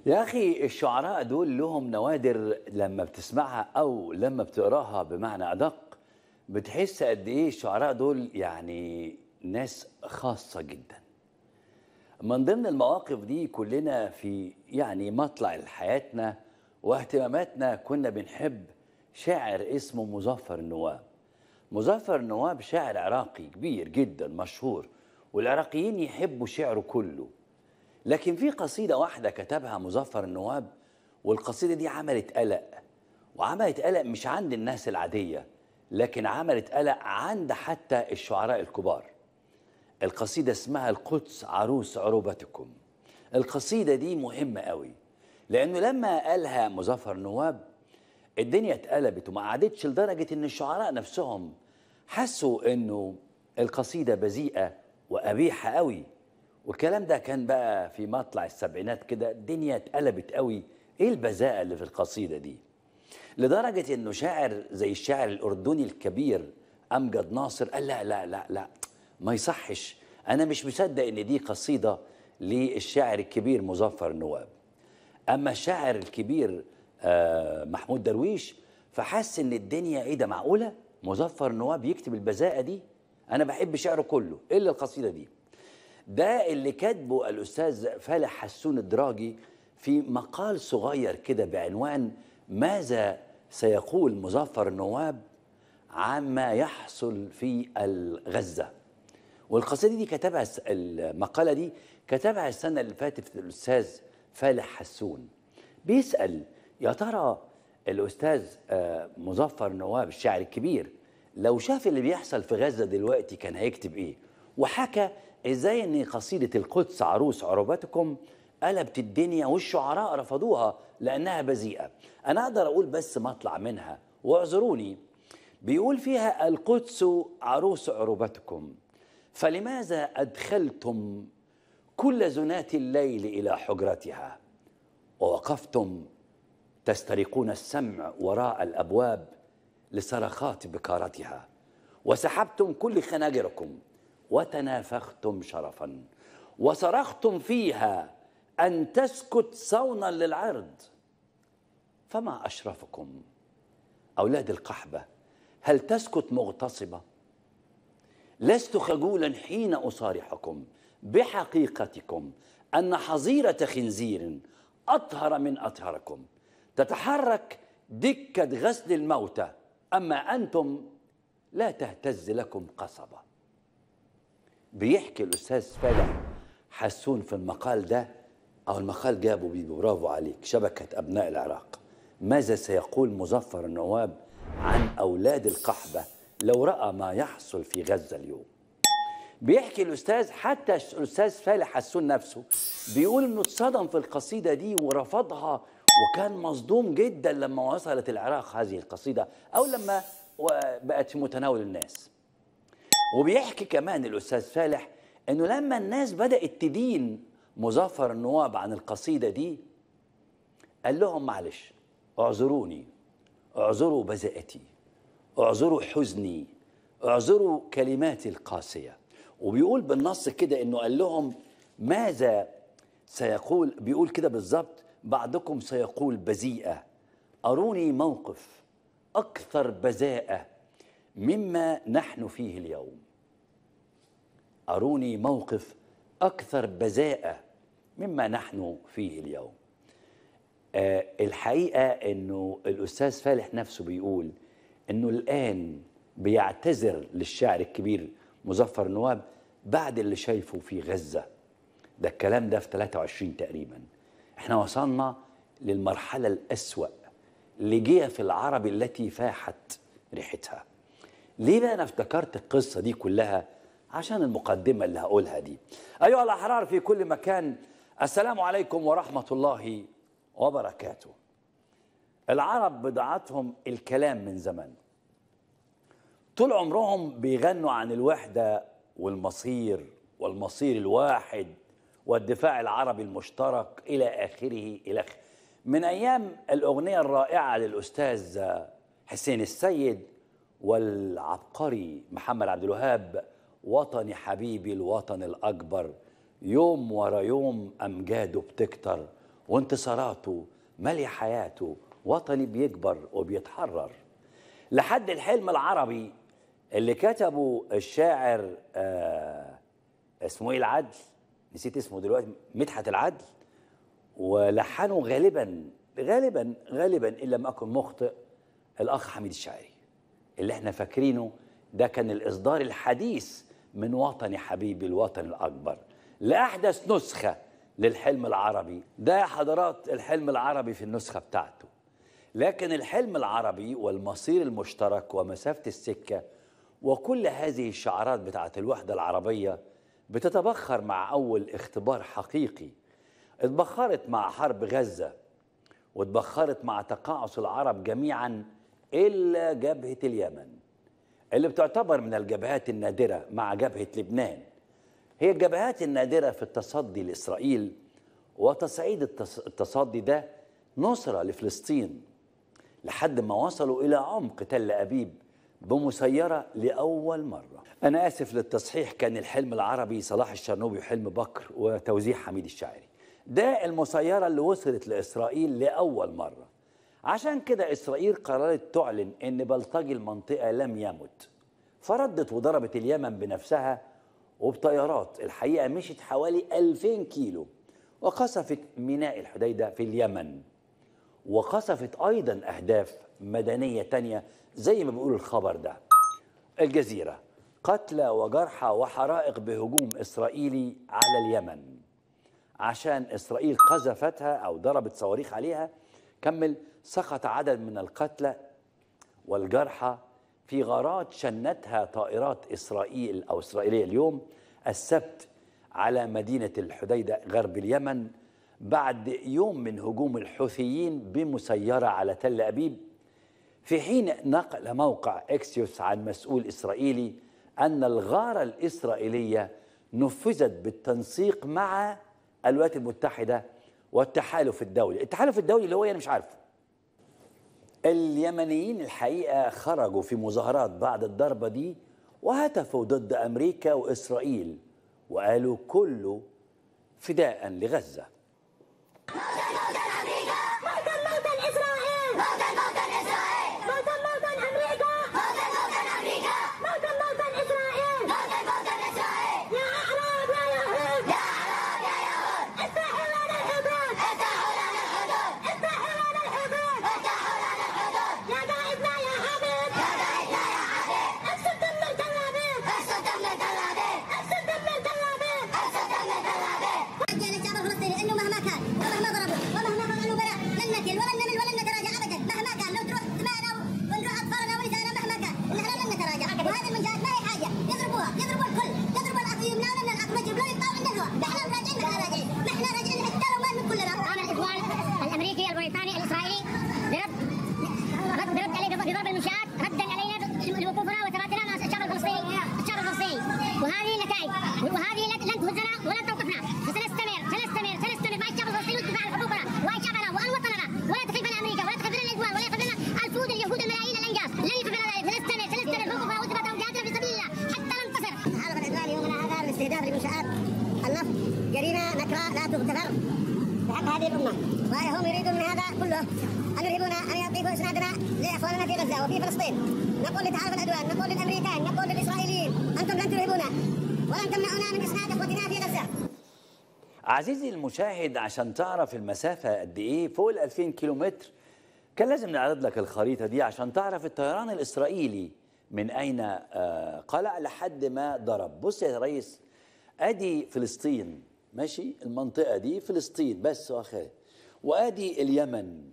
يا أخي الشعراء دول لهم نوادر لما بتسمعها أو لما بتقراها بمعنى أدق بتحس قد إيه الشعراء دول يعني ناس خاصة جدا من ضمن المواقف دي كلنا في يعني مطلع حياتنا واهتماماتنا كنا بنحب شاعر اسمه مظفر النواب مظفر النواب شاعر عراقي كبير جدا مشهور والعراقيين يحبوا شعره كله لكن في قصيدة واحدة كتبها مظفر النواب والقصيدة دي عملت قلق وعملت قلق مش عند الناس العادية لكن عملت قلق عند حتى الشعراء الكبار القصيدة اسمها القدس عروس عروبتكم القصيدة دي مهمة قوي لأنه لما قالها مظفر النواب الدنيا اتقلبت وما قعدتش لدرجة إن الشعراء نفسهم حسوا إنه القصيدة بذيئة وقبيحة قوي والكلام ده كان بقى في مطلع السبعينات كده الدنيا اتقلبت قوي ايه البذاءة اللي في القصيدة دي لدرجة انه شاعر زي الشاعر الاردني الكبير امجد ناصر قال لا لا لا لا ما يصحش انا مش مصدق ان دي قصيدة للشاعر الكبير مظفر النواب اما الشاعر الكبير آه محمود درويش فحس ان الدنيا ايه ده معقولة مظفر النواب يكتب البذاءة دي انا بحب شعره كله الا القصيدة دي ده اللي كاتبه الاستاذ فالح حسون الدراجي في مقال صغير كده بعنوان ماذا سيقول مظفر النواب عما يحصل في غزه والقصيده دي كتبها المقاله دي كتبها السنه اللي فاتت الاستاذ فالح حسون بيسال يا ترى الاستاذ مظفر النواب الشاعر الكبير لو شاف اللي بيحصل في غزه دلوقتي كان هيكتب ايه وحكى ازاي ان قصيده القدس عروس عروبتكم قلبت الدنيا والشعراء رفضوها لانها بذيئه انا اقدر اقول بس مطلع منها واعذروني بيقول فيها القدس عروس عروبتكم فلماذا ادخلتم كل زنات الليل الى حجرتها ووقفتم تسترقون السمع وراء الابواب لصرخات بكارتها وسحبتم كل خناجركم وتنافختم شرفا وصرختم فيها ان تسكت صونا للعرض فما اشرفكم اولاد القحبه هل تسكت مغتصبه لست خجولا حين اصارحكم بحقيقتكم ان حظيره خنزير اطهر من اطهركم تتحرك دكه غسل الموتى اما انتم لا تهتز لكم قصبه بيحكي الاستاذ فالح حسون في المقال ده او المقال جابه بيه برافو عليك شبكه ابناء العراق ماذا سيقول مظفر النواب عن اولاد القحبه لو راى ما يحصل في غزه اليوم بيحكي الاستاذ حتى الاستاذ فالح حسون نفسه بيقول انه اتصدم في القصيده دي ورفضها وكان مصدوم جدا لما وصلت العراق هذه القصيده او لما بقت في متناول الناس وبيحكي كمان الاستاذ فالح انه لما الناس بدات تدين مظفر النواب عن القصيده دي قال لهم معلش اعذروني اعذروا بذاءتي اعذروا حزني اعذروا كلماتي القاسيه وبيقول بالنص كده انه قال لهم ماذا سيقول بيقول كده بالظبط بعضكم سيقول بذيئه اروني موقف اكثر بذاءه مما نحن فيه اليوم اروني موقف اكثر بذاءه مما نحن فيه اليوم آه الحقيقه انه الاستاذ فالح نفسه بيقول انه الان بيعتذر للشاعر الكبير مظفر النواب بعد اللي شايفه في غزه ده الكلام ده في 23 تقريبا احنا وصلنا للمرحله الاسوا لجيف العرب التي فاحت ريحتها ليه بقى انا افتكرت القصه دي كلها عشان المقدمه اللي هقولها دي ايها الاحرار في كل مكان السلام عليكم ورحمه الله وبركاته العرب بضاعتهم الكلام من زمان طول عمرهم بيغنوا عن الوحده والمصير والمصير الواحد والدفاع العربي المشترك الى اخره الى اخره من ايام الاغنيه الرائعه للاستاذ حسين السيد والعبقري محمد عبد الوهاب وطني حبيبي الوطن الاكبر يوم ورا يوم امجاده بتكتر وانتصاراته مالية حياته وطني بيكبر وبيتحرر لحد الحلم العربي اللي كتبه الشاعر آه اسمه ايه العدل نسيت اسمه دلوقتي مدحت العدل ولحنه غالبا غالبا غالبا ان لم اكن مخطئ الاخ حميد الشاعري اللي احنا فاكرينه ده كان الاصدار الحديث من وطني حبيبي الوطن الاكبر لاحدث نسخه للحلم العربي ده يا حضرات الحلم العربي في النسخه بتاعته لكن الحلم العربي والمصير المشترك ومسافه السكه وكل هذه الشعارات بتاعت الوحده العربيه بتتبخر مع اول اختبار حقيقي اتبخرت مع حرب غزه واتبخرت مع تقاعس العرب جميعا الا جبهه اليمن اللي بتعتبر من الجبهات النادره مع جبهه لبنان هي الجبهات النادره في التصدي لاسرائيل وتصعيد التصدي ده نصره لفلسطين لحد ما وصلوا الى عمق تل ابيب بمسيره لاول مره. انا اسف للتصحيح كان الحلم العربي صلاح الشرنوبي وحلم بكر وتوزيع حميد الشاعري. ده المسيره اللي وصلت لاسرائيل لاول مره. عشان كده اسرائيل قررت تعلن ان بلطجي المنطقه لم يمت. فردت وضربت اليمن بنفسها وبطيارات الحقيقه مشت حوالي 2000 كيلو وقصفت ميناء الحديده في اليمن. وقصفت ايضا اهداف مدنيه تانية زي ما بيقول الخبر ده الجزيره قتلى وجرحى وحرائق بهجوم اسرائيلي على اليمن عشان اسرائيل قذفتها او ضربت صواريخ عليها كمل سقط عدد من القتلى والجرحى في غارات شنتها طائرات اسرائيل او اسرائيليه اليوم السبت على مدينه الحديده غرب اليمن بعد يوم من هجوم الحوثيين بمسيرة على تل أبيب في حين نقل موقع إكسيوس عن مسؤول إسرائيلي أن الغارة الإسرائيلية نفذت بالتنسيق مع الولايات المتحدة والتحالف الدولي التحالف الدولي اللي هو أنا مش عارفه اليمنيين الحقيقة خرجوا في مظاهرات بعد الضربة دي وهتفوا ضد أمريكا وإسرائيل وقالوا كله فداء لغزة عزيزي المشاهد عشان تعرف المسافة قد إيه فوق ال 2000 كيلو متر كان لازم نعرض لك الخريطة دي عشان تعرف الطيران الإسرائيلي من أين آه قلع لحد ما ضرب بص يا ريس أدي فلسطين ماشي المنطقة دي فلسطين بس واخد وأدي اليمن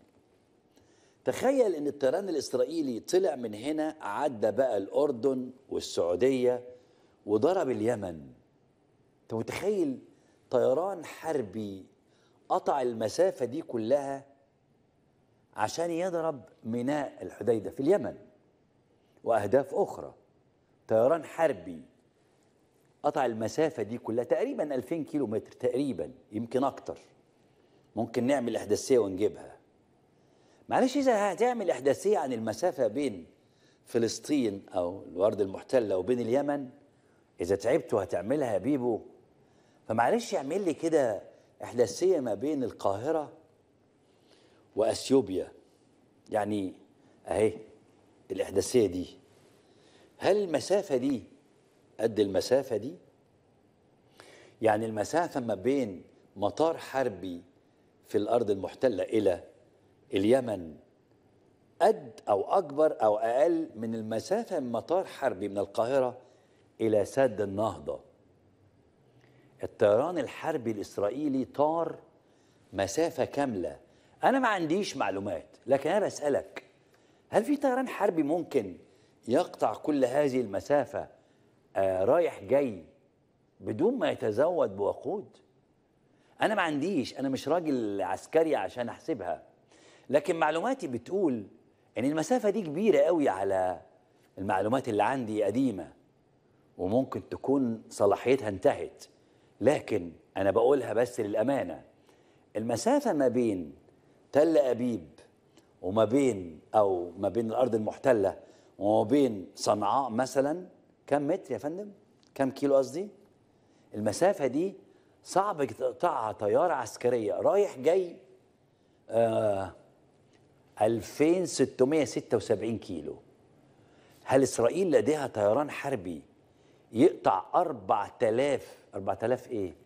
تخيل ان الطيران الاسرائيلي طلع من هنا عدى بقى الاردن والسعوديه وضرب اليمن انت متخيل طيران حربي قطع المسافه دي كلها عشان يضرب ميناء الحديده في اليمن واهداف اخرى طيران حربي قطع المسافه دي كلها تقريبا 2000 كيلو متر تقريبا يمكن اكتر ممكن نعمل احداثيه ونجيبها معلش اذا هتعمل احداثيه عن المسافه بين فلسطين او الارض المحتله وبين اليمن اذا تعبت وهتعملها يا بيبو فمعلش اعمل لي كده احداثيه ما بين القاهره واثيوبيا يعني اهي الاحداثيه دي هل المسافه دي قد المسافه دي يعني المسافه ما بين مطار حربي في الارض المحتله الى اليمن قد او اكبر او اقل من المسافه من مطار حربي من القاهره الى سد النهضه الطيران الحربي الاسرائيلي طار مسافه كامله انا ما عنديش معلومات لكن انا بسالك هل في طيران حربي ممكن يقطع كل هذه المسافه آه رايح جاي بدون ما يتزود بوقود انا ما عنديش انا مش راجل عسكري عشان احسبها لكن معلوماتي بتقول ان المسافه دي كبيره قوي على المعلومات اللي عندي قديمه وممكن تكون صلاحيتها انتهت لكن انا بقولها بس للامانه المسافه ما بين تل ابيب وما بين او ما بين الارض المحتله وما بين صنعاء مثلا كم متر يا فندم كم كيلو قصدي المسافه دي صعب تقطعها طياره عسكريه رايح جاي آه 2676 كيلو هل اسرائيل لديها طيران حربي يقطع 4000 4000 ايه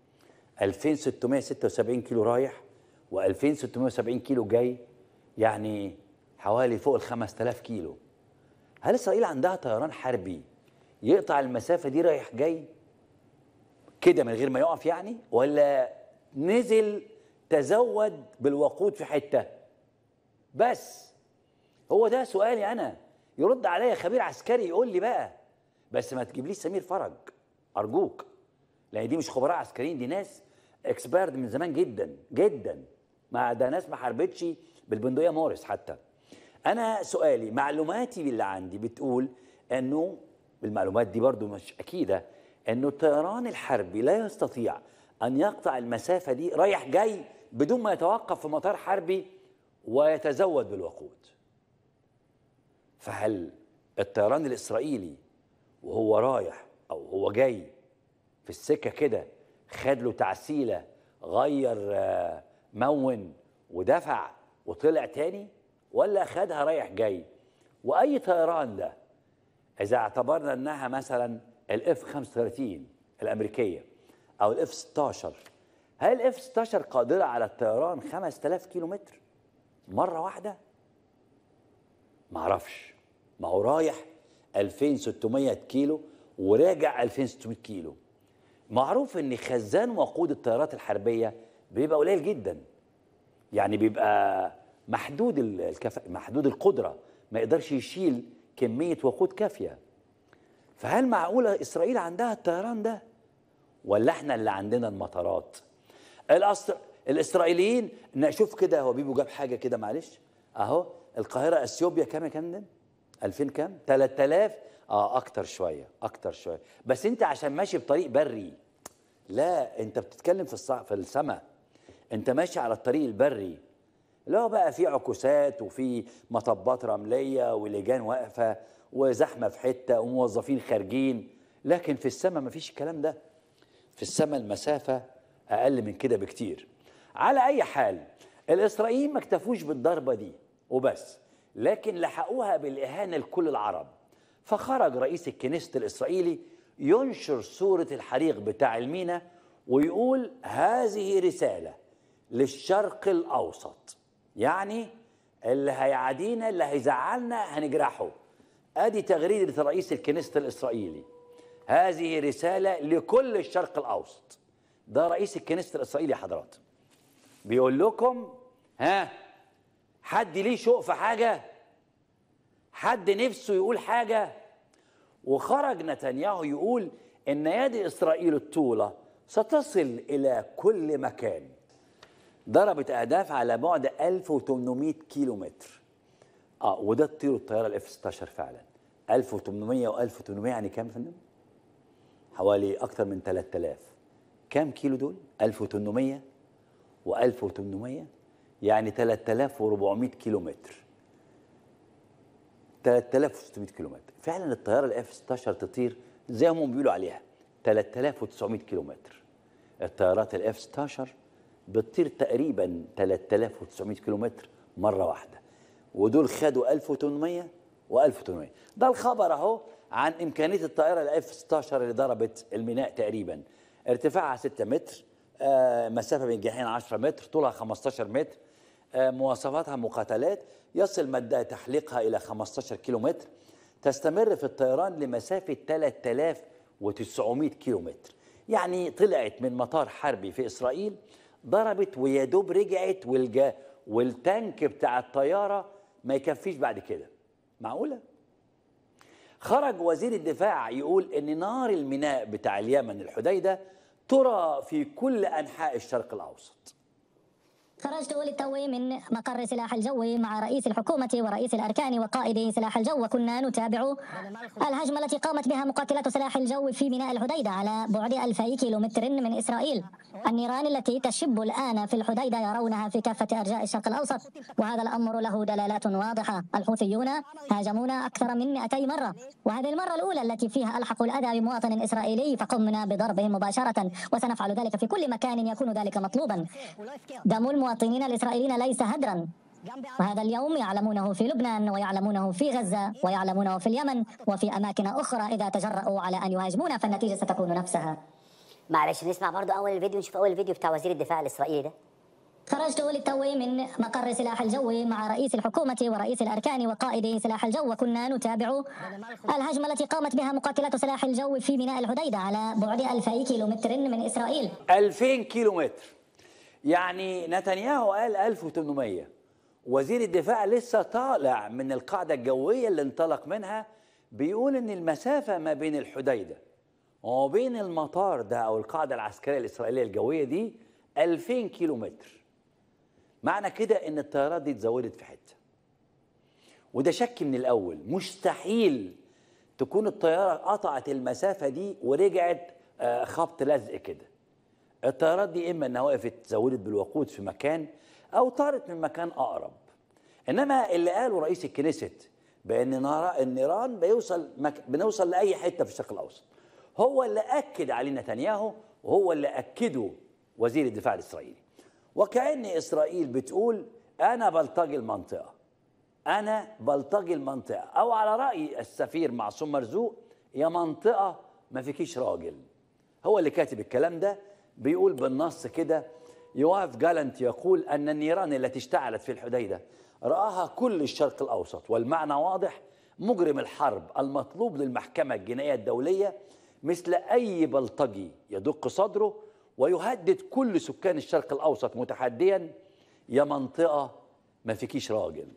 2676 كيلو رايح و2670 كيلو جاي يعني حوالي فوق ال 5000 كيلو هل اسرائيل عندها طيران حربي يقطع المسافه دي رايح جاي كده من غير ما يقف يعني ولا نزل تزود بالوقود في حته بس هو ده سؤالي انا يرد عليا خبير عسكري يقول لي بقى بس ما تجيبليش سمير فرج ارجوك لان دي مش خبراء عسكريين دي ناس اكسبيرد من زمان جدا جدا ما ده ناس ما حاربتش بالبندقيه مورس حتى انا سؤالي معلوماتي اللي عندي بتقول انه المعلومات دي برضو مش اكيده انه الطيران الحربي لا يستطيع ان يقطع المسافه دي رايح جاي بدون ما يتوقف في مطار حربي ويتزود بالوقود فهل الطيران الاسرائيلي وهو رايح او هو جاي في السكه كده خد له تعسيله غير مون ودفع وطلع تاني ولا خدها رايح جاي واي طيران ده اذا اعتبرنا انها مثلا الاف 35 الامريكيه او الاف 16 هل الاف 16 قادره على الطيران 5000 كيلو متر مره واحده ما اعرفش ما هو رايح 2600 كيلو وراجع 2600 كيلو معروف ان خزان وقود الطيارات الحربيه بيبقى قليل جدا يعني بيبقى محدود الكف... محدود القدره ما يقدرش يشيل كميه وقود كافيه فهل معقوله اسرائيل عندها الطيران ده ولا احنا اللي عندنا المطارات الأسر... الاسرائيليين نشوف كده هو بيبو جاب حاجه كده معلش اهو القاهره اثيوبيا كام يا فندم 2000 كام 3000 اه اكتر شويه اكتر شويه بس انت عشان ماشي بطريق بري لا انت بتتكلم في الصع... في السماء انت ماشي على الطريق البري اللي هو بقى فيه عكوسات وفي مطبات رمليه ولجان واقفه وزحمه في حته وموظفين خارجين لكن في السماء مفيش الكلام ده في السماء المسافه اقل من كده بكتير على اي حال الاسرائيليين ما اكتفوش بالضربه دي وبس لكن لحقوها بالاهانه لكل العرب فخرج رئيس الكنيست الاسرائيلي ينشر صوره الحريق بتاع المينا ويقول هذه رساله للشرق الاوسط يعني اللي هيعادينا اللي هيزعلنا هنجرحه ادي تغريده رئيس الكنيست الاسرائيلي هذه رساله لكل الشرق الاوسط ده رئيس الكنيست الاسرائيلي يا حضرات بيقول لكم ها حد ليه شوق في حاجه حد نفسه يقول حاجه وخرج نتنياهو يقول ان يد اسرائيل الطوله ستصل الى كل مكان ضربت اهداف على بعد 1800 كيلو متر اه وده تطير الطياره الاف 16 فعلا 1800 و1800 يعني كام يا فندم؟ حوالي اكثر من 3000 كام كيلو دول؟ 1800 و1800 يعني 3400 كيلو متر 3600 كيلو متر فعلا الطياره الاف 16 تطير زي ما هم بيقولوا عليها 3900 كيلو متر الطيارات الاف 16 بتطير تقريبا 3900 كيلومتر مره واحده ودول خدوا 1800 و1800 ده الخبر اهو عن امكانيه الطائره الاف 16 اللي ضربت الميناء تقريبا ارتفاعها 6 متر آه مسافه بين جهين 10 متر طولها 15 متر آه مواصفاتها مقاتلات يصل مدى تحليقها الى 15 كيلو متر تستمر في الطيران لمسافه 3900 كيلو متر يعني طلعت من مطار حربي في اسرائيل ضربت ويا دوب رجعت والجا والتانك بتاع الطياره ما يكفيش بعد كده معقوله خرج وزير الدفاع يقول ان نار الميناء بتاع اليمن الحديده ترى في كل انحاء الشرق الاوسط خرجت للتو من مقر سلاح الجو مع رئيس الحكومة ورئيس الأركان وقائد سلاح الجو وكنا نتابع الهجمة التي قامت بها مقاتلات سلاح الجو في ميناء الحديدة على بعد ألفي كيلومتر من إسرائيل النيران التي تشب الآن في الحديدة يرونها في كافة أرجاء الشرق الأوسط وهذا الأمر له دلالات واضحة الحوثيون هاجمونا أكثر من 200 مرة وهذه المرة الأولى التي فيها ألحقوا الأذى بمواطن إسرائيلي فقمنا بضربهم مباشرة وسنفعل ذلك في كل مكان يكون ذلك مطلوبا دم المواطنين الإسرائيليين ليس هدرا وهذا اليوم يعلمونه في لبنان ويعلمونه في غزة ويعلمونه في اليمن وفي أماكن أخرى إذا تجرأوا على أن يهاجمونا فالنتيجة ستكون نفسها معلش نسمع برضو أول الفيديو نشوف أول الفيديو بتاع وزير الدفاع الإسرائيلي ده خرجت للتو من مقر سلاح الجو مع رئيس الحكومة ورئيس الأركان وقائد سلاح الجو وكنا نتابع الهجمة التي قامت بها مقاتلات سلاح الجو في ميناء الحديدة على بعد 2000 كيلومتر من إسرائيل 2000 كيلومتر يعني نتنياهو قال 1800 وزير الدفاع لسه طالع من القاعدة الجوية اللي انطلق منها بيقول ان المسافة ما بين الحديدة وبين المطار ده او القاعدة العسكرية الإسرائيلية الجوية دي 2000 كيلو متر معنى كده ان الطيارات دي اتزودت في حتة وده شك من الأول مستحيل تكون الطيارة قطعت المسافة دي ورجعت آه، خبط لزق كده الطيارات دي اما انها وقفت زودت بالوقود في مكان او طارت من مكان اقرب انما اللي قاله رئيس الكنيست بان نار النيران بيوصل مك... بنوصل لاي حته في الشرق الاوسط هو اللي اكد عليه نتنياهو وهو اللي اكده وزير الدفاع الاسرائيلي وكان اسرائيل بتقول انا بلطجي المنطقه انا بلطجي المنطقه او على راي السفير معصوم مرزوق يا منطقه ما فيكيش راجل هو اللي كاتب الكلام ده بيقول بالنص كده يواف جالنت يقول أن النيران التي اشتعلت في الحديدة رآها كل الشرق الأوسط والمعنى واضح مجرم الحرب المطلوب للمحكمة الجنائية الدولية مثل أي بلطجي يدق صدره ويهدد كل سكان الشرق الأوسط متحديا يا منطقة ما فيكيش راجل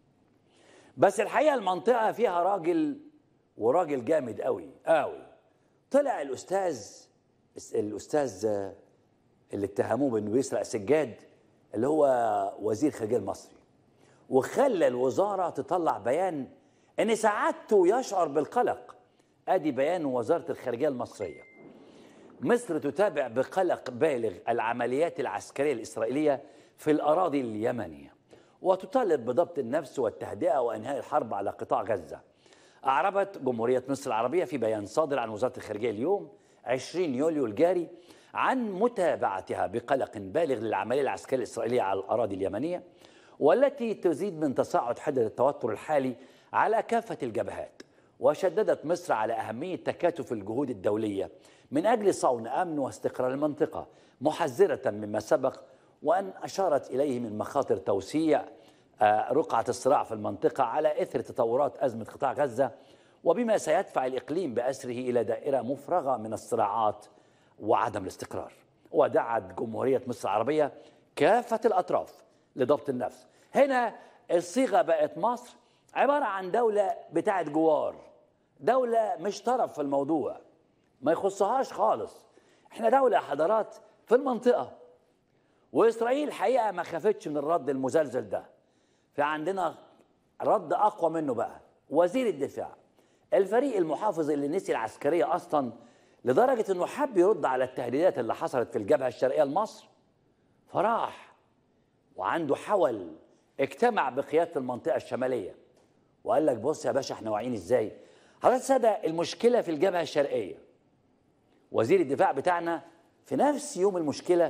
بس الحقيقة المنطقة فيها راجل وراجل جامد قوي قوي طلع الأستاذ الاستاذ اللي اتهموه بانه بيسرق سجاد اللي هو وزير الخارجيه المصري وخلى الوزاره تطلع بيان ان سعادته يشعر بالقلق ادي بيان وزاره الخارجيه المصريه مصر تتابع بقلق بالغ العمليات العسكريه الاسرائيليه في الاراضي اليمنيه وتطالب بضبط النفس والتهدئه وانهاء الحرب على قطاع غزه اعربت جمهوريه مصر العربيه في بيان صادر عن وزاره الخارجيه اليوم 20 يوليو الجاري عن متابعتها بقلق بالغ للعمليه العسكريه الاسرائيليه على الاراضي اليمنيه والتي تزيد من تصاعد حده التوتر الحالي على كافه الجبهات وشددت مصر على اهميه تكاتف الجهود الدوليه من اجل صون امن واستقرار المنطقه محذره مما سبق وان اشارت اليه من مخاطر توسيع آه، رقعه الصراع في المنطقه على اثر تطورات ازمه قطاع غزه وبما سيدفع الإقليم بأسره إلى دائرة مفرغة من الصراعات وعدم الاستقرار ودعت جمهورية مصر العربية كافة الأطراف لضبط النفس هنا الصيغة بقت مصر عبارة عن دولة بتاعت جوار دولة مش طرف في الموضوع ما يخصهاش خالص احنا دولة حضارات في المنطقة وإسرائيل الحقيقة ما خافتش من الرد المزلزل ده فعندنا رد أقوى منه بقى وزير الدفاع الفريق المحافظ اللي نسي العسكريه اصلا لدرجه انه حب يرد على التهديدات اللي حصلت في الجبهه الشرقيه لمصر فراح وعنده حول اجتمع بقياده المنطقه الشماليه وقال لك بص يا باشا احنا واعيين ازاي حضرتك سادة المشكله في الجبهه الشرقيه وزير الدفاع بتاعنا في نفس يوم المشكله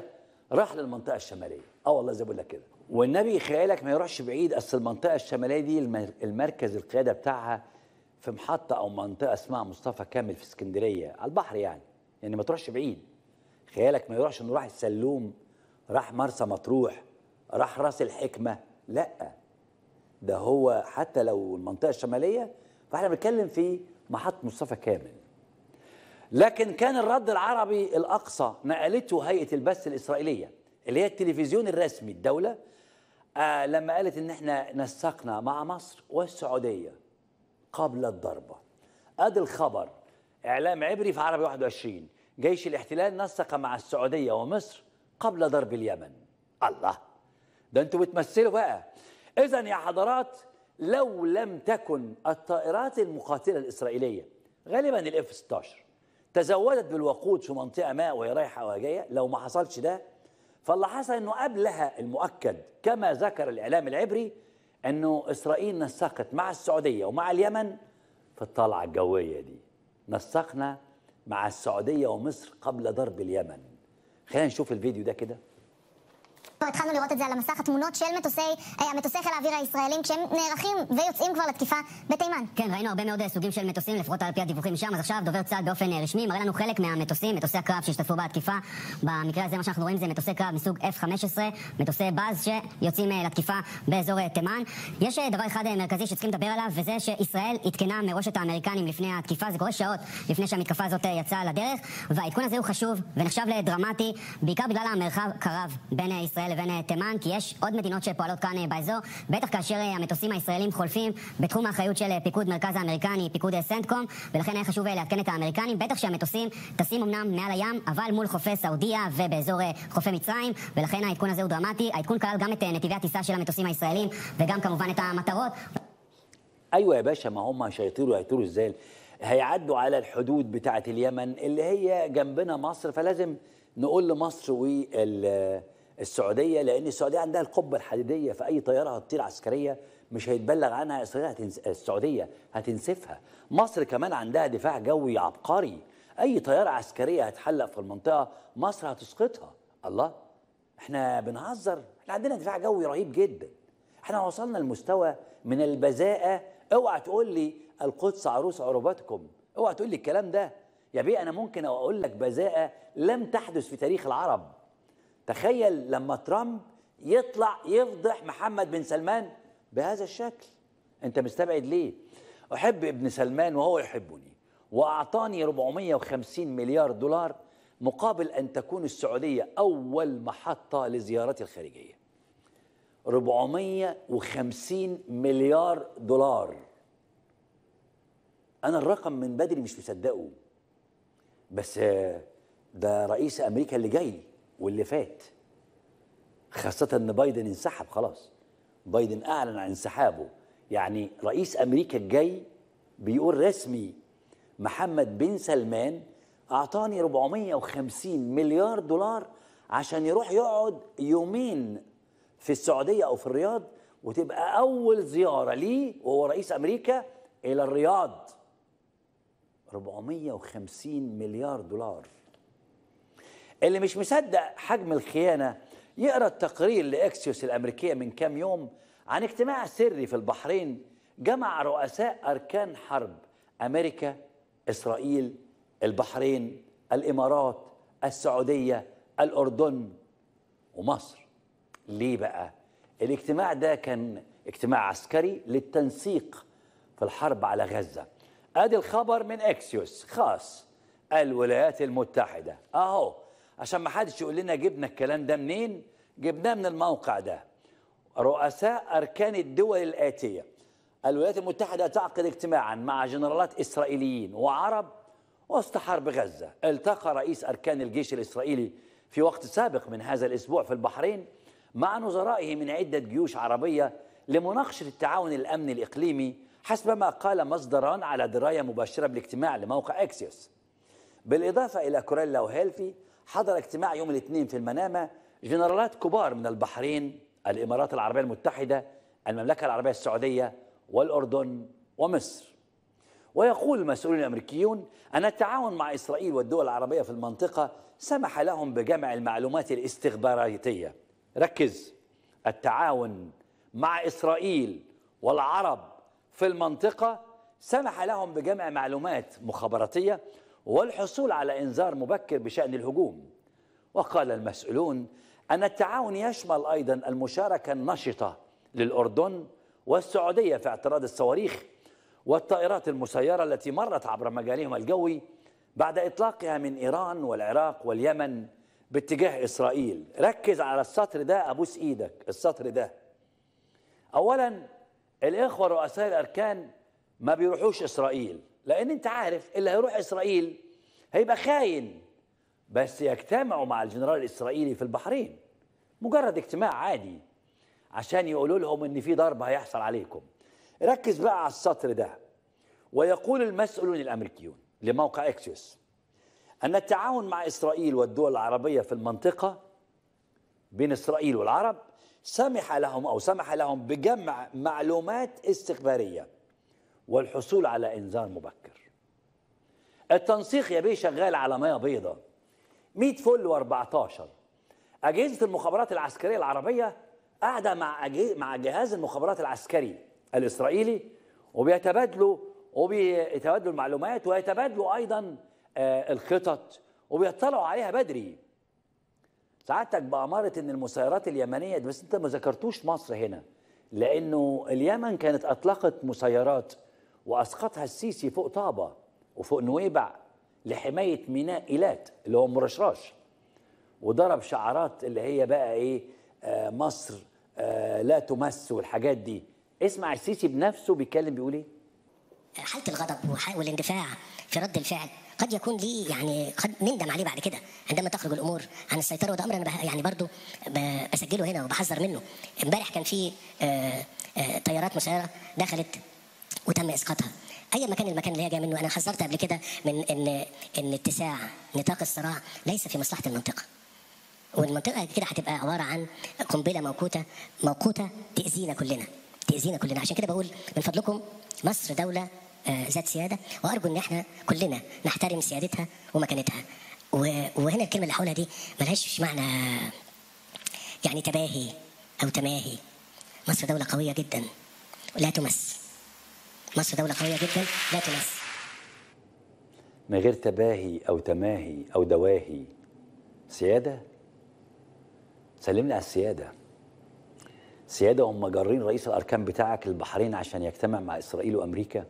راح للمنطقه الشماليه اه والله زي بقول لك كده والنبي خيالك ما يروحش بعيد اصل المنطقه الشماليه دي الم- المركز القياده بتاعها في محطه او منطقه اسمها مصطفى كامل في اسكندريه على البحر يعني يعني ما تروحش بعيد خيالك ما يروحش انه راح السلوم راح مرسى مطروح راح راس الحكمه لا ده هو حتى لو المنطقه الشماليه فاحنا بنتكلم في محطه مصطفى كامل لكن كان الرد العربي الاقصى نقلته هيئه البث الاسرائيليه اللي هي التلفزيون الرسمي الدوله آه لما قالت ان احنا نسقنا مع مصر والسعوديه قبل الضربه ادي الخبر اعلام عبري في عربي 21 جيش الاحتلال نسق مع السعوديه ومصر قبل ضرب اليمن الله ده انتوا بتمثلوا بقى اذا يا حضرات لو لم تكن الطائرات المقاتله الاسرائيليه غالبا الاف 16 تزودت بالوقود في منطقه ما وهي رايحه وهي جايه لو ما حصلش ده فاللي حصل انه قبلها المؤكد كما ذكر الاعلام العبري انه اسرائيل نسقت مع السعوديه ومع اليمن في الطلعه الجويه دي نسقنا مع السعوديه וمصر قبل ضرب اليمن خلينا נשוף الفيديو ده כده התחלנו לראות את זה על המסך, התמונות של מטוסי, אה, מטוסי חיל האוויר הישראלים כשהם נערכים ויוצאים כבר לתקיפה בתימן. כן, ראינו הרבה מאוד אה, סוגים של מטוסים, לפחות על פי הדיווחים משם, אז עכשיו דובר צה"ל באופן אה, רשמי מראה לנו חלק מהמטוסים, מטוסי הקרב שהשתתפו בתקיפה. במקרה הזה מה שאנחנו רואים זה מטוסי קרב מסוג F-15, מטוסי באז שיוצאים אה, לתקיפה באזור אה, תימן. יש אה, דבר אחד אה, מרכזי שצריכים לדבר עליו, וזה שישראל עדכנה מראש את האמריקנים לפני התקיפה, זה קורה שעות לפני שהמתקפה הזאת אה, יצאה לדרך, והעדכון הזה הוא חשוב ונחשב לדרמטי, בעיקר בגלל המרחב קרב בין אה, ישראל לבין אה, תימן, כי יש עוד מדינות שפועלות כאן אה, באזור, בטח כאשר אה, המטוסים הישראלים חולפים בתחום האחריות של אה, פיקוד מרכז האמריקני, פיקוד אה, סנטקום, ולכן היה חשוב אה, לעדכן את האמריקנים, בטח שהמטוסים טסים אמנם מעל הים, אבל מול חופי סעודיה ובאזור אה, חופי מצרים, ולכן העדכון הזה הוא דרמטי. העדכון כלל גם את אה, נתיבי הטיסה של המטוסים הישראלים, וגם כמובן את המטרות. ايوه يا باشا ما هم مش هيطيروا هيطيروا ازاي هيعدوا على الحدود بتاعه اليمن اللي هي جنبنا مصر فلازم نقول لمصر والسعوديه لان السعوديه عندها القبه الحديديه فاي طياره هتطير عسكريه مش هيتبلغ عنها اسرائيل هتنس... السعوديه هتنسفها مصر كمان عندها دفاع جوي عبقري اي طياره عسكريه هتحلق في المنطقه مصر هتسقطها الله احنا بنهزر احنا عندنا دفاع جوي رهيب جدا احنا وصلنا لمستوى من البذاءة اوعى تقول لي القدس عروس عروباتكم اوعى تقول لي الكلام ده يا بيه انا ممكن اقول لك بذاءة لم تحدث في تاريخ العرب تخيل لما ترامب يطلع يفضح محمد بن سلمان بهذا الشكل انت مستبعد ليه احب ابن سلمان وهو يحبني واعطاني 450 مليار دولار مقابل ان تكون السعوديه اول محطه لزيارتي الخارجيه 450 مليار دولار انا الرقم من بدري مش مصدقه بس آه، ده رئيس امريكا اللي جاي واللي فات خاصة ان بايدن انسحب خلاص بايدن اعلن عن انسحابه يعني رئيس امريكا الجاي بيقول رسمي محمد بن سلمان اعطاني 450 مليار دولار عشان يروح يقعد يومين في السعوديه او في الرياض وتبقى اول زياره ليه وهو رئيس امريكا الى الرياض 450 مليار دولار اللي مش مصدق حجم الخيانه يقرا التقرير لاكسيوس الامريكيه من كام يوم عن اجتماع سري في البحرين جمع رؤساء اركان حرب امريكا اسرائيل البحرين الامارات السعوديه الاردن ومصر ليه بقى الاجتماع ده كان اجتماع عسكري للتنسيق في الحرب على غزه ادي الخبر من اكسيوس خاص الولايات المتحده اهو عشان ما حدش يقول لنا جبنا الكلام ده منين جبناه من الموقع ده رؤساء اركان الدول الاتيه الولايات المتحده تعقد اجتماعا مع جنرالات اسرائيليين وعرب وسط حرب غزه التقى رئيس اركان الجيش الاسرائيلي في وقت سابق من هذا الاسبوع في البحرين مع نظرائه من عده جيوش عربيه لمناقشه التعاون الامني الاقليمي حسب ما قال مصدران على درايه مباشره بالاجتماع لموقع اكسيوس بالإضافة إلى كوريلا وهيلفي حضر اجتماع يوم الاثنين في المنامة جنرالات كبار من البحرين الإمارات العربية المتحدة المملكة العربية السعودية والأردن ومصر ويقول المسؤولون الأمريكيون أن التعاون مع إسرائيل والدول العربية في المنطقة سمح لهم بجمع المعلومات الاستخباراتية ركز التعاون مع إسرائيل والعرب في المنطقة سمح لهم بجمع معلومات مخابراتية والحصول على إنذار مبكر بشأن الهجوم وقال المسؤولون أن التعاون يشمل أيضا المشاركة النشطة للأردن والسعودية في اعتراض الصواريخ والطائرات المسيرة التي مرت عبر مجالهم الجوي بعد إطلاقها من إيران والعراق واليمن باتجاه إسرائيل ركز على السطر ده أبوس إيدك السطر ده أولا الإخوة رؤساء الأركان ما بيروحوش إسرائيل لأن أنت عارف اللي هيروح إسرائيل هيبقى خاين بس يجتمعوا مع الجنرال الإسرائيلي في البحرين مجرد اجتماع عادي عشان يقولوا لهم ان في ضرب هيحصل عليكم ركز بقى على السطر ده ويقول المسؤولون الامريكيون لموقع اكسيوس ان التعاون مع اسرائيل والدول العربيه في المنطقه بين اسرائيل والعرب سمح لهم او سمح لهم بجمع معلومات استخباريه والحصول على انذار مبكر التنسيق يا بيه شغال على ميه بيضاء 100 فل و14 اجهزه المخابرات العسكريه العربيه قاعده مع أجه... مع جهاز المخابرات العسكري الاسرائيلي وبيتبادلوا وبيتبادلوا المعلومات ويتبادلوا ايضا آه الخطط وبيطلعوا عليها بدري سعادتك بأمارة ان المسيرات اليمنيه دي بس انت ما ذكرتوش مصر هنا لانه اليمن كانت اطلقت مسيرات واسقطها السيسي فوق طابه وفوق نويبع لحمايه ميناء ايلات اللي هو مرشراش وضرب شعارات اللي هي بقى ايه آه مصر آه لا تمس والحاجات دي اسمع السيسي بنفسه بيتكلم بيقول ايه حاله الغضب وح- والاندفاع في رد الفعل قد يكون ليه يعني قد نندم عليه بعد كده عندما تخرج الامور عن السيطره وده امر انا بح- يعني برضو ب- بسجله هنا وبحذر منه امبارح كان في آه، آه، طيارات مسيره دخلت وتم اسقاطها اي مكان المكان اللي هي جايه منه انا حذرت قبل كده من ان ان اتساع نطاق الصراع ليس في مصلحه المنطقه والمنطقه كده هتبقى عباره عن قنبله موقوته موقوته تاذينا كلنا تاذينا كلنا عشان كده بقول من فضلكم مصر دوله آه، ذات سياده وارجو ان احنا كلنا نحترم سيادتها ومكانتها و- وهنا الكلمه اللي هقولها دي ملهاش معنى يعني تباهي او تماهي مصر دوله قويه جدا لا تمس مصر دوله قويه جدا لا تمس من غير تباهي او تماهي او دواهي سياده سلمني على السياده سياده هم جارين رئيس الاركان بتاعك البحرين عشان يجتمع مع اسرائيل وامريكا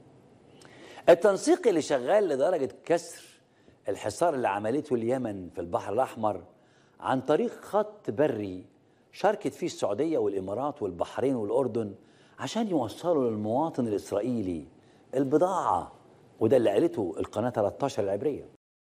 التنسيق اللي شغال لدرجه كسر الحصار اللي عملته اليمن في البحر الاحمر عن طريق خط بري شاركت فيه السعوديه والامارات والبحرين والاردن عشان يوصلوا للمواطن الاسرائيلي البضاعه وده اللي قالته القناه 13 العبريه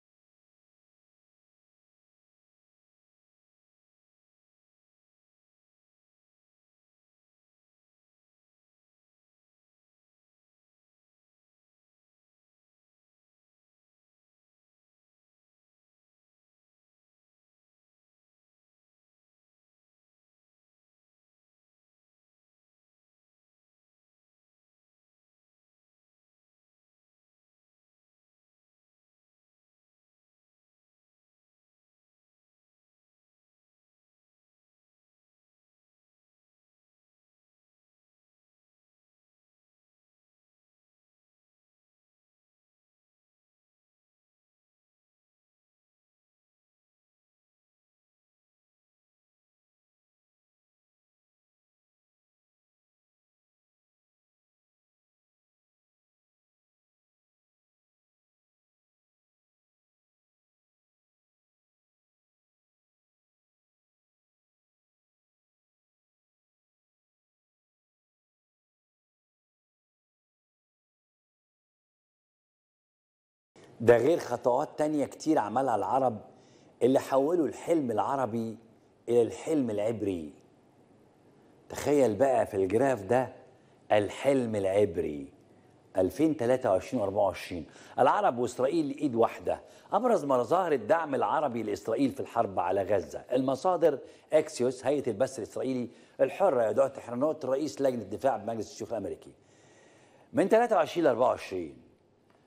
ده غير خطوات تانية كتير عملها العرب اللي حولوا الحلم العربي إلى الحلم العبري تخيل بقى في الجراف ده الحلم العبري 2023 24 العرب واسرائيل ايد واحده ابرز مظاهر الدعم العربي لاسرائيل في الحرب على غزه المصادر اكسيوس هيئه البث الاسرائيلي الحره يدعو تحرينات رئيس لجنه الدفاع بمجلس الشيوخ الامريكي من 23 ل 24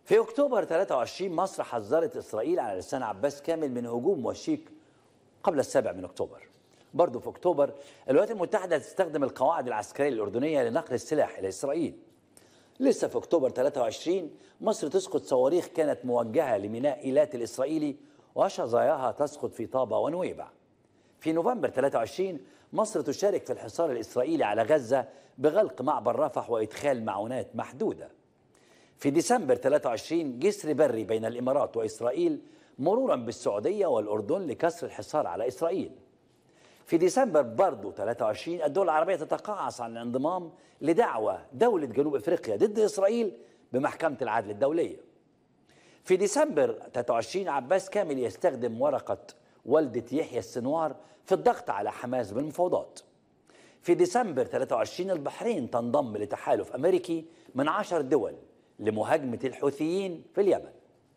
في اكتوبر 23 مصر حذرت اسرائيل على لسان عباس كامل من هجوم وشيك قبل السابع من اكتوبر برضه في اكتوبر الولايات المتحده تستخدم القواعد العسكريه الاردنيه لنقل السلاح الى اسرائيل لسه في اكتوبر 23 مصر تسقط صواريخ كانت موجهه لميناء ايلات الاسرائيلي وشظاياها تسقط في طابه ونويبع في نوفمبر 23 مصر تشارك في الحصار الاسرائيلي على غزه بغلق معبر رفح وادخال معونات محدوده في ديسمبر 23 جسر بري بين الامارات واسرائيل مرورا بالسعوديه والاردن لكسر الحصار على اسرائيل في ديسمبر برضه 23 الدول العربيه تتقاعس عن الانضمام لدعوى دوله جنوب افريقيا ضد اسرائيل بمحكمه العدل الدوليه. في ديسمبر 23 عباس كامل يستخدم ورقه والده يحيى السنوار في الضغط على حماس بالمفاوضات. في ديسمبر 23 البحرين تنضم لتحالف امريكي من عشر دول لمهاجمه الحوثيين في اليمن.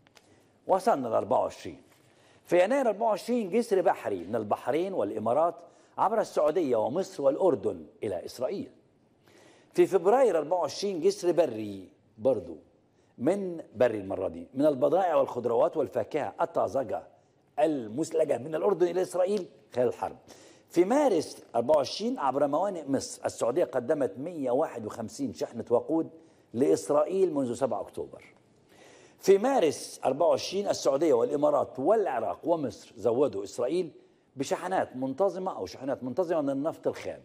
وصلنا ل 24 في يناير 24 جسر بحري من البحرين والامارات عبر السعوديه ومصر والاردن الى اسرائيل. في فبراير 24 جسر بري برضو من بري المره دي من البضائع والخضروات والفاكهه الطازجه المسلجه من الاردن الى اسرائيل خلال الحرب. في مارس 24 عبر موانئ مصر السعوديه قدمت 151 شحنه وقود لاسرائيل منذ 7 اكتوبر. في مارس 24 السعوديه والامارات والعراق ومصر زودوا اسرائيل بشحنات منتظمه او شحنات منتظمه من النفط الخام.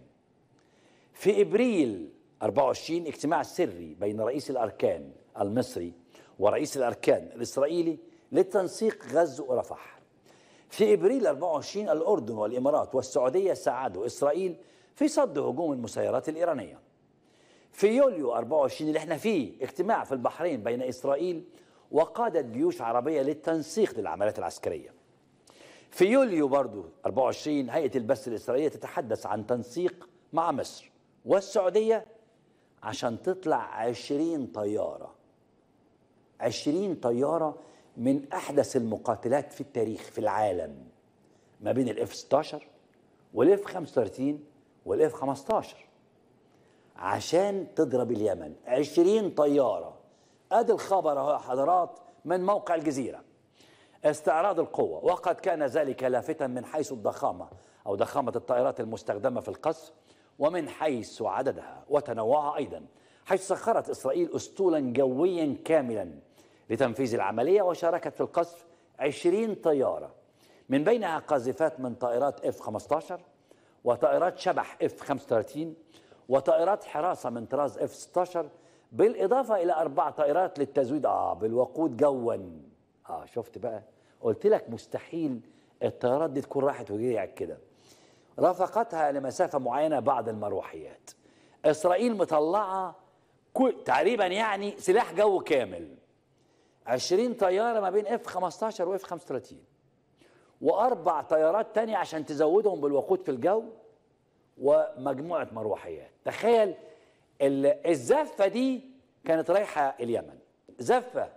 في ابريل 24 اجتماع سري بين رئيس الاركان المصري ورئيس الاركان الاسرائيلي لتنسيق غزو رفح. في ابريل 24 الاردن والامارات والسعوديه ساعدوا اسرائيل في صد هجوم المسيرات الايرانيه. في يوليو 24 اللي احنا فيه اجتماع في البحرين بين اسرائيل وقادة جيوش عربية للتنسيق للعمليات العسكرية في يوليو برضو 24 هيئة البث الإسرائيلية تتحدث عن تنسيق مع مصر والسعودية عشان تطلع 20 طيارة 20 طيارة من أحدث المقاتلات في التاريخ في العالم ما بين الاف 16 والاف 35 والاف 15 عشان تضرب اليمن 20 طياره ادي الخبر اهو يا حضرات من موقع الجزيره استعراض القوه وقد كان ذلك لافتا من حيث الضخامه او ضخامه الطائرات المستخدمه في القصف ومن حيث عددها وتنوعها ايضا حيث سخرت اسرائيل اسطولا جويا كاملا لتنفيذ العمليه وشاركت في القصف 20 طياره من بينها قاذفات من طائرات اف 15 وطائرات شبح اف 35 وطائرات حراسه من طراز اف 16 بالاضافه الى اربع طائرات للتزويد اه بالوقود جوا اه شفت بقى قلت لك مستحيل الطيارات دي تكون راحت وجريت كده رافقتها لمسافه معينه بعض المروحيات اسرائيل مطلعه كل تقريبا يعني سلاح جو كامل 20 طياره ما بين اف 15 واف 35 واربع طيارات تانية عشان تزودهم بالوقود في الجو ومجموعه مروحيات تخيل ال- الزفه دي كانت رايحه اليمن زفه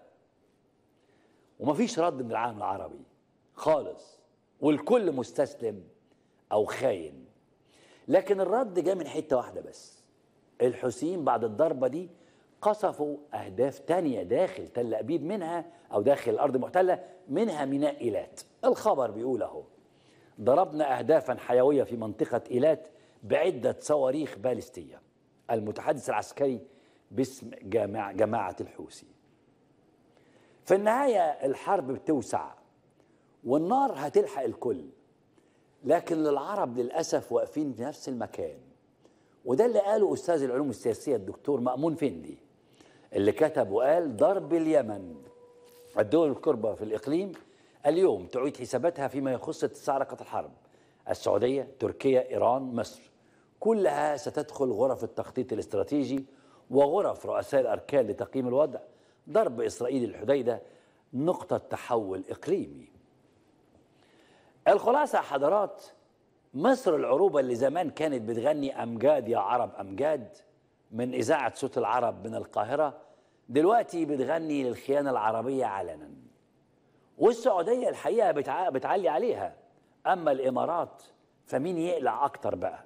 ومفيش رد من العالم العربي خالص والكل مستسلم او خاين لكن الرد جاء من حته واحده بس الحوثيين بعد الضربه دي قصفوا اهداف تانية داخل تل ابيب منها او داخل الارض المحتله منها ميناء ايلات الخبر بيقول اهو ضربنا اهدافا حيويه في منطقه ايلات بعده صواريخ باليستيه المتحدث العسكري باسم جماعة, جماعة الحوثي في النهاية الحرب بتوسع والنار هتلحق الكل لكن العرب للأسف واقفين في نفس المكان وده اللي قاله أستاذ العلوم السياسية الدكتور مأمون فندي اللي كتب وقال ضرب اليمن الدول الكربة في الإقليم اليوم تعيد حساباتها فيما يخص استعراقة الحرب السعودية تركيا إيران مصر كلها ستدخل غرف التخطيط الاستراتيجي وغرف رؤساء الأركان لتقييم الوضع ضرب إسرائيل الحديدة نقطة تحول إقليمي الخلاصة يا حضرات مصر العروبة اللي زمان كانت بتغني أمجاد يا عرب أمجاد من إذاعة صوت العرب من القاهرة دلوقتي بتغني للخيانة العربية علنا والسعودية الحقيقة بتع... بتعلي عليها أما الإمارات فمين يقلع أكتر بقى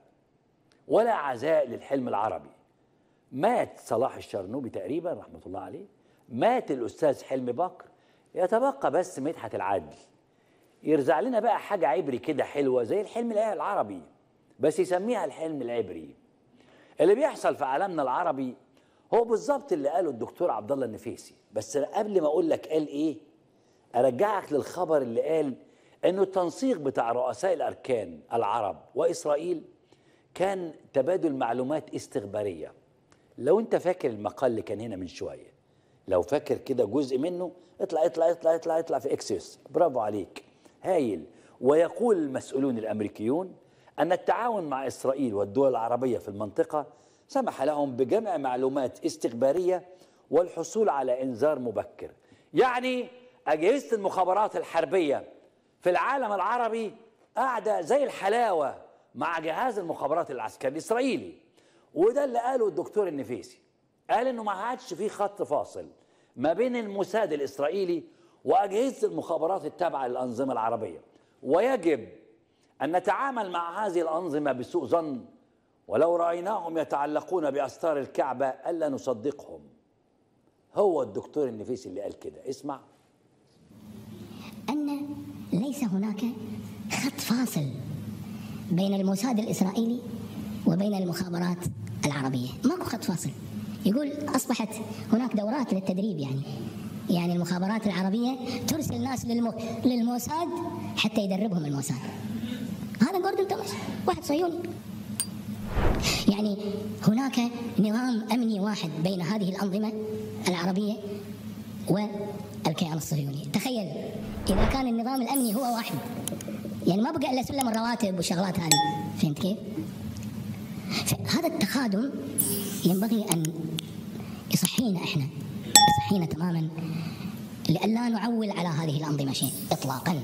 ولا عزاء للحلم العربي مات صلاح الشرنوبي تقريبا رحمة الله عليه مات الاستاذ حلمي بكر يتبقى بس مدحت العدل يرزع لنا بقى حاجه عبري كده حلوه زي الحلم العربي بس يسميها الحلم العبري اللي بيحصل في عالمنا العربي هو بالظبط اللي قاله الدكتور عبد الله النفيسي بس قبل ما اقول لك قال ايه ارجعك للخبر اللي قال انه التنسيق بتاع رؤساء الاركان العرب واسرائيل كان تبادل معلومات استخباريه لو انت فاكر المقال اللي كان هنا من شويه لو فاكر كده جزء منه اطلع اطلع اطلع اطلع اطلع في اكسس برافو عليك هايل ويقول المسؤولون الامريكيون ان التعاون مع اسرائيل والدول العربيه في المنطقه سمح لهم بجمع معلومات استخباريه والحصول على انذار مبكر يعني اجهزه المخابرات الحربيه في العالم العربي قاعده زي الحلاوه مع جهاز المخابرات العسكري الاسرائيلي وده اللي قاله الدكتور النفيسي قال انه ما عادش في خط فاصل ما بين الموساد الاسرائيلي واجهزه المخابرات التابعه للانظمه العربيه ويجب ان نتعامل مع هذه الانظمه بسوء ظن ولو رايناهم يتعلقون باستار الكعبه الا نصدقهم هو الدكتور النفيسي اللي قال كده اسمع أن ليس هناك خط فاصل بين الموساد الإسرائيلي وبين المخابرات العربية ماكو خط فاصل يقول أصبحت هناك دورات للتدريب يعني يعني المخابرات العربية ترسل ناس للمو... للموساد حتى يدربهم الموساد هذا جوردن توماس واحد صهيوني يعني هناك نظام أمني واحد بين هذه الأنظمة العربية والكيان الصهيوني تخيل إذا كان النظام الأمني هو واحد يعني ما بقى إلا سلم الرواتب والشغلات هذه فهمت كيف؟ هذا التخادم ينبغي أن يصحينا إحنا يصحينا تماما لئلا نعول على هذه الأنظمة شيء إطلاقا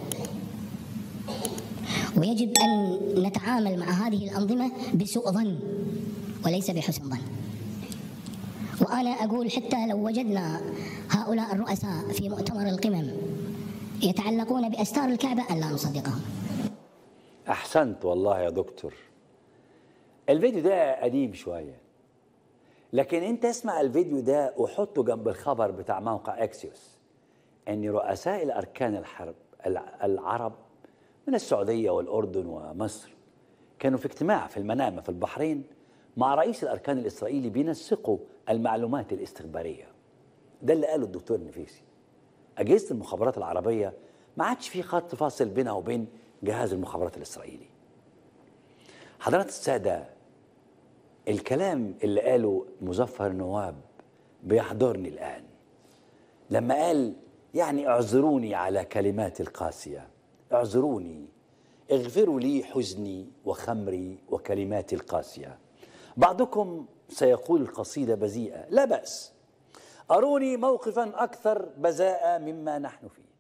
ويجب أن نتعامل مع هذه الأنظمة بسوء ظن وليس بحسن ظن وأنا أقول حتى لو وجدنا هؤلاء الرؤساء في مؤتمر القمم يتعلقون بأستار الكعبة أن لا نصدقهم احسنت والله يا دكتور الفيديو ده قديم شويه لكن انت اسمع الفيديو ده وحطه جنب الخبر بتاع موقع اكسيوس ان رؤساء الاركان الحرب الع- العرب من السعوديه والاردن ومصر كانوا في اجتماع في المنامه في البحرين مع رئيس الاركان الاسرائيلي بينسقوا المعلومات الاستخباريه ده اللي قاله الدكتور النفيسي اجهزه المخابرات العربيه ما عادش في خط فاصل بينها وبين جهاز المخابرات الاسرائيلي حضرات الساده الكلام اللي قاله مظفر نواب بيحضرني الان لما قال يعني اعذروني على كلماتي القاسيه اعذروني اغفروا لي حزني وخمري وكلماتي القاسيه بعضكم سيقول القصيده بذيئه لا باس اروني موقفا اكثر بذاءه مما نحن فيه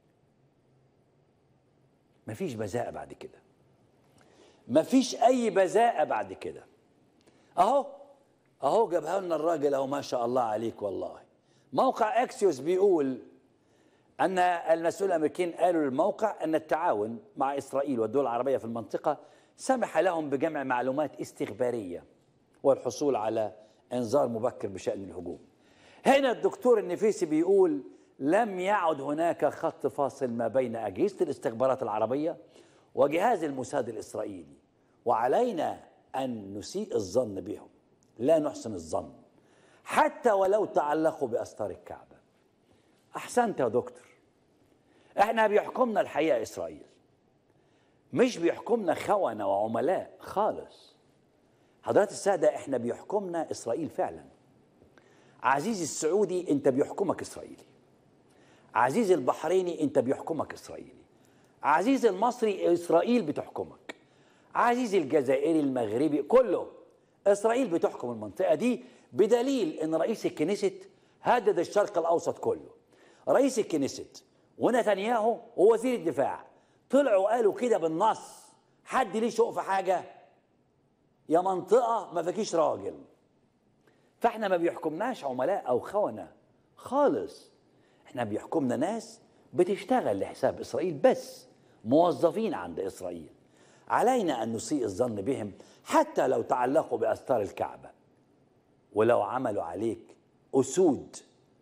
مفيش بذاءه بعد كده مفيش اي بذاءه بعد كده اهو اهو جابها لنا الراجل اهو ما شاء الله عليك والله موقع اكسيوس بيقول ان المسؤول الامريكيين قالوا للموقع ان التعاون مع اسرائيل والدول العربيه في المنطقه سمح لهم بجمع معلومات استخباريه والحصول على انذار مبكر بشان الهجوم. هنا الدكتور النفيسي بيقول لم يعد هناك خط فاصل ما بين اجهزه الاستخبارات العربيه وجهاز الموساد الاسرائيلي وعلينا ان نسيء الظن بهم لا نحسن الظن حتى ولو تعلقوا باستار الكعبه احسنت يا دكتور احنا بيحكمنا الحقيقه اسرائيل مش بيحكمنا خونه وعملاء خالص حضرات الساده احنا بيحكمنا اسرائيل فعلا عزيزي السعودي انت بيحكمك اسرائيلي عزيزي البحريني انت بيحكمك اسرائيلي عزيزي المصري اسرائيل بتحكمك عزيزي الجزائري المغربي كله اسرائيل بتحكم المنطقه دي بدليل ان رئيس الكنيست هدد الشرق الاوسط كله رئيس الكنيست ونتنياهو ووزير الدفاع طلعوا قالوا كده بالنص حد ليه شوق في حاجه يا منطقه ما فيكيش راجل فاحنا ما بيحكمناش عملاء او خونه خالص احنا بيحكمنا ناس بتشتغل لحساب اسرائيل بس موظفين عند اسرائيل علينا ان نسيء الظن بهم حتى لو تعلقوا باستار الكعبه ولو عملوا عليك اسود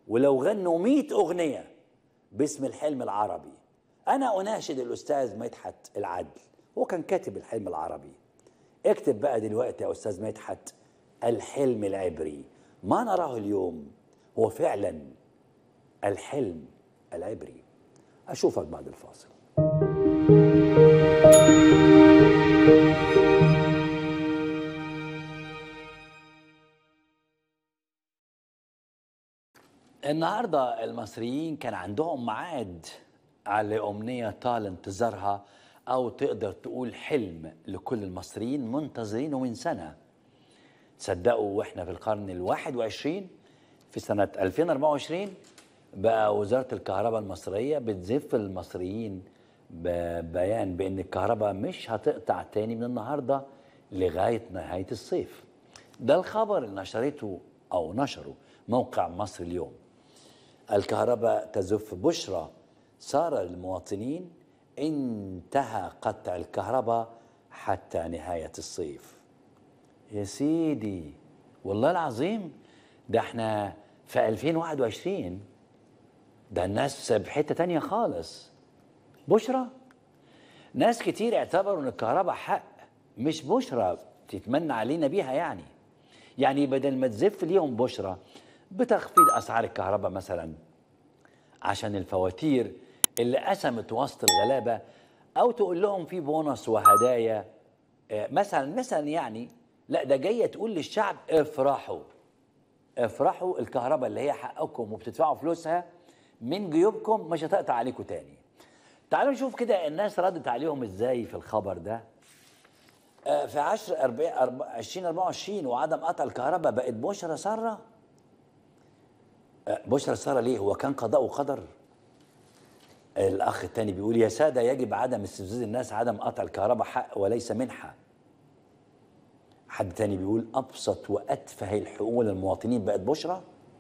ولو غنوا مئة أغنية باسم الحلم العربي أنا أناشد الأستاذ مدحت العدل هو كان كاتب الحلم العربي اكتب بقى دلوقتي يا أستاذ مدحت الحلم العبري ما نراه اليوم هو فعلا الحلم العبري أشوفك بعد الفاصل النهارده المصريين كان عندهم ميعاد على أمنية طال انتظارها أو تقدر تقول حلم لكل المصريين منتظرينه من سنة تصدقوا وإحنا في القرن الواحد وعشرين في سنة 2024 بقى وزارة الكهرباء المصرية بتزف المصريين ببيان بأن الكهرباء مش هتقطع تاني من النهاردة لغاية نهاية الصيف ده الخبر اللي نشرته أو نشره موقع مصر اليوم الكهرباء تزف بشرى سارة للمواطنين انتهى قطع الكهرباء حتى نهاية الصيف يا سيدي والله العظيم ده احنا في 2021 ده الناس بحتة تانية خالص بشرى ناس كتير اعتبروا ان الكهرباء حق مش بشرى تتمنى علينا بيها يعني يعني بدل ما تزف ليهم بشرى بتخفيض اسعار الكهرباء مثلا عشان الفواتير اللي قسمت وسط الغلابه او تقول لهم في بونص وهدايا آه، مثلا مثلا يعني لا ده جايه تقول للشعب افرحوا افرحوا الكهرباء اللي هي حقكم وبتدفعوا فلوسها من جيوبكم مش هتقطع عليكم تاني تعالوا نشوف كده الناس ردت عليهم ازاي في الخبر ده آه، في 10 2024 وعدم قطع الكهرباء بقت بشرى ساره آه، بشرى ساره ليه هو كان قضاء وقدر الاخ الثاني بيقول يا ساده يجب عدم استفزاز الناس عدم قطع الكهرباء حق وليس منحه حد تاني بيقول ابسط واتفه الحقوق للمواطنين بقت بشرى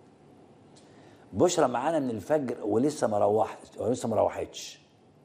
بشرى معانا من الفجر ولسه ما روحت ولسه ما روحتش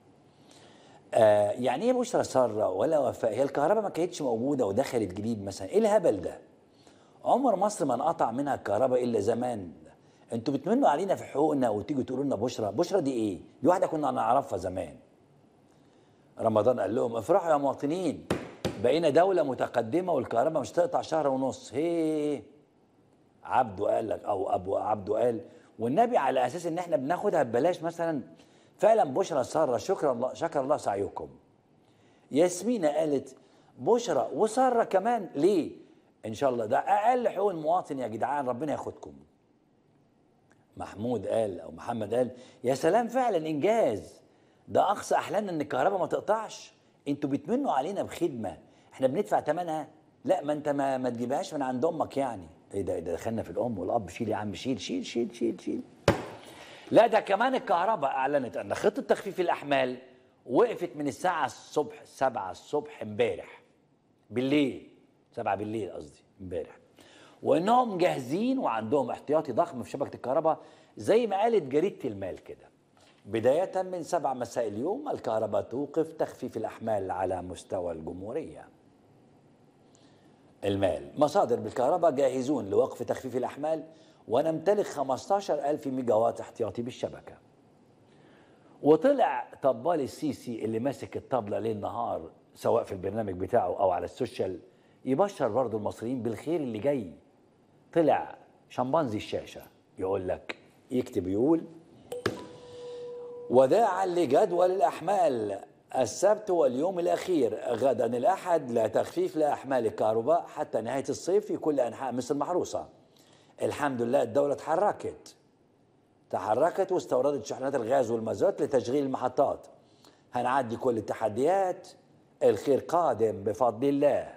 آه يعني ايه بشرى ساره ولا وفاء هي الكهرباء ما كانتش موجوده ودخلت جديد مثلا ايه الهبل ده عمر مصر ما انقطع منها الكهرباء الا زمان انتوا بتمنوا علينا في حقوقنا وتيجوا تقولوا لنا بشرى بشرى دي ايه دي واحده كنا نعرفها زمان رمضان قال لهم افرحوا يا مواطنين بقينا دولة متقدمة والكهرباء مش تقطع شهر ونص هي عبده قال لك او ابو عبده قال والنبي على اساس ان احنا بناخدها ببلاش مثلا فعلا بشرى ساره شكرا الله شكر الله سعيكم ياسمينة قالت بشرى وساره كمان ليه ان شاء الله ده اقل حقوق المواطن يا جدعان ربنا ياخدكم محمود قال او محمد قال يا سلام فعلا انجاز ده اقصى احلامنا ان الكهرباء ما تقطعش انتوا بتمنوا علينا بخدمه احنا بندفع ثمنها لا ما انت ما, ما تجيبهاش من عند امك يعني ايه ده إيه ده دخلنا في الام والاب شيل يا عم شيل شيل شيل شيل شيل لا ده كمان الكهرباء اعلنت ان خطه تخفيف الاحمال وقفت من الساعه الصبح 7 الصبح امبارح بالليل 7 بالليل قصدي امبارح وانهم جاهزين وعندهم احتياطي ضخم في شبكه الكهرباء زي ما قالت جريده المال كده بداية من سبع مساء اليوم الكهرباء توقف تخفيف الأحمال على مستوى الجمهورية المال مصادر بالكهرباء جاهزون لوقف تخفيف الأحمال ونمتلك 15 ألف ميجا وات احتياطي بالشبكة وطلع طبال السيسي اللي ماسك الطبلة ليل نهار سواء في البرنامج بتاعه أو على السوشيال يبشر برضو المصريين بالخير اللي جاي طلع شمبانزي الشاشة يقول لك يكتب يقول وداعا لجدول الأحمال السبت واليوم الأخير غدا الأحد لا تخفيف لأحمال الكهرباء حتى نهاية الصيف في كل أنحاء مصر المحروسة الحمد لله الدولة تحركت تحركت واستوردت شحنات الغاز والمازوت لتشغيل المحطات هنعدي كل التحديات الخير قادم بفضل الله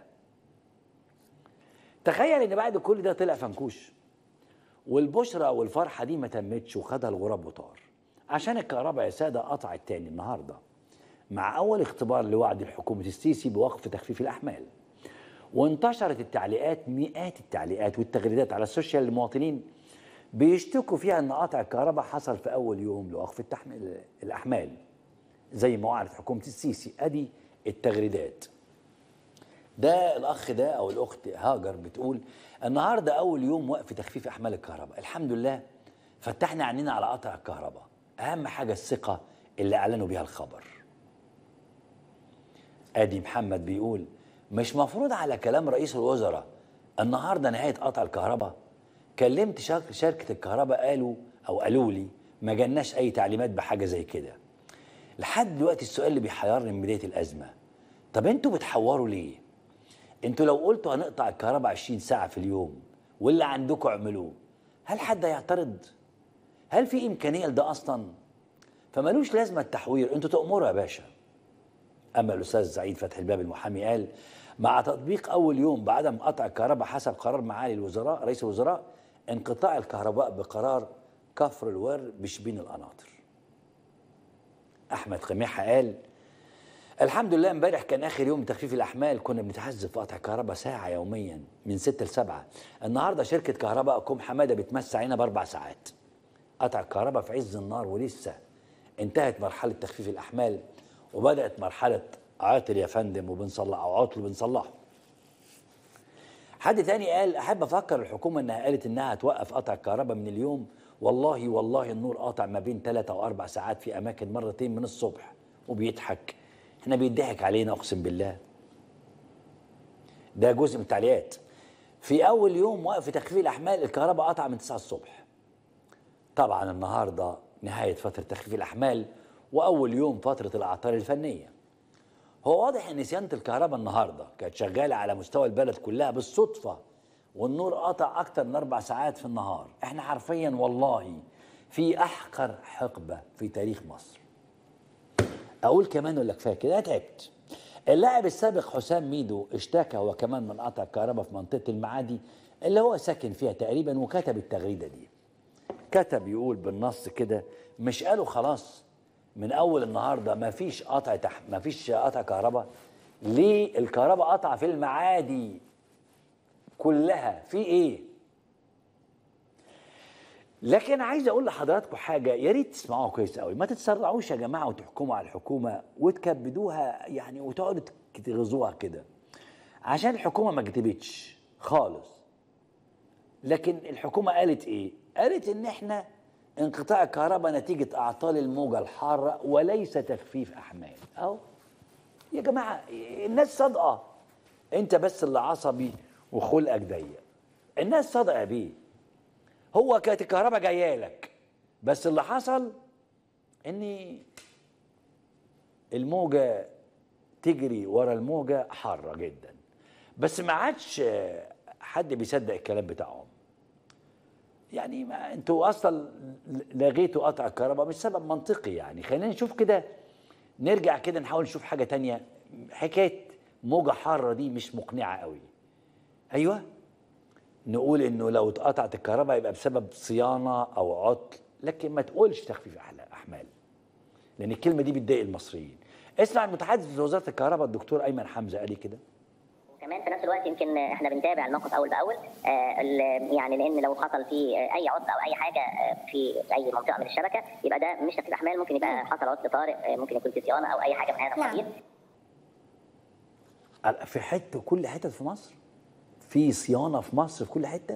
تخيل ان بعد كل ده طلع فنكوش والبشرى والفرحه دي ما تمتش وخدها الغراب وطار عشان الكهرباء يا ساده قطعت تاني النهارده مع اول اختبار لوعد حكومه السيسي بوقف تخفيف الاحمال وانتشرت التعليقات مئات التعليقات والتغريدات على السوشيال للمواطنين بيشتكوا فيها ان قطع الكهرباء حصل في اول يوم لوقف التحميل الاحمال زي ما وعدت حكومه السيسي ادي التغريدات ده الاخ ده او الاخت هاجر بتقول النهارده اول يوم وقف تخفيف احمال الكهرباء الحمد لله فتحنا عينينا على قطع الكهرباء اهم حاجه الثقه اللي اعلنوا بيها الخبر ادي محمد بيقول مش مفروض على كلام رئيس الوزراء النهارده نهايه قطع الكهرباء كلمت شرك- شركه الكهرباء قالوا او قالوا لي ما جالناش اي تعليمات بحاجه زي كده لحد دلوقتي السؤال اللي بيحيرني من بدايه الازمه طب انتوا بتحوروا ليه انتوا لو قلتوا هنقطع الكهرباء 20 ساعه في اليوم واللي عندكم اعملوه هل حد هيعترض هل في امكانيه لده اصلا فمالوش لازمه التحوير انتوا تامروا يا باشا اما الاستاذ سعيد فتحي الباب المحامي قال مع تطبيق اول يوم بعدم قطع الكهرباء حسب قرار معالي الوزراء رئيس الوزراء انقطاع الكهرباء بقرار كفر الور بشبين القناطر احمد قميحه قال الحمد لله امبارح كان اخر يوم تخفيف الاحمال كنا بنتحزب في قطع الكهرباء ساعه يوميا من 6 ل 7 النهارده شركه كهرباء كوم حماده بتمس علينا باربع ساعات قطع الكهرباء في عز النار ولسه انتهت مرحله تخفيف الاحمال وبدات مرحله عاطل يا فندم وبنصلح او عطل بنصلحه حد تاني قال احب افكر الحكومه انها قالت انها هتوقف قطع الكهرباء من اليوم والله والله النور قاطع ما بين ثلاثة او اربع ساعات في اماكن مرتين من الصبح وبيضحك احنا بيضحك علينا اقسم بالله ده جزء من التعليقات في اول يوم وقف تخفيف الاحمال الكهرباء قطع من 9 الصبح طبعا النهارده نهايه فتره تخفيف الاحمال واول يوم فتره الاعطال الفنيه هو واضح ان صيانه الكهرباء النهارده كانت شغاله على مستوى البلد كلها بالصدفه والنور قطع اكتر من اربع ساعات في النهار احنا حرفيا والله في احقر حقبه في تاريخ مصر اقول كمان ولا كفايه كده أنا تعبت اللاعب السابق حسام ميدو اشتكى هو كمان من قطع الكهرباء في منطقه المعادي اللي هو ساكن فيها تقريبا وكتب التغريده دي كتب يقول بالنص كده مش قالوا خلاص من اول النهارده ما فيش قطع تح... ما فيش قطع كهرباء ليه الكهرباء قطع في المعادي كلها في ايه لكن عايز اقول لحضراتكم حاجه يا ريت تسمعوها كويس قوي ما تتسرعوش يا جماعه وتحكموا على الحكومه وتكبدوها يعني وتقعدوا تغزوها كده عشان الحكومه ما كتبتش خالص لكن الحكومه قالت ايه قالت ان احنا انقطاع الكهرباء نتيجه اعطال الموجه الحاره وليس تخفيف احمال اهو يا جماعه الناس صادقه انت بس اللي عصبي وخلقك ضيق الناس صادقه بيه هو كانت الكهرباء جايه لك بس اللي حصل ان الموجه تجري ورا الموجه حاره جدا بس ما عادش حد بيصدق الكلام بتاعهم يعني ما انتوا اصلا لغيتوا قطع الكهرباء مش سبب منطقي يعني خلينا نشوف كده نرجع كده نحاول نشوف حاجه تانية حكايه موجه حاره دي مش مقنعه قوي ايوه نقول انه لو اتقطعت الكهرباء يبقى بسبب صيانه او عطل لكن ما تقولش تخفيف أحلا- احمال لان الكلمه دي بتضايق المصريين اسمع المتحدث لوزاره الكهرباء الدكتور ايمن حمزه قال إيه كده كمان في نفس الوقت يمكن احنا بنتابع الموقف اول باول آه، ال- يعني لان لو حصل فيه آه، اي عطل او اي حاجه آه، في اي منطقه من الشبكه يبقى ده مش تخفيف احمال ممكن يبقى حصل عطل طارئ آه، ممكن يكون في صيانه او اي حاجه من هذا نعم. القبيل على- في حته كل حته في مصر في صيانه في مصر في كل حته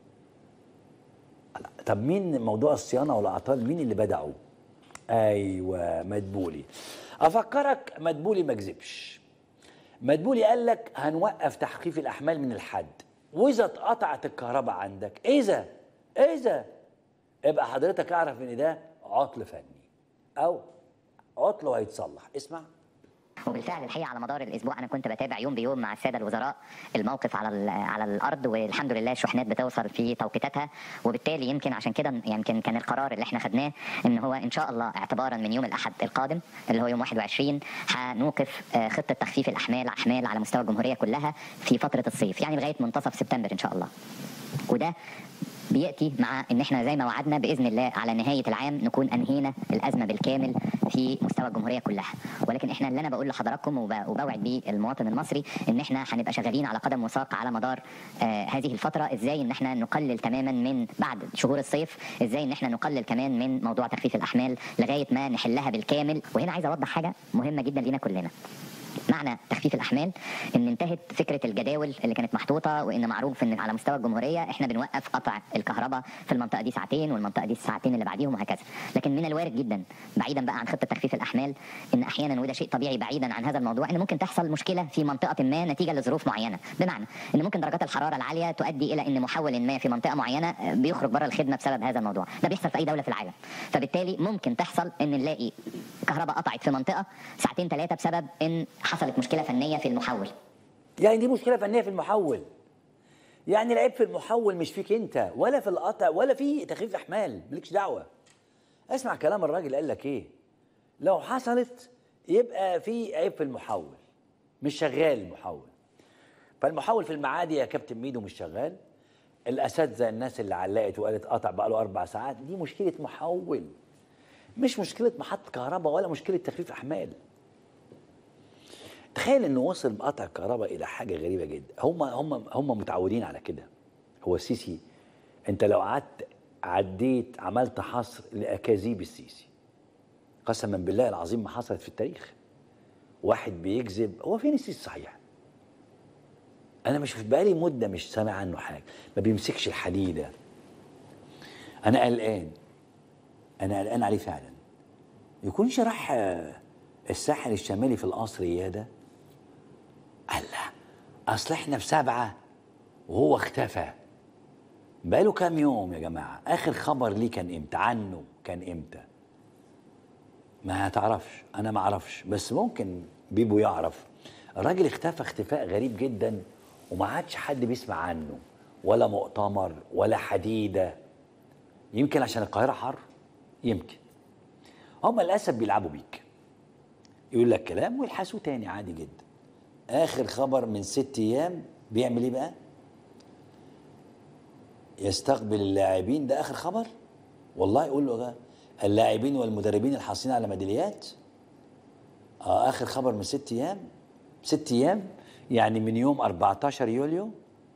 طب مين موضوع الصيانه والاعطال مين اللي بدعوا ايوه مدبولي افكرك مدبولي ما كذبش مدبولي قال لك هنوقف تحقيق الاحمال من الحد واذا اتقطعت الكهرباء عندك اذا اذا ابقى حضرتك اعرف ان ده عطل فني او عطل وهيتصلح اسمع وبالفعل الحقيقه على مدار الاسبوع انا كنت بتابع يوم بيوم مع الساده الوزراء الموقف على ال- على الارض والحمد لله الشحنات بتوصل في توقيتاتها وبالتالي يمكن عشان كده يمكن كان القرار اللي احنا خدناه ان هو ان شاء الله اعتبارا من يوم الاحد القادم اللي هو يوم 21 هنوقف آه، خطه تخفيف الاحمال احمال على مستوى الجمهوريه كلها في فتره الصيف يعني لغايه منتصف سبتمبر ان شاء الله وده بياتي مع ان احنا زي ما وعدنا باذن الله على نهايه العام نكون انهينا الازمه بالكامل في مستوى الجمهوريه كلها ولكن احنا اللي انا بقول لحضراتكم وب- وبوعد بيه المواطن المصري ان احنا هنبقى شغالين على قدم وساق على مدار آه هذه الفتره ازاي ان احنا نقلل تماما من بعد شهور الصيف ازاي ان احنا نقلل كمان من موضوع تخفيف الاحمال لغايه ما نحلها بالكامل وهنا عايز اوضح حاجه مهمه جدا لينا كلنا معنى تخفيف الاحمال ان انتهت فكره الجداول اللي كانت محطوطه وان معروف ان على مستوى الجمهوريه احنا بنوقف قطع الكهرباء في المنطقه دي ساعتين والمنطقه دي الساعتين اللي بعديهم وهكذا لكن من الوارد جدا بعيدا بقى عن خطه تخفيف الاحمال ان احيانا وده شيء طبيعي بعيدا عن هذا الموضوع ان ممكن تحصل مشكله في منطقه ما نتيجه لظروف معينه بمعنى ان ممكن درجات الحراره العاليه تؤدي الى ان محول ما في منطقه معينه بيخرج بره الخدمه بسبب هذا الموضوع ده بيحصل في اي دوله في العالم فبالتالي ممكن تحصل ان نلاقي كهرباء قطعت في منطقه ساعتين ثلاثه بسبب ان حصلت مشكله فنيه في المحول يعني دي مشكله فنيه في المحول يعني العيب في المحول مش فيك انت ولا في القطع ولا في تخفيف احمال مالكش دعوه اسمع كلام الراجل قال لك ايه لو حصلت يبقى في عيب في المحول مش شغال المحول فالمحول في المعادي يا كابتن ميدو مش شغال الاساتذه الناس اللي علقت وقالت قطع بقى له اربع ساعات دي مشكله محول مش مشكله محطه كهرباء ولا مشكله تخفيف احمال تخيل انه وصل بقطع الكهرباء الى حاجه غريبه جدا هم هم هم متعودين على كده هو السيسي انت لو قعدت عديت عملت حصر لاكاذيب السيسي قسما بالله العظيم ما حصلت في التاريخ واحد بيكذب هو فين السيسي صحيح انا مش في بقالي مده مش سامع عنه حاجه ما بيمسكش الحديده انا قلقان انا قلقان عليه فعلا يكونش راح آه، الساحل الشمالي في القصر ده الله اصل احنا في سبعه وهو اختفى بقاله كام يوم يا جماعه اخر خبر ليه كان امتى عنه كان امتى ما هتعرفش انا ما اعرفش بس ممكن بيبو يعرف الراجل اختفى اختفاء غريب جدا وما عادش حد بيسمع عنه ولا مؤتمر ولا حديده يمكن عشان القاهره حر يمكن هم للاسف بيلعبوا بيك يقول لك كلام ويلحسوه تاني عادي جدا اخر خبر من ست ايام بيعمل ايه بقى يستقبل اللاعبين ده اخر خبر والله يقول له ده اللاعبين والمدربين الحاصلين على ميداليات اه اخر خبر من ست ايام ست ايام يعني من يوم 14 يوليو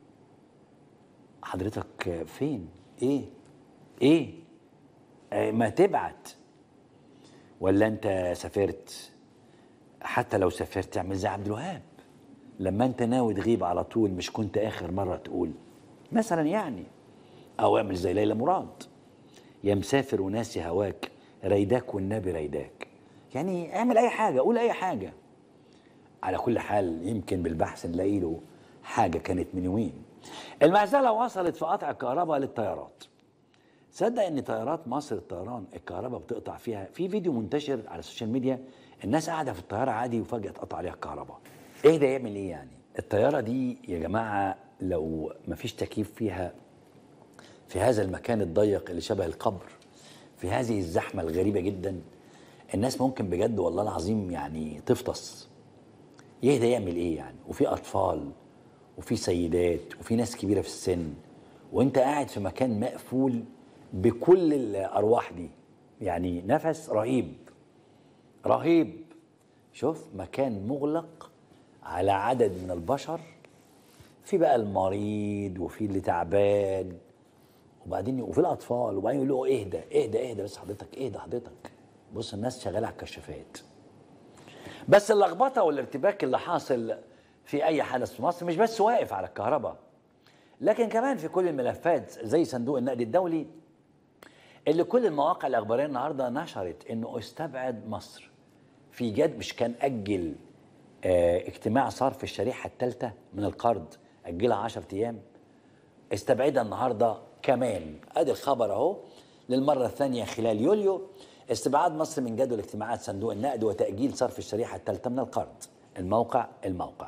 حضرتك فين ايه ايه آه ما تبعت ولا انت سافرت حتى لو سافرت تعمل زي عبد الوهاب لما انت ناوي تغيب على طول مش كنت اخر مره تقول مثلا يعني او اعمل زي ليلى مراد يا مسافر وناسي هواك ريداك والنبي ريداك يعني اعمل اي حاجه قول اي حاجه على كل حال يمكن بالبحث نلاقي له حاجه كانت من يومين المعزله وصلت في قطع الكهرباء للطيارات صدق ان طيارات مصر الطيران الكهرباء بتقطع فيها في فيديو منتشر على السوشيال ميديا الناس قاعده في الطياره عادي وفجاه اتقطع عليها الكهرباء ايه ده يعمل ايه يعني الطياره دي يا جماعه لو ما فيش تكييف فيها في هذا المكان الضيق اللي شبه القبر في هذه الزحمه الغريبه جدا الناس ممكن بجد والله العظيم يعني تفطس يهدى يعمل ايه يعني وفي اطفال وفي سيدات وفي ناس كبيره في السن وانت قاعد في مكان مقفول بكل الارواح دي يعني نفس رهيب رهيب شوف مكان مغلق على عدد من البشر في بقى المريض وفي اللي تعبان وبعدين وفي الاطفال وبعدين يقولوا اهدى اهدى اهدى بس حضرتك اهدى حضرتك بص الناس شغاله على الكشافات بس اللخبطه والارتباك اللي حاصل في اي حدث في مصر مش بس واقف على الكهرباء لكن كمان في كل الملفات زي صندوق النقد الدولي اللي كل المواقع الاخباريه النهارده نشرت انه استبعد مصر في جد مش كان اجل اه اجتماع صرف الشريحه الثالثه من القرض اجلها 10 ايام استبعدها النهارده كمان ادي الخبر اهو للمره الثانيه خلال يوليو استبعاد مصر من جدول اجتماعات صندوق النقد وتاجيل صرف الشريحه الثالثه من القرض الموقع الموقع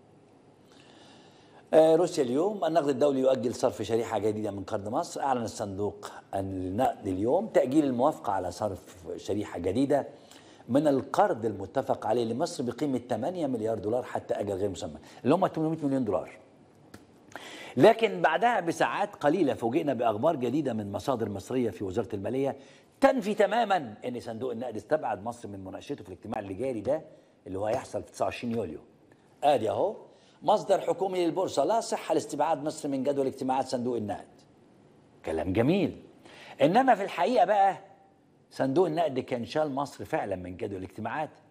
آه روسيا اليوم النقد الدولي يؤجل صرف شريحة جديدة من قرض مصر أعلن الصندوق النقد اليوم تأجيل الموافقة على صرف شريحة جديدة من القرض المتفق عليه لمصر بقيمة 8 مليار دولار حتى أجل غير مسمى اللي هم 800 مليون دولار لكن بعدها بساعات قليلة فوجئنا بأخبار جديدة من مصادر مصرية في وزارة المالية تنفي تماما أن صندوق النقد استبعد مصر من مناقشته في الاجتماع اللي جاري ده اللي هو هيحصل في 29 يوليو ادي اهو مصدر حكومي للبورصه لا صحه لاستبعاد مصر من جدول اجتماعات صندوق النقد كلام جميل انما في الحقيقه بقى صندوق النقد كان شال مصر فعلا من جدول الاجتماعات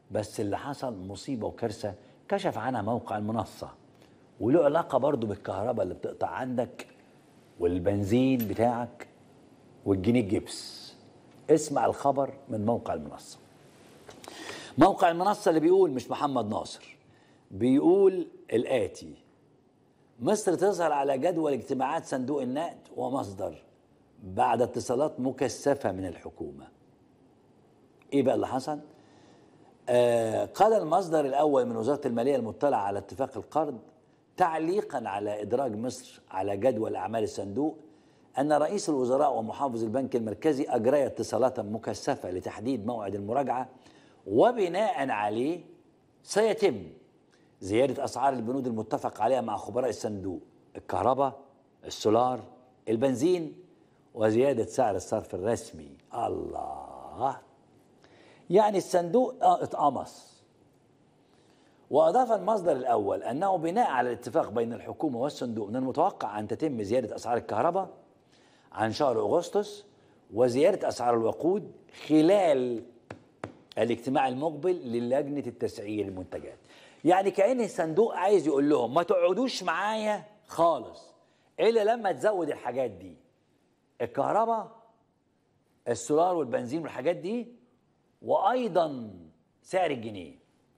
بس اللي حصل مصيبة وكارثة كشف عنها موقع المنصة وله علاقة برضو بالكهرباء اللي بتقطع عندك والبنزين بتاعك والجنيه الجبس اسمع الخبر من موقع المنصة موقع المنصة اللي بيقول مش محمد ناصر بيقول الآتي مصر تظهر على جدول اجتماعات صندوق النقد ومصدر بعد اتصالات مكثفة من الحكومة ايه بقى اللي حصل آه قال المصدر الاول من وزاره الماليه المطلع على اتفاق القرض تعليقا على ادراج مصر على جدول اعمال الصندوق ان رئيس الوزراء ومحافظ البنك المركزي اجريا اتصالات مكثفه لتحديد موعد المراجعه وبناء عليه سيتم زياده اسعار البنود المتفق عليها مع خبراء الصندوق الكهرباء السولار البنزين وزياده سعر الصرف الرسمي الله يعني الصندوق آه اتقمص وأضاف المصدر الأول أنه بناء على الاتفاق بين الحكومة والصندوق من المتوقع أن تتم زيادة أسعار الكهرباء عن شهر أغسطس وزيادة أسعار الوقود خلال الاجتماع المقبل للجنة التسعير المنتجات يعني كأن الصندوق عايز يقول لهم ما تقعدوش معايا خالص إلا لما تزود الحاجات دي الكهرباء السولار والبنزين والحاجات دي وايضا سعر الجنيه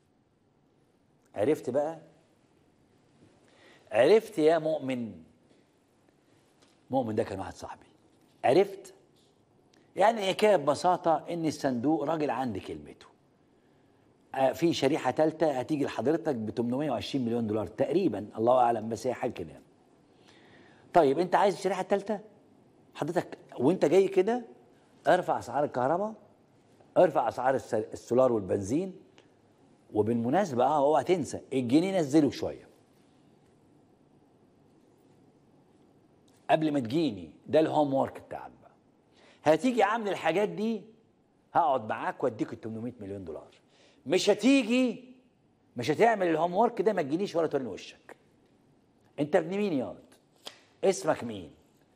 عرفت بقى عرفت يا مؤمن مؤمن ده كان واحد صاحبي عرفت يعني الحكايه ببساطه ان الصندوق راجل عند كلمته آه في شريحه ثالثه هتيجي لحضرتك ب 820 مليون دولار تقريبا الله اعلم بس هي حاجه كده طيب انت عايز الشريحه الثالثه حضرتك وانت جاي كده ارفع اسعار الكهرباء ارفع اسعار السولار والبنزين وبالمناسبه اه اوعى تنسى الجنيه نزله شويه قبل ما تجيني ده الهوم ورك بتاعك بقى هتيجي عامل الحاجات دي هقعد معاك واديك ال 800 مليون دولار مش هتيجي مش هتعمل الهوم ورك ده ما تجينيش ولا توريني وشك انت ابن مين ياض اسمك مين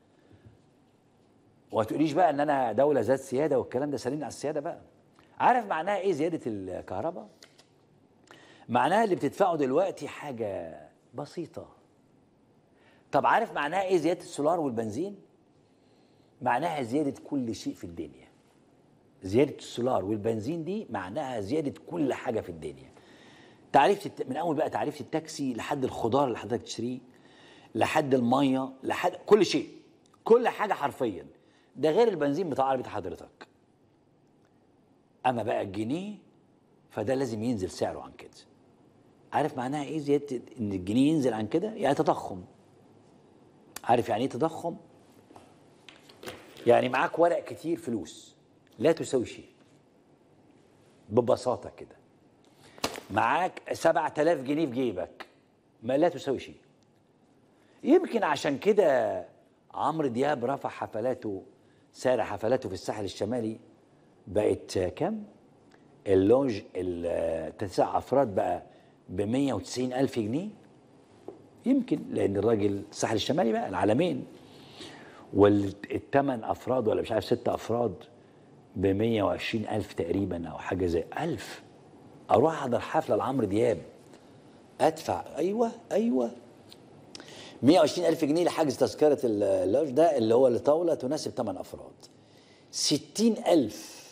وما تقوليش بقى ان انا دوله ذات سياده والكلام ده سالين على السياده بقى عارف معناها ايه زياده الكهرباء معناها اللي بتدفعه دلوقتي حاجه بسيطه طب عارف معناها ايه زياده السولار والبنزين معناها زياده كل شيء في الدنيا زياده السولار والبنزين دي معناها زياده كل حاجه في الدنيا تعريف الت... من اول بقى تعريف التاكسي لحد الخضار اللي حضرتك تشتريه لحد الميه لحد كل شيء كل حاجه حرفيا ده غير البنزين بتاع عربيه حضرتك اما بقى الجنيه فده لازم ينزل سعره عن كده عارف معناها ايه زياده ان الجنيه ينزل عن كده يعني تضخم عارف يعني ايه تضخم يعني معاك ورق كتير فلوس لا تساوي شيء ببساطه كده معاك 7000 جنيه في جيبك ما لا تساوي شيء يمكن عشان كده عمرو دياب رفع حفلاته سعر حفلاته في الساحل الشمالي بقت كام؟ اللونج التسع افراد بقى ب 190 الف جنيه يمكن لان الراجل الساحل الشمالي بقى العالمين والثمان افراد ولا مش عارف ست افراد ب 120 الف تقريبا او حاجه زي الف اروح احضر حفله لعمرو دياب ادفع ايوه ايوه 120 ألف جنيه لحجز تذكرة اللوج ده اللي هو لطاولة تناسب 8 أفراد 60 ألف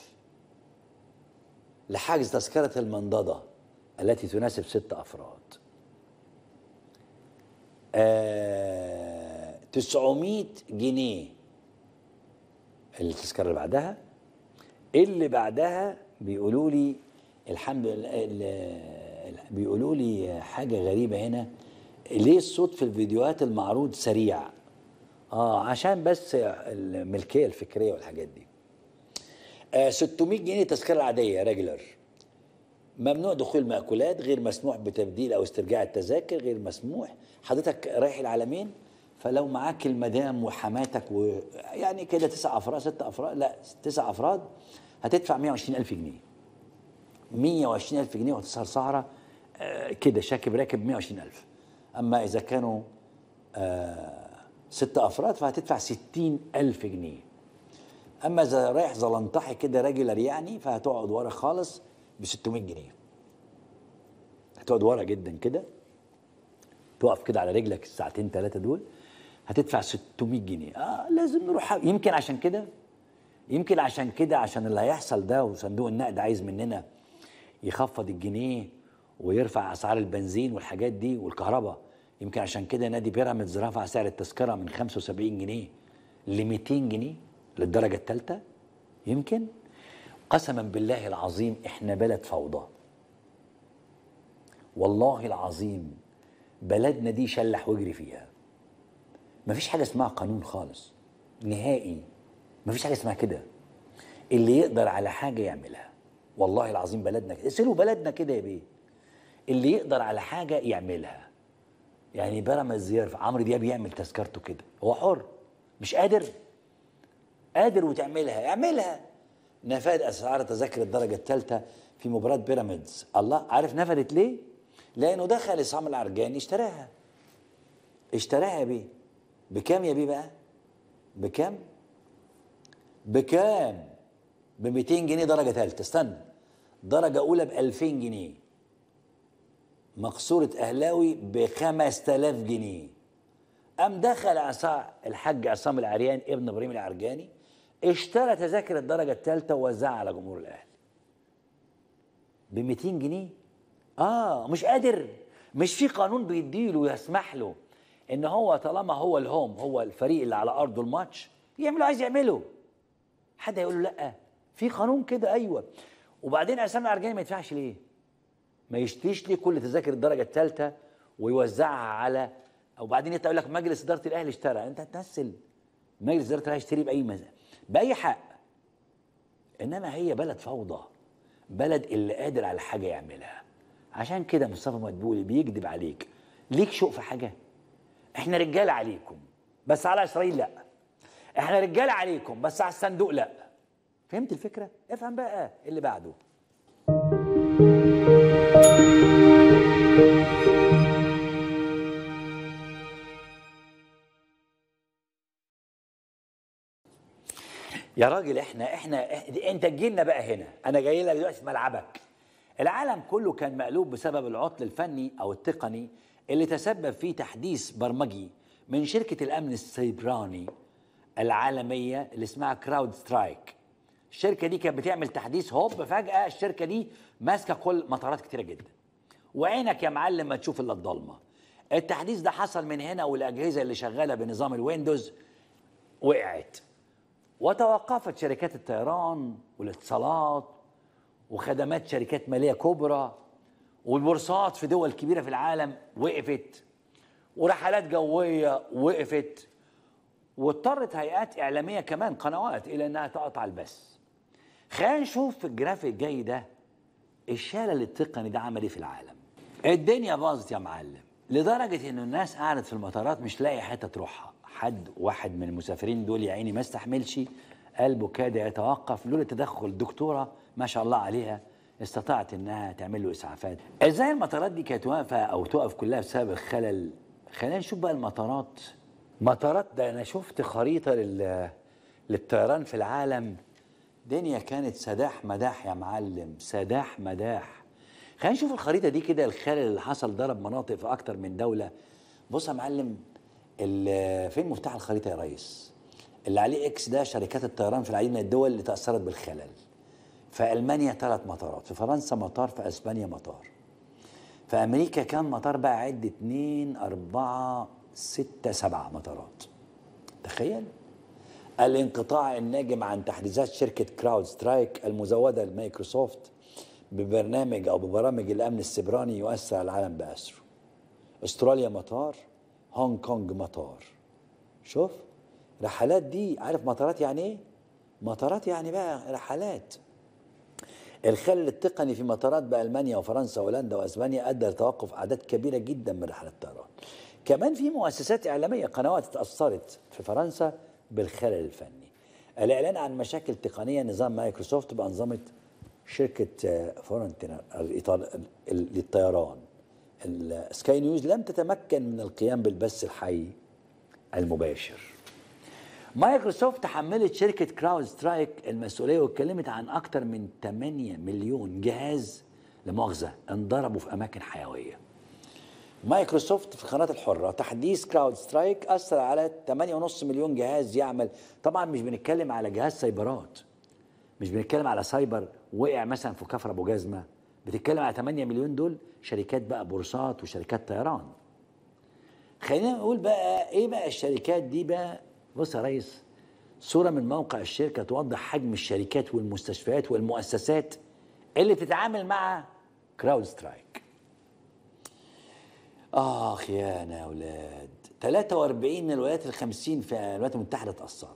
لحجز تذكرة المنضدة التي تناسب 6 أفراد آه 900 جنيه التذكرة اللي بعدها اللي بعدها بيقولوا لي الحمد لله بيقولوا لي حاجة غريبة هنا ليه الصوت في الفيديوهات المعروض سريع اه عشان بس الملكيه الفكريه والحاجات دي آه 600 جنيه تذكره عاديه ريجولر ممنوع دخول مأكولات غير مسموح بتبديل او استرجاع التذاكر غير مسموح حضرتك رايح العالمين فلو معاك المدام وحماتك و يعني كده تسع افراد ست افراد لا تسع افراد هتدفع 120 الف جنيه 120 الف جنيه وهتسهر سهره آه كده شاكب راكب 120 الف أما إذا كانوا آه ست أفراد فهتدفع ستين ألف جنيه أما إذا رايح زلنطحي كده ريجولر يعني فهتقعد ورا خالص ب 600 جنيه هتقعد ورا جدا كده تقف كده على رجلك الساعتين ثلاثه دول هتدفع 600 جنيه اه لازم نروح يمكن عشان كده يمكن عشان كده عشان اللي هيحصل ده وصندوق النقد عايز مننا يخفض الجنيه ويرفع اسعار البنزين والحاجات دي والكهرباء يمكن عشان كده نادي بيراميدز رفع سعر التذكره من 75 جنيه ل 200 جنيه للدرجه الثالثه يمكن قسما بالله العظيم احنا بلد فوضى والله العظيم بلدنا دي شلح واجري فيها مفيش حاجه اسمها قانون خالص نهائي مفيش حاجه اسمها كده اللي يقدر على حاجه يعملها والله العظيم بلدنا كده اسالوا بلدنا كده يا بيه اللي يقدر على حاجه يعملها يعني بيراميدز يرفع عمرو دياب يعمل تذكرته كده هو حر مش قادر قادر وتعملها اعملها نفاد اسعار تذاكر الدرجه الثالثه في مباراه بيراميدز الله عارف نفدت ليه لانه دخل عصام العرجاني اشتراها اشتراها يا بيه بكام يا بيه بقى بكام بكام ب 200 جنيه درجه ثالثه استنى درجه اولى ب 2000 جنيه مقصوره اهلاوي ب 5000 جنيه قام دخل عصا الحاج عصام العريان ابن ابراهيم العرجاني اشترى تذاكر الدرجه الثالثه ووزعها على جمهور الاهلي ب 200 جنيه اه مش قادر مش في قانون بيديله ويسمح له ان هو طالما هو الهوم هو الفريق اللي على ارضه الماتش يعمل اللي عايز يعمله حد هيقول له لا في قانون كده ايوه وبعدين عصام العرجاني ما يدفعش ليه ما يشتريش ليه كل تذاكر الدرجه الثالثه ويوزعها على وبعدين يقول لك مجلس اداره الاهلي اشترى انت هتمثل مجلس اداره الاهلي يشتري باي مزاج باي حق انما هي بلد فوضى بلد اللي قادر على حاجه يعملها عشان كده مصطفى مدبولي بيكذب عليك ليك شوق في حاجه احنا رجاله عليكم بس على اسرائيل لا احنا رجاله عليكم بس على الصندوق لا فهمت الفكره افهم بقى اللي بعده يا راجل احنا احنا إح- انت تجيلنا بقى هنا انا جاي لك دلوقتي في ملعبك العالم كله كان مقلوب بسبب العطل الفني او التقني اللي تسبب فيه تحديث برمجي من شركه الامن السيبراني العالميه اللي اسمها كراود سترايك الشركه دي كانت بتعمل تحديث هوب فجاه الشركه دي ماسكه كل مطارات كتيره جدا وعينك يا معلم ما تشوف الا الضلمه التحديث ده حصل من هنا والاجهزه اللي شغاله بنظام الويندوز وقعت وتوقفت شركات الطيران والاتصالات وخدمات شركات ماليه كبرى والبورصات في دول كبيره في العالم وقفت ورحلات جويه وقفت واضطرت هيئات اعلاميه كمان قنوات الى انها تقطع البث خلينا نشوف في الجراف الجاي ده الشلل التقني ده عمل ايه في العالم الدنيا باظت يا معلم لدرجه ان الناس قعدت في المطارات مش لاقي حته تروحها حد واحد من المسافرين دول يا عيني ما استحملش قلبه كاد يتوقف لولا تدخل الدكتوره ما شاء الله عليها استطاعت انها تعمل له اسعافات ازاي المطارات دي كانت واقفه او تقف كلها بسبب الخلل خلينا نشوف بقى المطارات مطارات ده انا شفت خريطه لل للطيران في العالم دنيا كانت سداح مداح يا معلم سداح مداح خلينا نشوف الخريطه دي كده الخلل اللي حصل ضرب مناطق في اكتر من دوله بص يا معلم ال- فين مفتاح الخريطه يا ريس اللي عليه اكس ده شركات الطيران في العديد من الدول اللي تاثرت بالخلل في المانيا ثلاث مطارات في فرنسا مطار في اسبانيا مطار في امريكا كان مطار بقى عد اتنين اربعه سته سبعه مطارات تخيل الانقطاع الناجم عن تحديثات شركة كراود سترايك المزودة لمايكروسوفت ببرنامج أو ببرامج الأمن السبراني يؤثر على العالم بأسره استراليا مطار هونج كونج مطار شوف رحلات دي عارف مطارات يعني ايه مطارات يعني بقى رحلات الخلل التقني في مطارات بألمانيا وفرنسا وهولندا وأسبانيا أدى لتوقف أعداد كبيرة جدا من رحلات الطيران كمان في مؤسسات إعلامية قنوات اتأثرت في فرنسا بالخلل الفني الإعلان عن مشاكل تقنية نظام مايكروسوفت بأنظمة شركة فورنتينا الإيطال- ال- للطيران السكاي نيوز لم تتمكن من القيام بالبث الحي المباشر مايكروسوفت حملت شركة كراود سترايك المسؤولية واتكلمت عن أكثر من 8 مليون جهاز لمؤاخذه انضربوا في اماكن حيويه مايكروسوفت في القناه الحره تحديث كراود سترايك اثر على 8.5 مليون جهاز يعمل طبعا مش بنتكلم على جهاز سايبرات مش بنتكلم على سايبر وقع مثلا في كفر ابو جزمه بتتكلم على 8 مليون دول شركات بقى بورصات وشركات طيران خلينا نقول بقى ايه بقى الشركات دي بقى بص يا ريس صوره من موقع الشركه توضح حجم الشركات والمستشفيات والمؤسسات اللي بتتعامل مع كراود سترايك اخ يا انا يا اولاد 43 من الولايات ال 50 في الولايات المتحده اتاثرت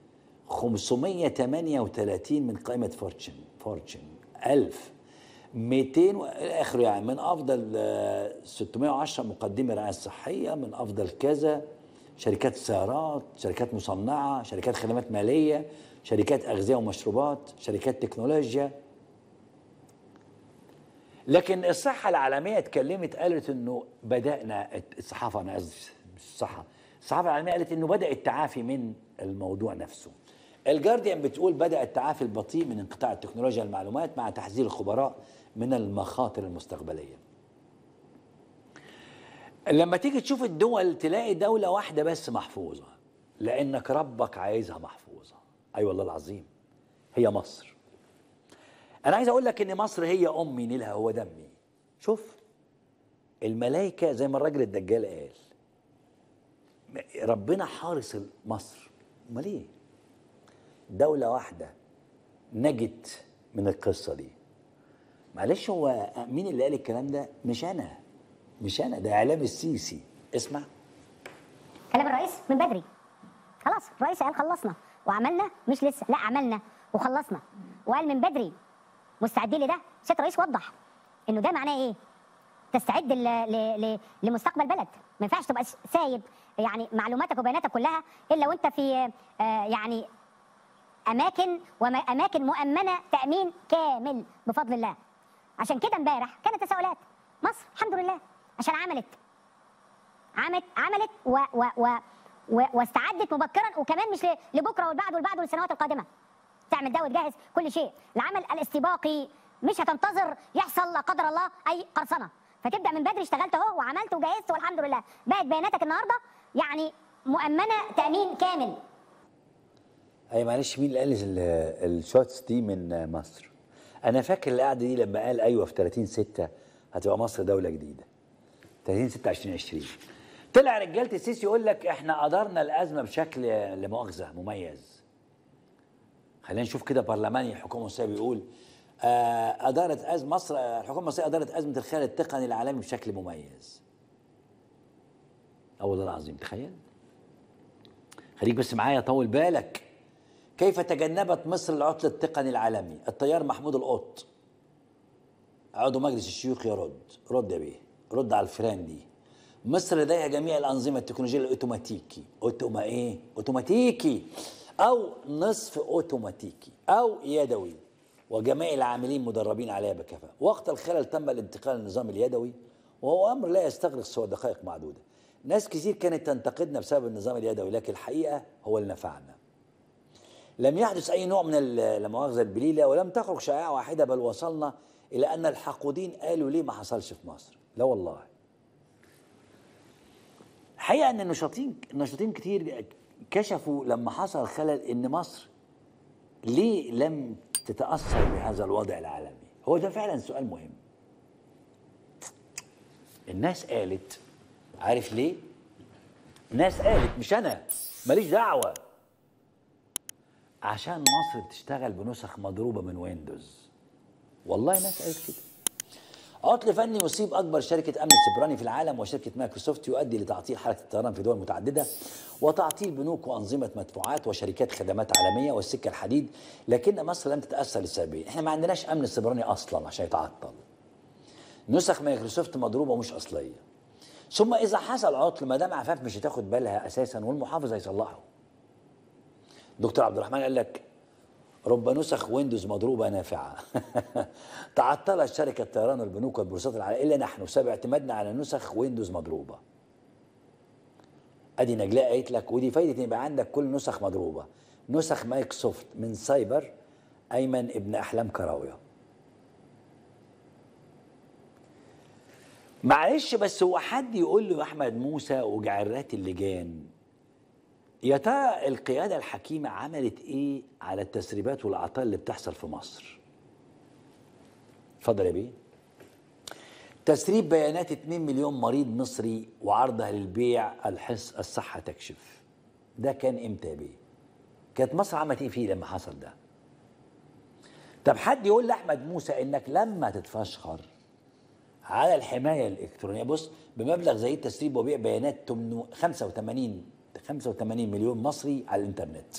538 من قائمه فورتشن فورتشن 1000 200 و- الى اخره يعني من افضل آه، 610 مقدمي رعايه صحيه من افضل كذا شركات سيارات شركات مصنعه شركات خدمات ماليه شركات اغذيه ومشروبات شركات تكنولوجيا لكن الصحة العالمية اتكلمت قالت انه بدأنا الصحافة انا قصدي مش الصحة الصحافة العالمية قالت انه بدأ التعافي من الموضوع نفسه الجارديان بتقول بدأ التعافي البطيء من انقطاع التكنولوجيا المعلومات مع تحذير الخبراء من المخاطر المستقبلية لما تيجي تشوف الدول تلاقي دولة واحدة بس محفوظة لأنك ربك عايزها محفوظة أي والله العظيم هي مصر انا عايز اقول لك ان مصر هي امي نيلها هو دمي شوف الملائكه زي ما الراجل الدجال قال ربنا حارس مصر امال ايه دوله واحده نجت من القصه دي معلش هو مين اللي قال الكلام ده مش انا مش انا ده اعلام السيسي اسمع كلام الرئيس من بدري خلاص الرئيس قال خلصنا وعملنا مش لسه لا عملنا وخلصنا وقال من بدري مستعدين لده سياده الرئيس وضح انه ده معناه ايه تستعد ل... ل... ل... لمستقبل بلد ما ينفعش تبقى سايب يعني معلوماتك وبياناتك كلها الا وانت في آه، يعني اماكن واماكن مؤمنه تامين كامل بفضل الله عشان كده امبارح كانت تساؤلات مصر الحمد لله عشان عملت عملت عملت و و و و واستعدت مبكرا وكمان مش ل- لبكره والبعد والبعد والسنوات القادمه تعمل ده وتجهز كل شيء العمل الاستباقي مش هتنتظر يحصل لا قدر الله اي قرصنه فتبدا من بدري اشتغلت اهو وعملت وجهزت والحمد لله بقت بياناتك النهارده يعني مؤمنه تامين كامل اي معلش مين اللي قال ال- الشوتس دي من مصر انا فاكر القعده دي لما قال ايوه في 30 6 هتبقى مصر دوله جديده 30 6 2020 طلع رجاله السيسي يقول لك احنا قدرنا الازمه بشكل لمؤاخذه مميز خلينا نشوف كده برلماني الحكومه المصريه بيقول آه، ادارت ازمه مصر آه، الحكومه المصريه ادارت ازمه الخيال التقني العالمي بشكل مميز اه والله العظيم تخيل خليك بس معايا طول بالك كيف تجنبت مصر العطل التقني العالمي الطيار محمود القط عضو مجلس الشيوخ يرد رد يا بيه رد على الفيران دي مصر لديها جميع الأنظمة التكنولوجية الأوتوماتيكي أوتوما إيه؟ أوتوماتيكي أو نصف أوتوماتيكي أو يدوي وجميع العاملين مدربين عليها بكفاءة وقت الخلل تم الانتقال للنظام اليدوي وهو أمر لا يستغرق سوى دقائق معدودة ناس كتير كانت تنتقدنا بسبب النظام اليدوي لكن الحقيقة هو اللي نفعنا لم يحدث أي نوع من ال- لا مؤاخذة البليلة ولم تخرج شائعة واحدة بل وصلنا إلى أن الحقودين قالوا ليه ما حصلش في مصر لا والله الحقيقة أن النشاطين نشاطين كتير كشفوا لما حصل خلل أن مصر ليه لم تتأثر بهذا الوضع العالمي هو ده فعلا سؤال مهم الناس قالت عارف ليه الناس قالت مش أنا ماليش دعوة عشان مصر بتشتغل بنسخ مضروبة من ويندوز والله ناس قالت كده عطل فني يصيب اكبر شركه امن سيبراني في العالم وشركه مايكروسوفت يؤدي لتعطيل حركه الطيران في دول متعدده وتعطيل بنوك وانظمه مدفوعات وشركات خدمات عالميه والسكه الحديد لكن مصر لم تتاثر لسببين احنا ما عندناش امن سيبراني اصلا عشان يتعطل نسخ مايكروسوفت مضروبه مش اصليه ثم اذا حصل عطل مدام عفاف مش هتاخد بالها اساسا والمحافظ هيصلحه دكتور عبد الرحمن قال لك رب نسخ ويندوز مضروبه نافعه تعطلت شركه طيران والبنوك والبورصات العالميه الا نحن بسبب اعتمادنا على نسخ ويندوز مضروبه ادي نجلاء قالت لك ودي فايده ان يبقى عندك كل نسخ مضروبه نسخ مايكروسوفت من سايبر ايمن ابن احلام كراويه معلش بس هو حد يقول له احمد موسى وجعرات اللجان يا ترى القياده الحكيمه عملت ايه على التسريبات والاعطال اللي بتحصل في مصر اتفضل يا بيه تسريب بيانات 2 مليون مريض مصري وعرضها للبيع الحس الصحه تكشف ده كان امتى يا بيه كانت مصر عملت ايه فيه لما حصل ده طب حد يقول لاحمد موسى انك لما تتفشخر على الحمايه الالكترونيه بص بمبلغ زي التسريب وبيع بيانات 8 85 85 مليون مصري على الانترنت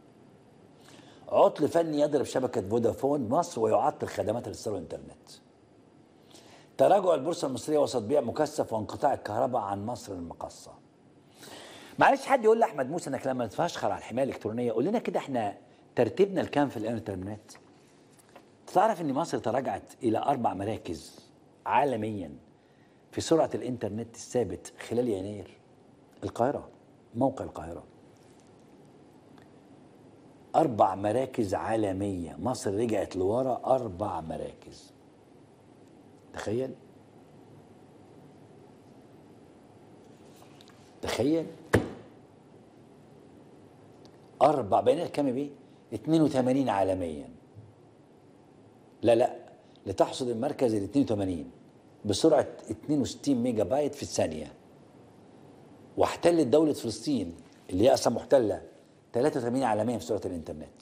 عطل فني يضرب شبكه فودافون مصر ويعطل خدمات الاتصال والانترنت تراجع البورصه المصريه وسط بيع مكثف وانقطاع الكهرباء عن مصر المقاصه معلش حد يقول لاحمد موسى انك لما تفشخر على الحمايه الالكترونيه قول لنا كده احنا ترتيبنا الكام في الانترنت تعرف ان مصر تراجعت الى اربع مراكز عالميا في سرعه الانترنت الثابت خلال يناير القاهره موقع القاهره اربع مراكز عالميه مصر رجعت لورا اربع مراكز تخيل تخيل اربع بيانات كام يا بيه 82 عالميا لا لا لتحصد المركز ال 82 بسرعه 62 ميجا بايت في الثانيه واحتلت دوله فلسطين اللي هي اصلا محتله 83 عالميا في سرعه الانترنت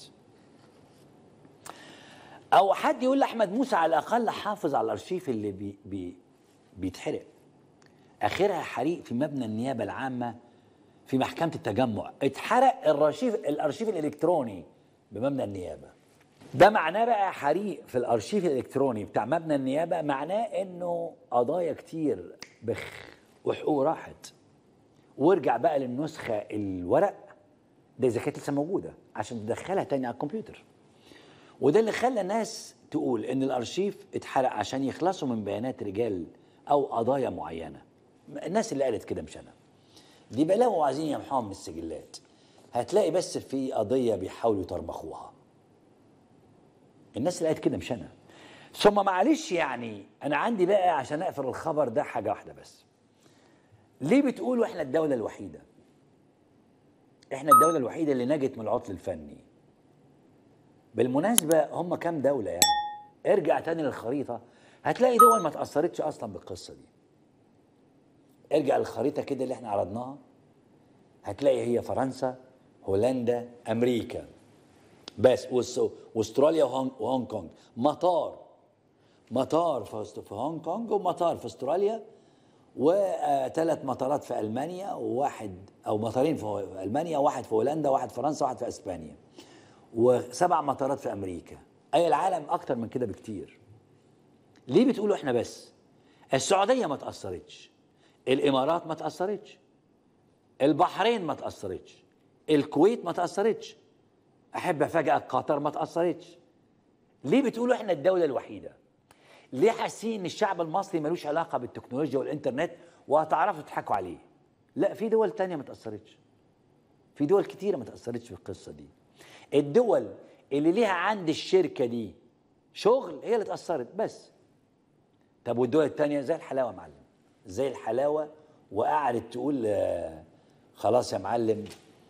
او حد يقول لاحمد موسى على الاقل حافظ على الارشيف اللي بي بي بيتحرق اخرها حريق في مبنى النيابه العامه في محكمه التجمع اتحرق الارشيف الارشيف الالكتروني بمبنى النيابه ده معناه بقى حريق في الارشيف الالكتروني بتاع مبنى النيابه معناه انه قضايا كتير بخ وحقوق راحت وارجع بقى للنسخه الورق ده اذا كانت لسه موجوده عشان تدخلها تاني على الكمبيوتر وده اللي خلى الناس تقول ان الارشيف اتحرق عشان يخلصوا من بيانات رجال او قضايا معينه الناس اللي قالت كده مش انا دي بلاوي عايزين يمحوها من السجلات هتلاقي بس في قضيه بيحاولوا يطرمخوها الناس اللي قالت كده مش انا ثم معلش يعني انا عندي بقى عشان اقفل الخبر ده حاجه واحده بس ليه بتقولوا احنا الدوله الوحيده احنا الدوله الوحيده اللي نجت من العطل الفني بالمناسبه هم كام دوله يعني ارجع تاني للخريطه هتلاقي دول ما تاثرتش اصلا بالقصه دي ارجع للخريطه كده اللي احنا عرضناها هتلاقي هي فرنسا هولندا امريكا بس وأس- واستراليا وهونج وهونج كونج مطار مطار في أست- في هونج كونج ومطار في استراليا وثلاث مطارات في المانيا وواحد او مطارين في في المانيا واحد في هولندا واحد في فرنسا واحد في اسبانيا وسبع مطارات في امريكا اي العالم اكتر من كده بكتير ليه بتقولوا احنا بس السعوديه ما تاثرتش الامارات ما تاثرتش البحرين ما تاثرتش الكويت ما تاثرتش احب افاجئك قطر ما تاثرتش ليه بتقولوا احنا الدوله الوحيده ليه حاسين ان الشعب المصري ملوش علاقه بالتكنولوجيا والانترنت وهتعرفوا تضحكوا عليه لا في دول تانية ما تاثرتش في دول كتيرة ما تاثرتش في القصه دي الدول اللي ليها عند الشركه دي شغل هي اللي اتاثرت بس طب والدول التانية زي الحلاوه يا معلم زي الحلاوه وقعدت تقول آه خلاص يا معلم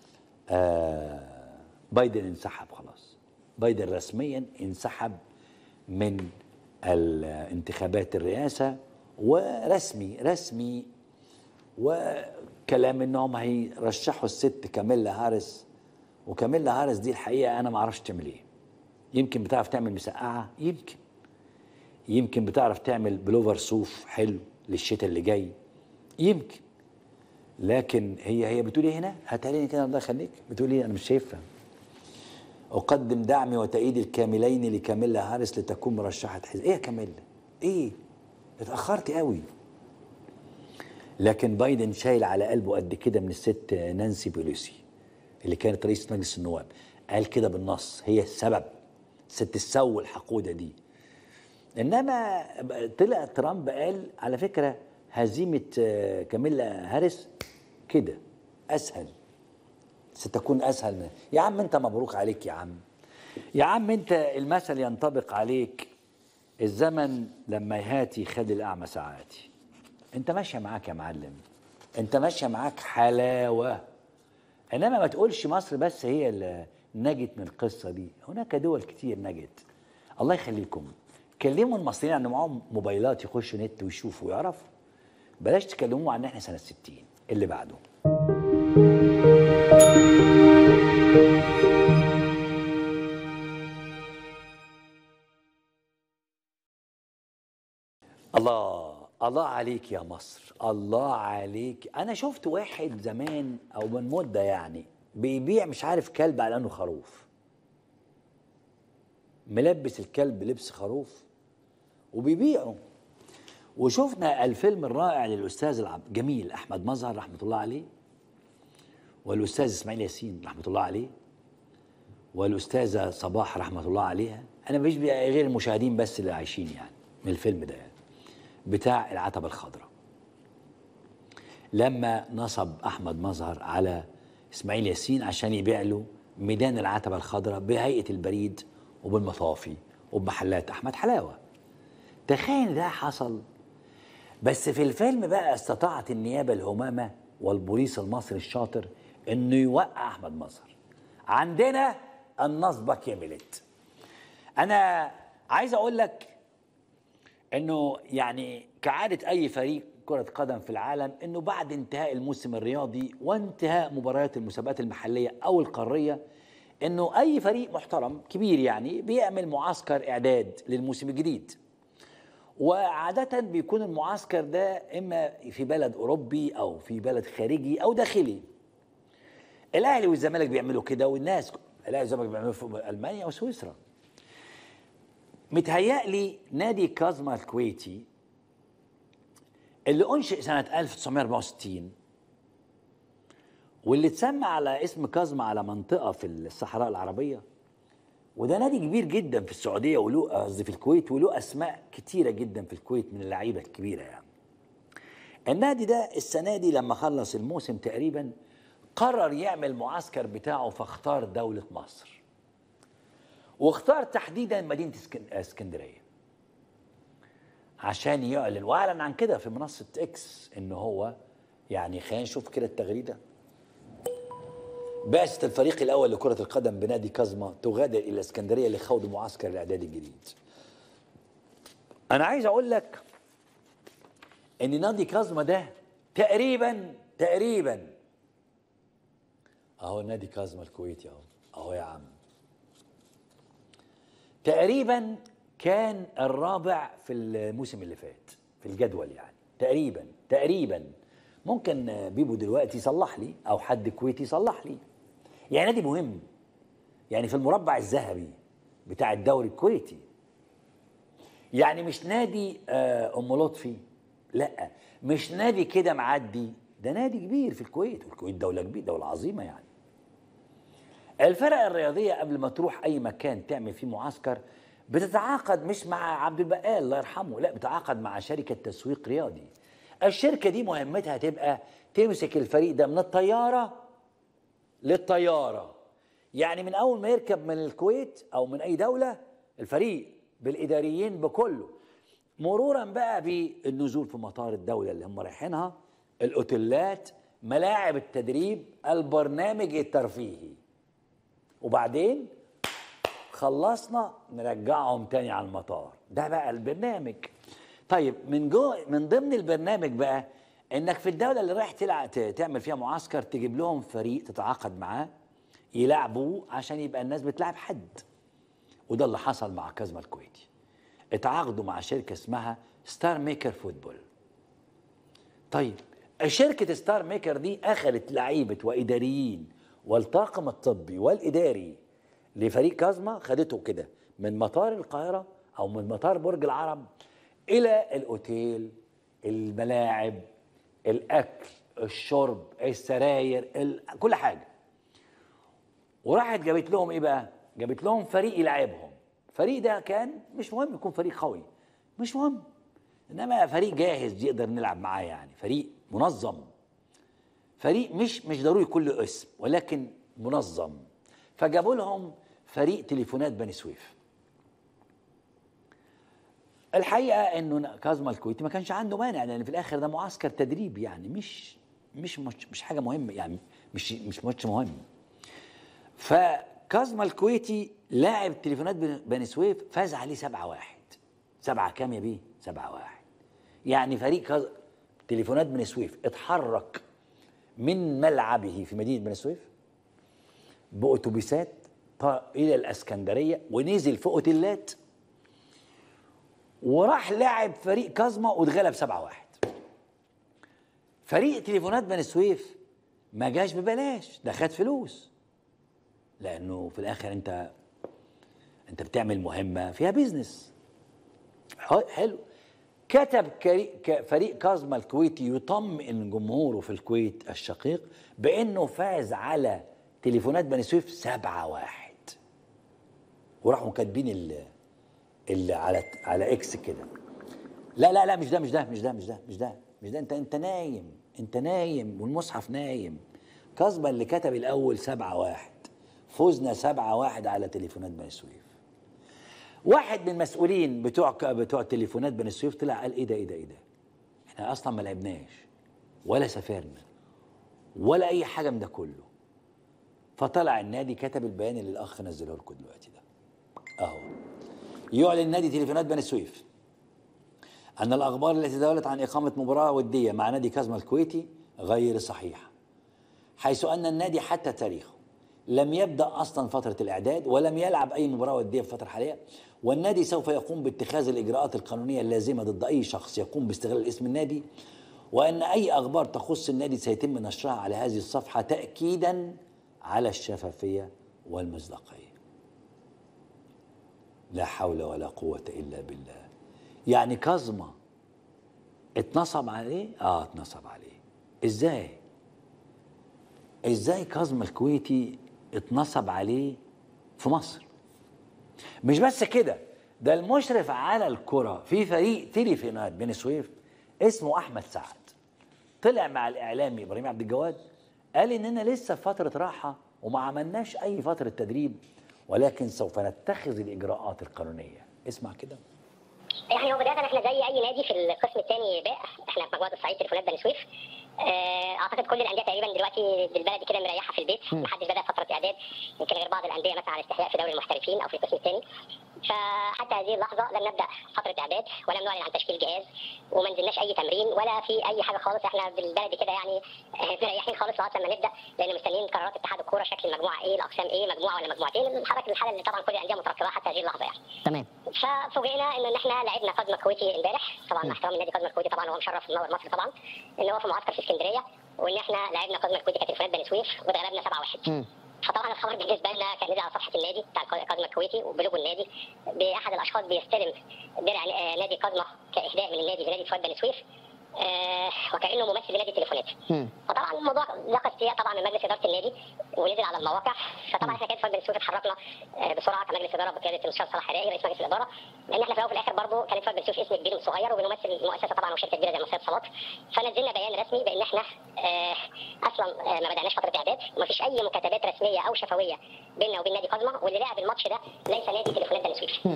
آه بايدن انسحب خلاص بايدن رسميا انسحب من الانتخابات الرئاسة ورسمي رسمي وكلام انهم هيرشحوا الست كاميلا هارس وكاميلا هارس دي الحقيقة انا ما اعرفش تعمل ايه يمكن بتعرف تعمل مسقعة يمكن يمكن بتعرف تعمل بلوفر صوف حلو للشتاء اللي جاي يمكن لكن هي هي بتقول ايه هنا؟ هاتها لي كده الله يخليك بتقول ايه انا مش شايفها أقدم دعمي وتأييدي الكاملين لكاميلا هاريس لتكون مرشحة حزب إيه يا كاميلا؟ إيه؟ اتأخرت قوي لكن بايدن شايل على قلبه قد كده من الست نانسي بيلوسي اللي كانت رئيس مجلس النواب قال كده بالنص هي السبب ست السو الحقودة دي إنما طلع ترامب قال على فكرة هزيمة آه، كاميلا هاريس كده أسهل ستكون اسهل من يا عم انت مبروك عليك يا عم يا عم انت المثل ينطبق عليك الزمن لما يهاتي خد الاعمى ساعاتي انت ماشيه معاك يا معلم انت ماشيه معاك حلاوه انما ما تقولش مصر بس هي اللي نجت من القصه دي هناك دول كتير نجت الله يخليكم كلموا المصريين عن معاهم موبايلات يخشوا نت ويشوفوا ويعرفوا بلاش تكلموا عن احنا سنه 60 اللي بعده الله الله عليك يا مصر الله عليك انا شفت واحد زمان او من مده يعني بيبيع مش عارف كلب على انه خروف ملبس الكلب لبس خروف وبيبيعه وشفنا الفيلم الرائع للاستاذ العب جميل احمد مظهر رحمه الله عليه والاستاذ اسماعيل ياسين رحمه الله عليه والاستاذه صباح رحمه الله عليها انا مش غير المشاهدين بس اللي عايشين يعني من الفيلم ده يعني بتاع العتبه الخضراء لما نصب احمد مظهر على اسماعيل ياسين عشان يبيع له ميدان العتبه الخضراء بهيئه البريد وبالمطافي وبمحلات احمد حلاوه تخيل ده حصل بس في الفيلم بقى استطاعت النيابه الهمامه والبوليس المصري الشاطر انه يوقع احمد مظهر عندنا النصبه كملت انا عايز اقول لك انه يعني كعاده اي فريق كره قدم في العالم انه بعد انتهاء الموسم الرياضي وانتهاء مباريات المسابقات المحليه او القاريه انه اي فريق محترم كبير يعني بيعمل معسكر اعداد للموسم الجديد وعادة بيكون المعسكر ده إما في بلد أوروبي أو في بلد خارجي أو داخلي الأهلي والزمالك بيعملوا كده والناس الأهلي والزمالك بيعملوا في ألمانيا وسويسرا متهيألي نادي كازما الكويتي اللي أنشئ سنة 1964 واللي اتسمى على اسم كازما على منطقة في الصحراء العربية وده نادي كبير جدا في السعوديه وله قصدي في الكويت وله اسماء كتيره جدا في الكويت من اللعيبه الكبيره يعني. النادي ده السنه دي لما خلص الموسم تقريبا قرر يعمل معسكر بتاعه فاختار دوله مصر. واختار تحديدا مدينه اسكن- اسكندريه. عشان يعلن واعلن عن كده في منصه اكس ان هو يعني خلينا نشوف كده التغريده بعثة الفريق الأول لكرة القدم بنادي كازما تغادر إلى اسكندرية لخوض معسكر الإعداد الجديد. أنا عايز أقول لك إن نادي كازما ده تقريبا تقريبا أهو نادي كازما الكويتي أهو أهو يا عم. تقريبا كان الرابع في الموسم اللي فات في الجدول يعني تقريبا تقريبا ممكن بيبو دلوقتي يصلح لي او حد كويتي يصلح لي يعني نادي مهم يعني في المربع الذهبي بتاع الدوري الكويتي يعني مش نادي آه، ام لطفي لا مش نادي كده معدي ده نادي كبير في الكويت والكويت دوله كبيره دوله عظيمه يعني الفرق الرياضيه قبل ما تروح اي مكان تعمل فيه معسكر بتتعاقد مش مع عبد البقال الله يرحمه لا بتتعاقد مع شركه تسويق رياضي الشركه دي مهمتها تبقى تمسك الفريق ده من الطياره للطياره يعني من اول ما يركب من الكويت او من اي دوله الفريق بالاداريين بكله مرورا بقى بالنزول في مطار الدوله اللي هم رايحينها الاوتيلات ملاعب التدريب البرنامج الترفيهي وبعدين خلصنا نرجعهم تاني على المطار ده بقى البرنامج طيب من جو من ضمن البرنامج بقى انك في الدوله اللي رايح تلعب ت- تعمل فيها معسكر تجيب لهم فريق تتعاقد معاه يلعبوا عشان يبقى الناس بتلعب حد وده اللي حصل مع كازما الكويتي اتعاقدوا مع شركه اسمها ستار ميكر فوتبول طيب شركة ستار ميكر دي أخذت لعيبة وإداريين والطاقم الطبي والإداري لفريق كازما خدته كده من مطار القاهرة أو من مطار برج العرب إلى الأوتيل الملاعب الأكل الشرب السراير ال... كل حاجة وراحت جابت لهم إيه بقى؟ جابت لهم فريق يلعبهم الفريق ده كان مش مهم يكون فريق قوي مش مهم انما فريق جاهز يقدر نلعب معاه يعني فريق منظم فريق مش مش ضروري يكون له اسم ولكن منظم فجابوا لهم فريق تليفونات بني سويف الحقيقه انه كاظم الكويتي ما كانش عنده مانع لان في الاخر ده معسكر تدريب يعني مش مش مش, مش حاجه مهمه يعني مش مش ماتش مهم فكاظم الكويتي لاعب تليفونات بن- بني سويف فاز عليه 7 واحد سبعة كام يا بيه؟ سبعة واحد يعني فريق كاظ... تليفونات بني سويف اتحرك من ملعبه في مدينة بني سويف بأتوبيسات ط- إلى الإسكندرية ونزل في أوتيلات وراح لعب فريق كازما واتغلب 7 واحد فريق تليفونات بني سويف ما جاش ببلاش ده خد فلوس لانه في الاخر انت انت بتعمل مهمه فيها بيزنس ح- حلو كتب كري- ك- فريق كازما الكويتي يطمئن جمهوره في الكويت الشقيق بانه فاز على تليفونات بني سويف 7 واحد وراحوا كاتبين ال اللي على على اكس كده لا لا لا مش ده مش ده مش ده مش ده مش ده مش ده انت انت نايم انت نايم والمصحف نايم كاظمة اللي كتب الاول سبعة واحد فزنا سبعة واحد على تليفونات بني سويف واحد من المسؤولين بتوع بتوع تليفونات بني سويف طلع قال ايه ده ايه ده ايه ده احنا اصلا ما لعبناش ولا سافرنا ولا اي حاجه من ده كله فطلع النادي كتب البيان اللي الاخ نزله لكم دلوقتي ده اهو يعلن نادي تليفونات بني سويف أن الأخبار التي تداولت عن إقامة مباراة ودية مع نادي كازما الكويتي غير صحيحة حيث أن النادي حتى تاريخه لم يبدأ أصلا فترة الإعداد ولم يلعب أي مباراة ودية في الفترة الحالية والنادي سوف يقوم باتخاذ الإجراءات القانونية اللازمة ضد أي شخص يقوم باستغلال اسم النادي وأن أي أخبار تخص النادي سيتم نشرها على هذه الصفحة تأكيدا على الشفافية والمصداقية لا حول ولا قوة إلا بالله يعني كظمة اتنصب عليه اه اتنصب عليه ازاي ازاي كظم الكويتي اتنصب عليه في مصر مش بس كده ده المشرف على الكرة في فريق تليفونات بني سويف اسمه احمد سعد طلع مع الاعلامي ابراهيم عبد الجواد قال اننا لسه في فتره راحه وما عملناش اي فتره تدريب ولكن سوف نتخذ الاجراءات القانونيه اسمع كده يعني هو بدايه احنا زي اي نادي في القسم الثاني باء احنا في مجموعه الصعيد تليفونات بني سويف آه، اعتقد كل الانديه تقريبا دلوقتي بالبلدي كده مريحه في البيت محدش بدا فتره اعداد يمكن غير بعض الانديه مثلا على استحياء في دوري المحترفين او في القسم الثاني فحتى هذه اللحظه لم نبدا فتره اعداد ولم نعلن عن تشكيل جهاز وما نزلناش اي تمرين ولا في اي حاجه خالص احنا بالبلدي كده يعني آه، مريحين خالص لغايه لما نبدا لان مستنيين قرارات اتحاد الكوره شكل المجموعه ايه الاقسام ايه مجموعه ولا مجموعتين الحركه الحاله اللي طبعا كل الانديه مترقبه حتى هذه اللحظه يعني تمام ففوجئنا ان احنا لعبنا قدم الكويتي امبارح طبعا مع احترام النادي قدم الكويتي طبعا هو مشرف النور المصري طبعا ان هو في معسكر في اسكندريه وان احنا لعبنا قدم الكويتي كتليفونات بني سويف واتغلبنا 7 1 فطبعا الخبر بالنسبه لنا كان نزل على صفحه النادي بتاع قدم الكويتي وبلوجو النادي باحد الاشخاص بيستلم درع آه، نادي قدمه كاهداء من النادي لنادي فؤاد بني سويف آه، وكانه ممثل لنادي التليفونات فطبعا الموضوع لقى استياء طبعا من مجلس اداره النادي ونزل على المواقع فطبعا احنا كانت فؤاد بني سويف اتحركنا آه، بسرعه كمجلس اداره بقياده المستشار صلاح حرائي رئيس مجلس الاداره لان احنا في الاول وفي الاخر برضه كانت فؤاد بني سويف اسم كبير وصغير وبنمثل مؤسسه طبعا وشركه كبيره زي مصرية اتصالات فنزلنا بيان رسمي بان احنا آه، اصلا آه، ما بداناش فتره اعداد ومفيش اي مكاتبات رسميه او شفويه بيننا وبين نادي قزمه واللي لعب الماتش ده ليس نادي تليفونات بني سويف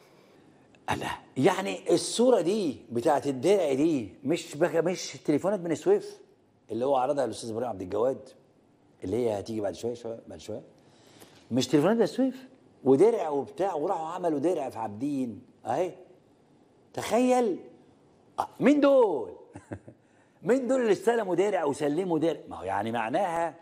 ألا يعني الصورة دي بتاعت الدرع دي مش بقى مش تليفونات بني سويف اللي هو عرضها الاستاذ ابراهيم عبد الجواد اللي هي هتيجي بعد شويه شويه بعد شويه مش تليفونات بني سويف ودرع وبتاع وراحوا عملوا درع في عابدين اهي تخيل آه، مين دول؟ مين دول اللي استلموا درع وسلموا درع؟ ما هو يعني معناها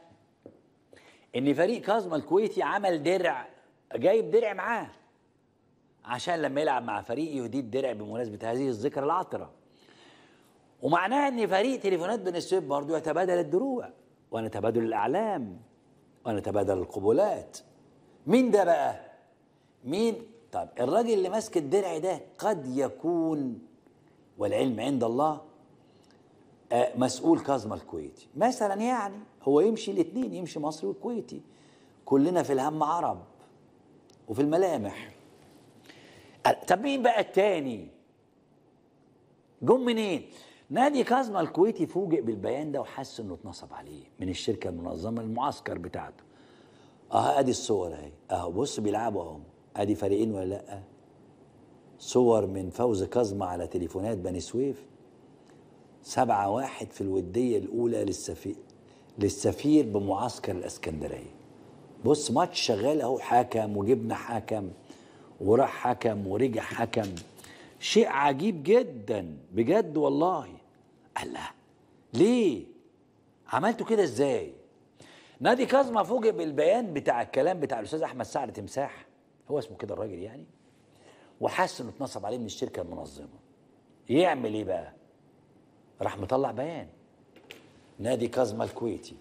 ان فريق كاظمه الكويتي عمل درع جايب درع معاه عشان لما يلعب مع فريق يهديه الدرع بمناسبه هذه الذكرى العطره ومعناها ان فريق تليفونات بني سويف برضه يتبادل الدروع ونتبادل الاعلام ونتبادل القبولات مين ده بقى مين طب الراجل اللي ماسك الدرع ده قد يكون والعلم عند الله آه، مسؤول كاظمه الكويتي مثلا يعني هو يمشي الاثنين يمشي مصري والكويتي كلنا في الهم عرب وفي الملامح طب مين بقى التاني جم منين نادي كازما الكويتي فوجئ بالبيان ده وحس انه اتنصب عليه من الشركه المنظمه المعسكر بتاعته اه ادي الصور اهي اهو بص بيلعبوا اهو ادي فريقين ولا لا صور من فوز كاظمة على تليفونات بني سويف سبعة واحد في الودية الأولى للسفير للسفير بمعسكر الإسكندرية بص ماتش شغال أهو حكم وجبنا حكم وراح حكم ورجع حكم شيء عجيب جدا بجد والله الله ليه عملتوا كده ازاي نادي كاظمة فوجئ بالبيان بتاع الكلام بتاع الاستاذ احمد سعد تمساح هو اسمه كده الراجل يعني وحس انه اتنصب عليه من الشركه المنظمه يعمل ايه بقى راح مطلع بيان نادي كاظمة الكويتي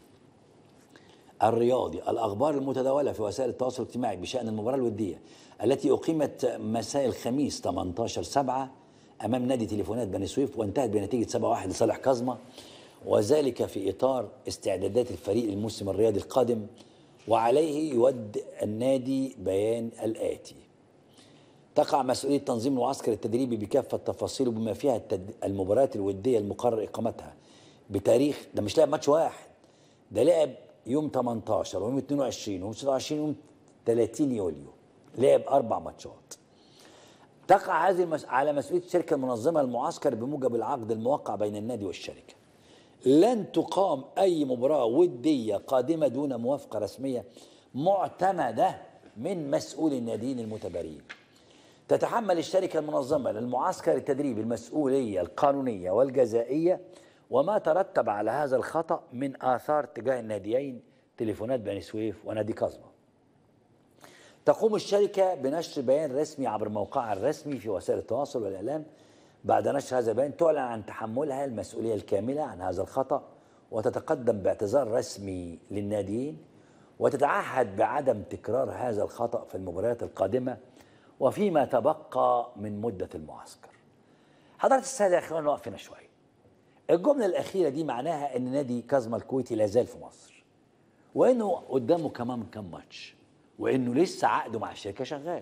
الرياضي الأخبار المتداولة في وسائل التواصل الاجتماعي بشأن المباراة الودية التي أقيمت مساء الخميس 18 7 أمام نادي تليفونات بني سويف وانتهت بنتيجة 7-1 لصالح كاظمة وذلك في إطار استعدادات الفريق للموسم الرياضي القادم وعليه يود النادي بيان الآتي تقع مسؤولية تنظيم المعسكر التدريبي بكافة تفاصيله بما فيها التد... المباريات الودية المقرر إقامتها بتاريخ ده مش لعب ماتش واحد ده لعب يوم 18 ويوم 22 ويوم 26 ويوم 30 يوليو لعب أربع ماتشات تقع هذه المس... على مسؤولية الشركة المنظمة المعسكر بموجب العقد الموقع بين النادي والشركة لن تقام أي مباراة ودية قادمة دون موافقة رسمية معتمدة من مسؤول الناديين المتبارين تتحمل الشركة المنظمة للمعسكر التدريبي المسؤولية القانونية والجزائية وما ترتب على هذا الخطأ من آثار تجاه الناديين تليفونات بني سويف ونادي كاظمة تقوم الشركة بنشر بيان رسمي عبر موقعها الرسمي في وسائل التواصل والإعلام بعد نشر هذا البيان تعلن عن تحملها المسؤولية الكاملة عن هذا الخطأ وتتقدم باعتذار رسمي للناديين وتتعهد بعدم تكرار هذا الخطأ في المباريات القادمة وفيما تبقى من مدة المعسكر حضرة السادة خلينا نقف هنا شوية الجملة الأخيرة دي معناها إن نادي كاظمة الكويتي لا زال في مصر وإنه قدامه كمان كام ماتش وإنه لسه عقده مع الشركة شغال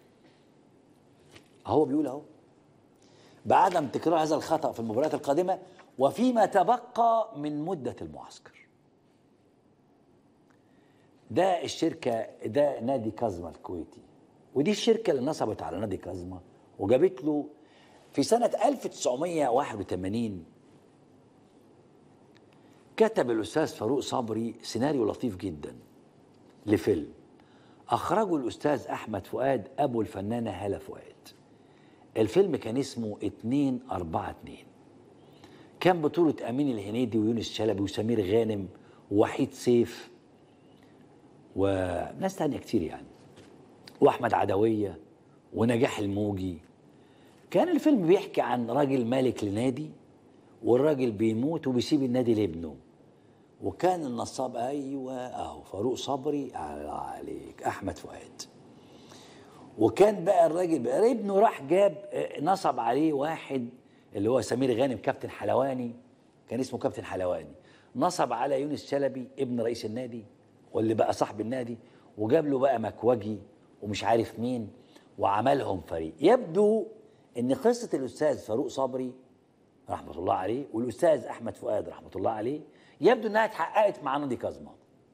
أهو بيقول أهو بعدم تكرار هذا الخطأ في المباريات القادمة وفيما تبقى من مدة المعسكر ده الشركة ده نادي كاظمة الكويتي ودي الشركة اللي نصبت على نادي كاظمة وجابت له في سنة 1981 كتب الأستاذ فاروق صبري سيناريو لطيف جدا لفيلم أخرجه الأستاذ أحمد فؤاد أبو الفنانة هالة فؤاد الفيلم كان اسمه 2 4 2 كان بطولة أمين الهنيدي ويونس شلبي وسمير غانم ووحيد سيف وناس تانية كتير يعني واحمد عدويه ونجاح الموجي كان الفيلم بيحكي عن راجل مالك لنادي والراجل بيموت وبيسيب النادي لابنه وكان النصاب ايوه اهو فاروق صبري على عليك احمد فؤاد وكان بقى الراجل بقى ابنه راح جاب نصب عليه واحد اللي هو سمير غانم كابتن حلواني كان اسمه كابتن حلواني نصب على يونس شلبي ابن رئيس النادي واللي بقى صاحب النادي وجاب له بقى مكوجي ومش عارف مين وعملهم فريق يبدو ان قصه الاستاذ فاروق صبري رحمه الله عليه والاستاذ احمد فؤاد رحمه الله عليه يبدو انها اتحققت مع نادي كاظمه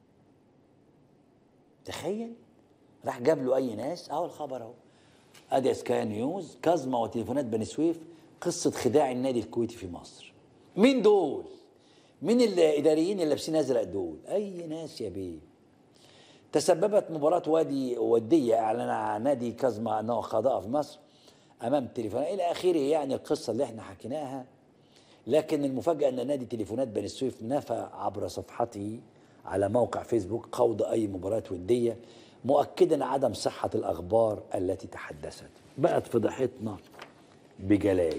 تخيل راح جاب له اي ناس اهو الخبر اهو ادي سكاي نيوز كاظمه وتليفونات بني سويف قصه خداع النادي الكويتي في مصر مين دول مين الاداريين اللي لابسين ازرق دول اي ناس يا بيه تسببت مباراة وادي ودية أعلن عن نادي كازما أنه خاضها في مصر أمام تليفونات إلى آخره يعني القصة اللي احنا حكيناها لكن المفاجأة أن نادي تليفونات بني سويف نفى عبر صفحته على موقع فيسبوك خوض أي مباراة ودية مؤكدا عدم صحة الأخبار التي تحدثت بقت فضيحتنا بجلاجل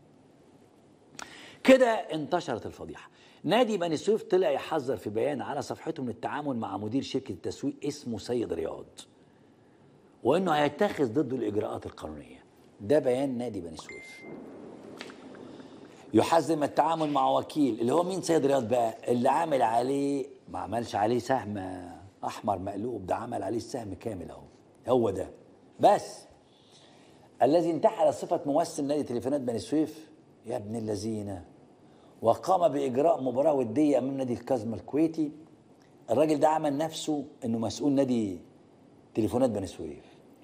كده انتشرت الفضيحة نادي بني سويف طلع يحذر في بيان على صفحته من التعامل مع مدير شركة التسويق اسمه سيد رياض وانه هيتخذ ضده الاجراءات القانونية ده بيان نادي بني سويف يحذر من التعامل مع وكيل اللي هو مين سيد رياض بقى اللي عامل عليه ما عملش عليه سهم احمر مقلوب ده عمل عليه السهم كامل اهو هو ده بس الذي انتحل صفة ممثل نادي تليفونات بني سويف يا ابن الذين وقام بإجراء مباراة ودية أمام نادي الكازما الكويتي الراجل ده عمل نفسه إنه مسؤول نادي تليفونات بني سويف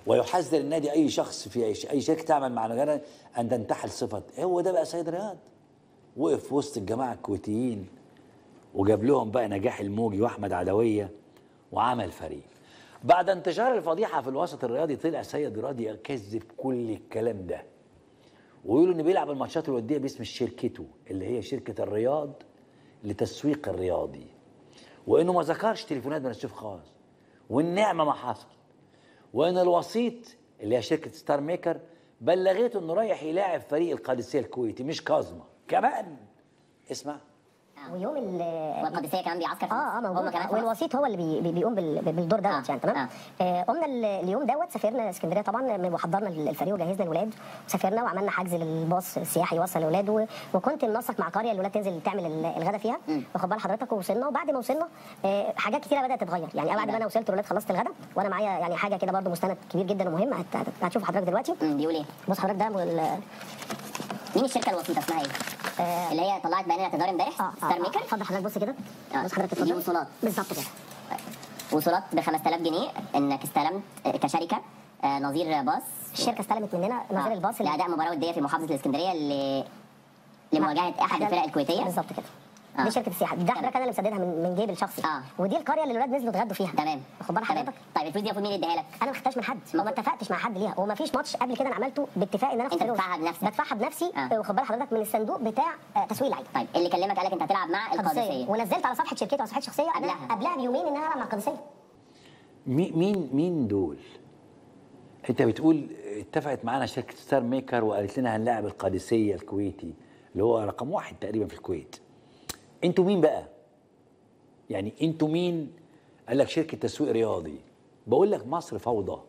ويحذر النادي اي شخص في اي ش- اي شركه تعمل مع نجارة ان تنتحل صفه هو ده بقى سيد رياض وقف في وسط الجماعه الكويتيين وجاب لهم بقى نجاح الموجي واحمد عدويه وعمل فريق بعد انتشار الفضيحه في الوسط الرياضي طلع سيد رياض يكذب كل الكلام ده ويقولوا ان بيلعب الماتشات الوديه باسم شركته اللي هي شركه الرياض لتسويق الرياضي وانه ما ذكرش تليفونات بن السيف خالص والنعمه ما حصل وان الوسيط اللي هي شركه ستار ميكر بلغته انه رايح يلاعب فريق القادسيه الكويتي مش كاظمه كمان اسمع ويوم ال والقادسيه كمان بيعسكر في اه اه مصر. موجود هم كمان في مصر. والوسيط هو اللي بي بي- بيقوم بال- بالدور دوت آه، يعني تمام آه. آه، قمنا ال- اليوم دوت سافرنا اسكندريه طبعا وحضرنا الفريق وجهزنا الولاد وسافرنا وعملنا حجز للباص السياحي يوصل الولاد و- وكنت منسق مع قريه الولاد تنزل تعمل ال- الغدا فيها واخد بال حضرتك ووصلنا وبعد ما وصلنا آه، حاجات كتيره بدات تتغير يعني بعد ما انا وصلت الولاد خلصت الغدا وانا معايا يعني حاجه كده برضو مستند كبير جدا ومهم هت- هت- هتشوف حضرتك دلوقتي مم، بيقول ايه؟ بص حضرتك ده ال- مين الشركه الوسيطه اسمها ايه؟ آه، اللي هي طلعت بيان اعتذار امبارح اه ستار اه ميكر اتفضل حضرتك بص كده آه، بص حضرتك دي اتفضل وصولات. بالظبط كده وصولات ب 5000 جنيه انك استلمت آه، كشركه آه، نظير باص الشركه استلمت مننا نظير الباص اللي- لاداء مباراه وديه في محافظه الاسكندريه ل... لمواجهه احد الفرق الكويتيه بالظبط كده آه. دي شركه السياحه ده حضرتك انا اللي مسددها من من جيبي الشخصي آه. ودي القريه اللي الولاد نزلوا اتغدوا فيها تمام واخد بال تمام. حضرتك طيب الفلوس دي المفروض مين يديها لك؟ انا ما خدتهاش من حد وما اتفقتش مع حد ليها وما فيش ماتش قبل كده انا عملته باتفاق ان انا أنت فلوس. بتدفعها بنفسك. بدفعها بنفسي آه. آه. واخد بال حضرتك من الصندوق بتاع آه، تسويق اللعيبه طيب اللي كلمك قال لك انت هتلعب مع القادسيه ونزلت على صفحه شركتي على صفحه شخصيه إن أنا قبلها. قبلها بيومين ان انا العب مع القادسيه مي- مين مين دول؟ انت بتقول اتفقت معانا شركه ستار ميكر وقالت لنا هنلاعب القادسيه الكويتي اللي هو رقم واحد تقريبا في الكويت. انتوا مين بقى؟ يعني انتوا مين؟ قال لك شركه تسويق رياضي. بقول لك مصر فوضى.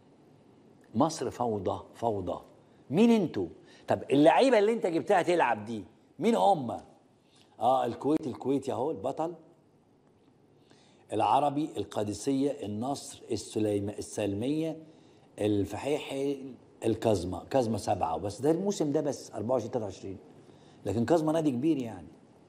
مصر فوضى فوضى. مين انتوا؟ طب اللعيبه اللي انت جبتها تلعب دي مين هم؟ اه الكويت الكويتي اهو البطل العربي القادسية النصر السليم السلمية الفحيحي الكازما كازما سبعة بس ده الموسم ده بس 24 23 لكن كازما نادي كبير يعني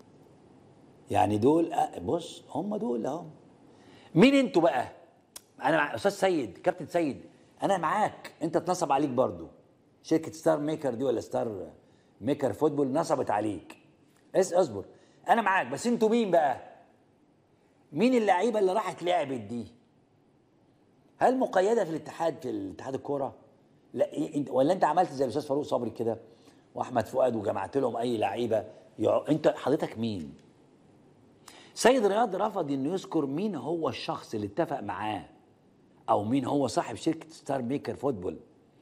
يعني دول آه، بص هم دول اهو مين انتوا بقى انا مع استاذ سيد كابتن سيد انا معاك انت اتنصب عليك برضو شركه ستار ميكر دي ولا ستار ميكر فوتبول نصبت عليك اس اصبر انا معاك بس انتوا مين بقى مين اللعيبه اللي راحت لعبت دي هل مقيده في الاتحاد في الاتحاد الكوره لا إيه- انت ولا انت عملت زي الاستاذ فاروق صبري كده واحمد فؤاد وجمعت لهم اي لعيبه يع... انت حضرتك مين سيد رياض رفض انه يذكر مين هو الشخص اللي اتفق معاه او مين هو صاحب شركه ستار ميكر فوتبول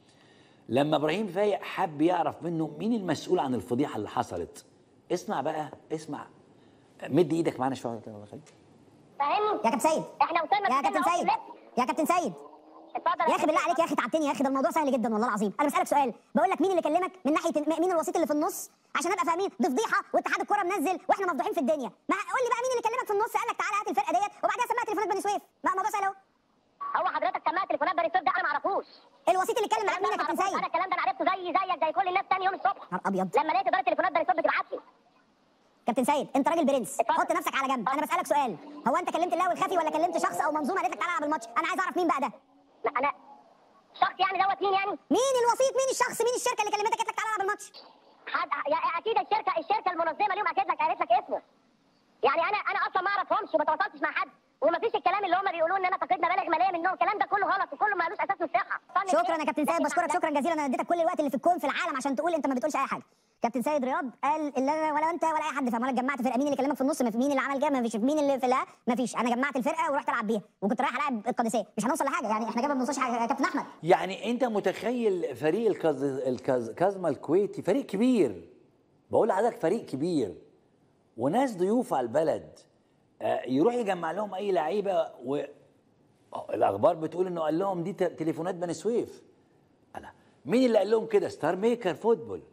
لما ابراهيم فايق حب يعرف منه مين المسؤول عن الفضيحه اللي حصلت اسمع بقى اسمع مد ايدك معانا شويه كده الله يخليك فاهمني يا كابتن سيد احنا وصلنا يا كده كابتن أهو سيد لسه. يا كابتن سيد اتفضل يا اخي بالله عليك يا اخي تعبتني يا اخي ده الموضوع سهل جدا والله العظيم انا بسالك سؤال بقول لك مين اللي كلمك من ناحيه م- مين الوسيط اللي في النص عشان ابقى فاهمين دي فضيحه واتحاد الكوره منزل واحنا مفضوحين في الدنيا ما قول لي بقى مين اللي كلمك في النص قال لك تعالى هات الفرقه ديت وبعدها سمعت تليفونات بني سويف ما الموضوع سهل اهو هو حضرتك سمعت تليفونات بني سويف ده انا ما اعرفوش الوسيط اللي اتكلم معاك مين يا كابتن انا سيد الكلام ده انا عرفته زي زيك زي كل الناس تاني يوم الصبح نهار ابيض لما لقيت اداره تليفونات بني سويف بتبعت لي كابتن سيد انت راجل برنس اتفضل. حط نفسك على جنب انا بسالك سؤال هو انت كلمت اللاوي الخفي ولا كلمت شخص او منظومه قالت لك تعالى العب الماتش انا عايز اعرف مين بقى ده لا انا شخص يعني دوت مين يعني مين الوسيط مين الشخص مين الشركه اللي كلمتك قالت لك تعالى العب الماتش حد يعني اكيد الشركه الشركه المنظمه اليوم اكيد لك قالت لك اسمه يعني انا انا اصلا ما اعرفهمش وما تواصلتش مع حد وما فيش الكلام اللي هم بيقولوه ان انا فقدت مبالغ ماليه منهم الكلام ده كله غلط وكله مالوش اساس من الصحه فن شكرا الشيء. يا كابتن سيد لكن بشكرك مع- شكرا جزيلا انا اديتك كل الوقت اللي في الكون في العالم عشان تقول انت ما بتقولش اي حاجه كابتن سيد رياض قال اللي انا ولا انت ولا اي حد فاهم ولا جمعت فرقه مين اللي كلمك في النص ما في مين اللي عمل كده ما فيش مين اللي في لا ما فيش انا جمعت الفرقه ورحت العب بيها وكنت رايح العب القادسيه مش هنوصل لحاجه يعني احنا كده ما بنوصلش حاجه يا كابتن احمد يعني انت متخيل فريق الكاز... الكاز... كازما الكويتي فريق كبير بقول لحضرتك فريق كبير وناس ضيوف على البلد آه، يروح يجمع لهم اي لعيبه و آه، الاخبار بتقول انه قال لهم دي ت- تليفونات بني سويف انا مين اللي قال لهم كده ستار ميكر فوتبول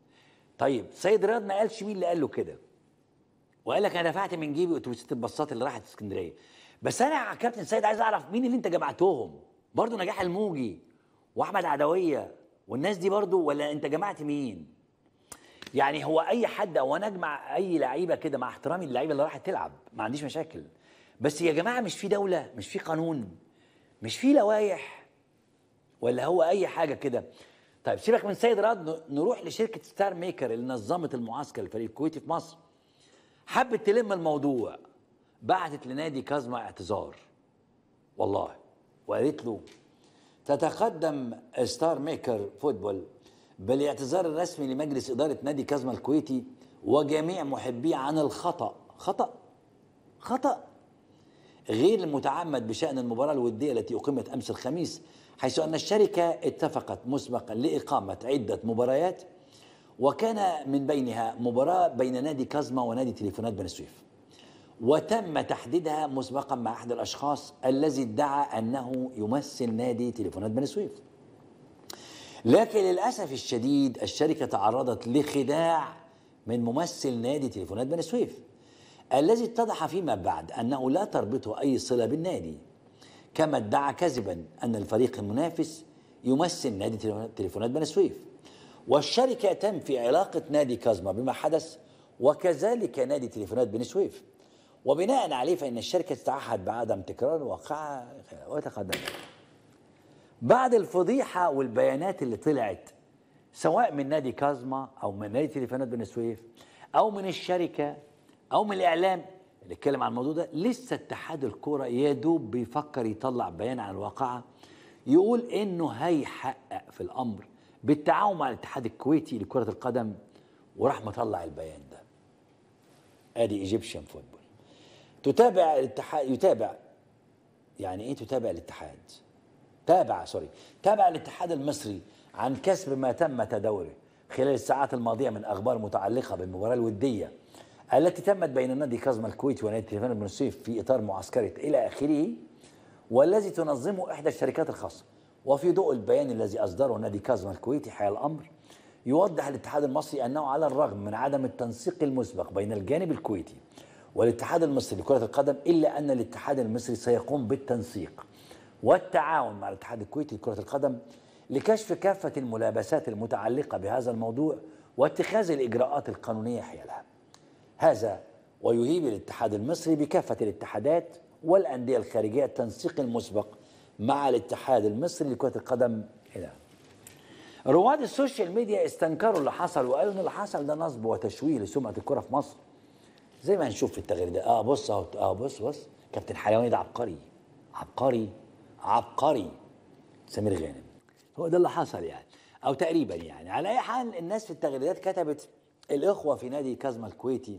طيب سيد رياض ما قالش مين اللي قال له كده وقال لك انا دفعت من جيبي اتوبيسات الباصات اللي راحت اسكندريه بس انا يا كابتن سيد عايز اعرف مين اللي انت جمعتهم برضو نجاح الموجي واحمد عدويه والناس دي برضو ولا انت جمعت مين يعني هو اي حد او انا اجمع اي لعيبه كده مع احترامي للعيبه اللي راحت تلعب ما عنديش مشاكل بس يا جماعه مش في دوله مش في قانون مش في لوائح ولا هو اي حاجه كده طيب سيبك من سيد راد ن- نروح لشركه ستار ميكر اللي نظمت المعسكر الفريق الكويتي في مصر حبت تلم الموضوع بعتت لنادي كازما اعتذار والله وقالت له تتقدم ستار ميكر فوتبول بالاعتذار الرسمي لمجلس إدارة نادي كازما الكويتي وجميع محبيه عن الخطأ خطأ خطأ غير المتعمد بشأن المباراة الودية التي أقيمت أمس الخميس حيث أن الشركة اتفقت مسبقا لإقامة عدة مباريات وكان من بينها مباراة بين نادي كازما ونادي تليفونات بني سويف وتم تحديدها مسبقا مع أحد الأشخاص الذي ادعى أنه يمثل نادي تليفونات بني سويف لكن للأسف الشديد الشركة تعرضت لخداع من ممثل نادي تليفونات بني سويف الذي اتضح فيما بعد أنه لا تربطه أي صلة بالنادي كما ادعى كذبا أن الفريق المنافس يمثل نادي تليفونات بني سويف والشركة تنفي علاقة نادي كازما بما حدث وكذلك نادي تليفونات بني سويف وبناء عليه فإن الشركة تتعهد بعدم تكرار واقعها وتقدم بعد الفضيحة والبيانات اللي طلعت سواء من نادي كازما أو من نادي تليفونات بني سويف أو من الشركة أو من الإعلام اللي اتكلم عن الموضوع ده لسه اتحاد الكرة يا دوب بيفكر يطلع بيان عن الواقعة يقول إنه هيحقق في الأمر بالتعاون مع الاتحاد الكويتي لكرة القدم وراح مطلع البيان ده ادي ايجيبشن فوتبول تتابع الاتحاد يتابع يعني ايه تتابع الاتحاد تابع سوري تابع الاتحاد المصري عن كسب ما تم تداوله خلال الساعات الماضية من أخبار متعلقة بالمباراة الودية التي تمت بين نادي كازما الكويتي ونادي تليفون بن سويف في إطار معسكرة إلى آخره والذي تنظمه إحدى الشركات الخاصة وفي ضوء البيان الذي أصدره نادي كازما الكويتي حيال الأمر يوضح الاتحاد المصري أنه على الرغم من عدم التنسيق المسبق بين الجانب الكويتي والاتحاد المصري لكرة القدم إلا أن الاتحاد المصري سيقوم بالتنسيق والتعاون مع الاتحاد الكويتي لكرة القدم لكشف كافة الملابسات المتعلقة بهذا الموضوع واتخاذ الإجراءات القانونية حيالها هذا ويهيب الاتحاد المصري بكافة الاتحادات والأندية الخارجية التنسيق المسبق مع الاتحاد المصري لكرة القدم إلى رواد السوشيال ميديا استنكروا اللي حصل وقالوا ان اللي حصل ده نصب وتشويه لسمعه الكره في مصر زي ما هنشوف في التغريده ده اه بص اهو اه بص بص كابتن حيواني ده عبقري عبقري عبقري سمير غانم هو ده اللي حصل يعني او تقريبا يعني على اي حال الناس في التغريدات كتبت الاخوه في نادي كازما الكويتي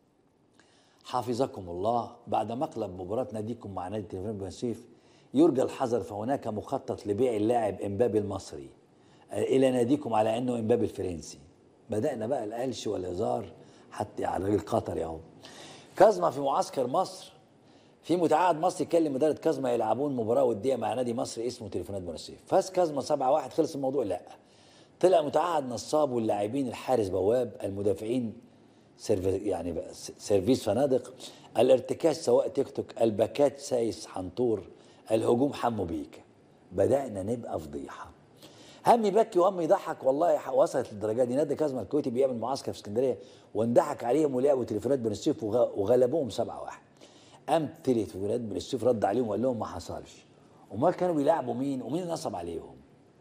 حافظكم الله بعد مقلب مباراه ناديكم مع نادي تلفزيون بن سويف يرجى الحذر فهناك مخطط لبيع اللاعب امبابي المصري الى ناديكم على انه امبابي الفرنسي بدانا بقى القلش والهزار حتى على الراجل قطري اهو كازما في معسكر مصر في متعهد مصري كلم مدرب كازما يلعبون مباراه وديه مع نادي مصر اسمه تليفونات بني سويف فاز كازما 7-1 خلص الموضوع لا طلع متعهد نصاب واللاعبين الحارس بواب المدافعين سيرفيس يعني بقى سيرفيس فنادق الارتكاز سواء تيك توك الباكات سايس حنطور الهجوم حمو بيك بدانا نبقى فضيحه هم يبكي وهم يضحك والله وصلت للدرجه دي نادي كازما الكويتي بيعمل معسكر في اسكندريه واندحك عليهم ولعبوا تليفونات بن السيف وغلبوهم 7 1 قام تليفونات بن السيف رد عليهم وقال لهم ما حصلش امال كانوا بيلعبوا مين ومين نصب عليهم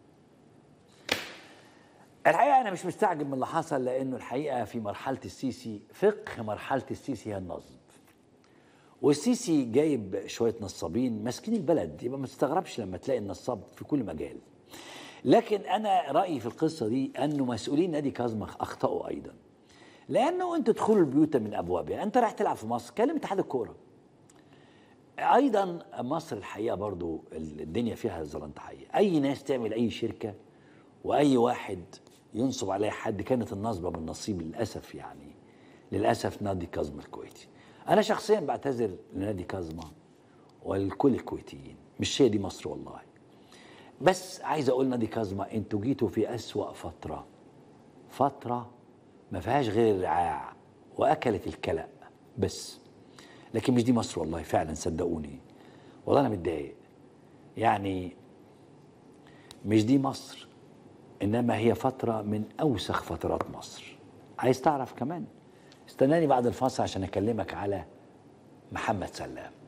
الحقيقه انا مش مستعجب من اللي حصل لانه الحقيقه في مرحله السيسي فقه مرحله السيسي هي النصب والسيسي جايب شويه نصابين ماسكين البلد يبقى ما تستغربش لما تلاقي النصاب في كل مجال لكن انا رايي في القصه دي انه مسؤولين نادي كازما اخطاوا ايضا لانه انتوا تدخلوا البيوت من ابوابها انت رايح تلعب في مصر كلم اتحاد الكوره ايضا مصر الحقيقه برضو الدنيا فيها زلنطحيه اي ناس تعمل اي شركه واي واحد ينصب عليها حد كانت النصبه بالنصيب للاسف يعني للاسف نادي كازما الكويتي انا شخصيا بعتذر لنادي كازما ولكل الكويتيين مش هي دي مصر والله بس عايز اقول نادي كازما انتوا جيتوا في اسوا فتره فتره ما فيهاش غير الرعاع واكلت الكلأ بس لكن مش دي مصر والله فعلا صدقوني والله انا متضايق يعني مش دي مصر انما هي فتره من اوسخ فترات مصر عايز تعرف كمان استناني بعد الفاصل عشان اكلمك على محمد سلام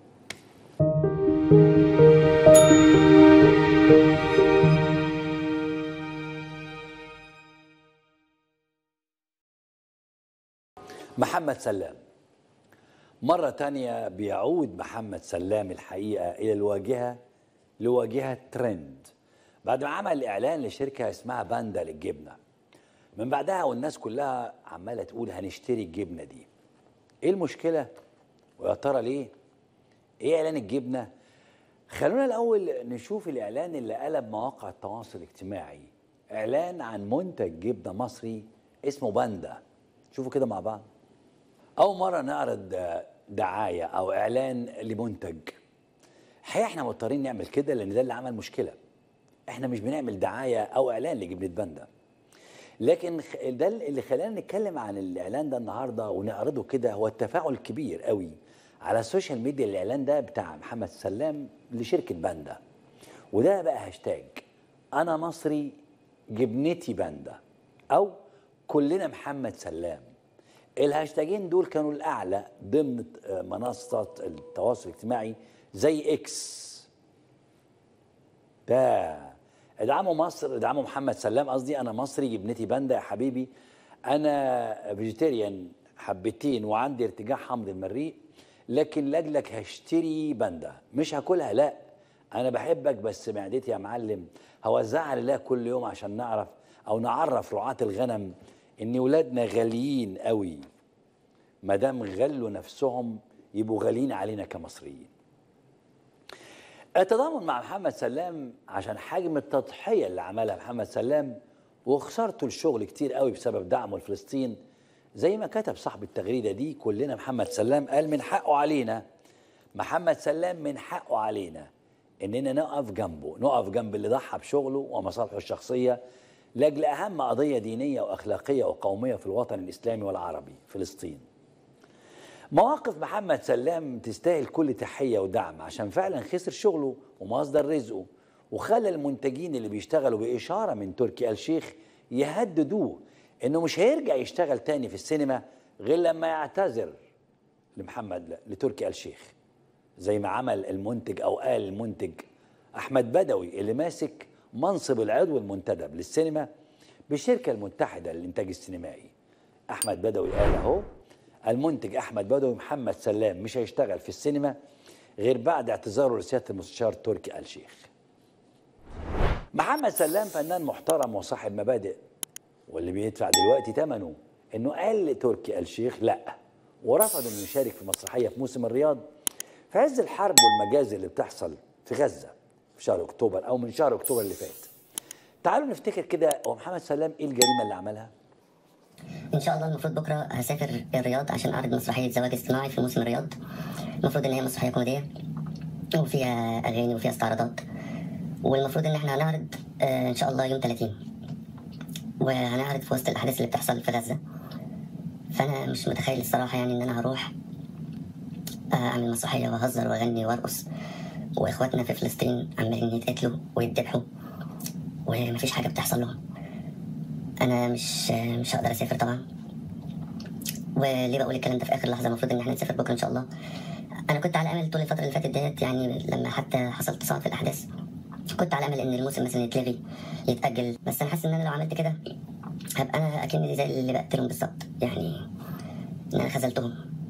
محمد سلام مرة تانية بيعود محمد سلام الحقيقة إلى الواجهة لواجهة ترند بعد ما عمل إعلان لشركة اسمها باندا للجبنة من بعدها والناس كلها عمالة تقول هنشتري الجبنة دي إيه المشكلة ويا ترى ليه إيه إعلان الجبنة خلونا الأول نشوف الإعلان اللي قلب مواقع التواصل الاجتماعي إعلان عن منتج جبنة مصري اسمه باندا شوفوا كده مع بعض أول مرة نعرض دعاية أو إعلان لمنتج الحقيقة احنا مضطرين نعمل كده لأن ده اللي عمل مشكلة احنا مش بنعمل دعاية أو إعلان لجبنة باندا لكن خ- ده اللي خلانا نتكلم عن الإعلان ده النهاردة ونعرضه كده هو التفاعل الكبير قوي على السوشيال ميديا الإعلان ده بتاع محمد سلام لشركة باندا وده بقى هاشتاج أنا مصري جبنتي باندا أو كلنا محمد سلام الهاشتاجين دول كانوا الأعلى ضمن آه، منصات التواصل الاجتماعي زي إكس ده ادعموا مصر ادعموا محمد سلام قصدي انا مصري جبنتي باندا يا حبيبي انا فيجيتيريان حبتين وعندي ارتجاع حمض المريء لكن لاجلك هشتري باندا مش هاكلها لا انا بحبك بس معدتي يا معلم هوزعها لله كل يوم عشان نعرف او نعرف رعاة الغنم ان ولادنا غاليين قوي ما دام غلوا نفسهم يبقوا غاليين علينا كمصريين التضامن مع محمد سلام عشان حجم التضحية اللي عملها محمد سلام وخسارته الشغل كتير قوي بسبب دعمه لفلسطين زي ما كتب صاحب التغريدة دي كلنا محمد سلام قال من حقه علينا محمد سلام من حقه علينا اننا نقف جنبه نقف جنب اللي ضحى بشغله ومصالحه الشخصية لاجل اهم قضية دينية واخلاقية وقومية في الوطن الاسلامي والعربي فلسطين مواقف محمد سلام تستاهل كل تحية ودعم عشان فعلا خسر شغله ومصدر رزقه وخلى المنتجين اللي بيشتغلوا بإشارة من تركي آل الشيخ يهددوه إنه مش هيرجع يشتغل تاني في السينما غير لما يعتذر لمحمد لتركي آل الشيخ زي ما عمل المنتج أو قال المنتج أحمد بدوي اللي ماسك منصب العضو المنتدب للسينما بالشركة المتحدة للإنتاج السينمائي أحمد بدوي قال أهو المنتج احمد بدوي محمد سلام مش هيشتغل في السينما غير بعد اعتذاره لسياده المستشار تركي آل شيخ. محمد سلام فنان محترم وصاحب مبادئ واللي بيدفع دلوقتي ثمنه انه قال لتركي آل شيخ لا ورفض انه يشارك في مسرحيه في موسم الرياض في عز الحرب والمجازر اللي بتحصل في غزه في شهر اكتوبر او من شهر اكتوبر اللي فات. تعالوا نفتكر كده هو محمد سلام ايه الجريمه اللي عملها؟ ان شاء الله المفروض بكره هسافر الرياض عشان اعرض مسرحيه زواج اصطناعي في موسم الرياض المفروض ان هي مسرحيه كوميديه وفيها اغاني وفيها استعراضات والمفروض ان احنا هنعرض آه، ان شاء الله يوم 30 وهنعرض في وسط الاحداث اللي بتحصل في غزه فانا مش متخيل الصراحه يعني ان انا هروح آه، اعمل مسرحيه واهزر واغني وارقص واخواتنا في فلسطين عمالين يتقتلوا ويتذبحوا ومفيش حاجه بتحصل لهم انا مش مش هقدر اسافر طبعا وليه بقول الكلام ده في اخر لحظه المفروض ان احنا نسافر بكره ان شاء الله انا كنت على امل طول الفتره اللي فاتت ديت يعني لما حتى حصل تصاعد في الاحداث كنت على امل ان الموسم مثلا يتلغي يتاجل بس انا حاسس ان انا لو عملت كده هبقى انا اكني زي اللي بقتلهم بالظبط يعني ان انا خذلتهم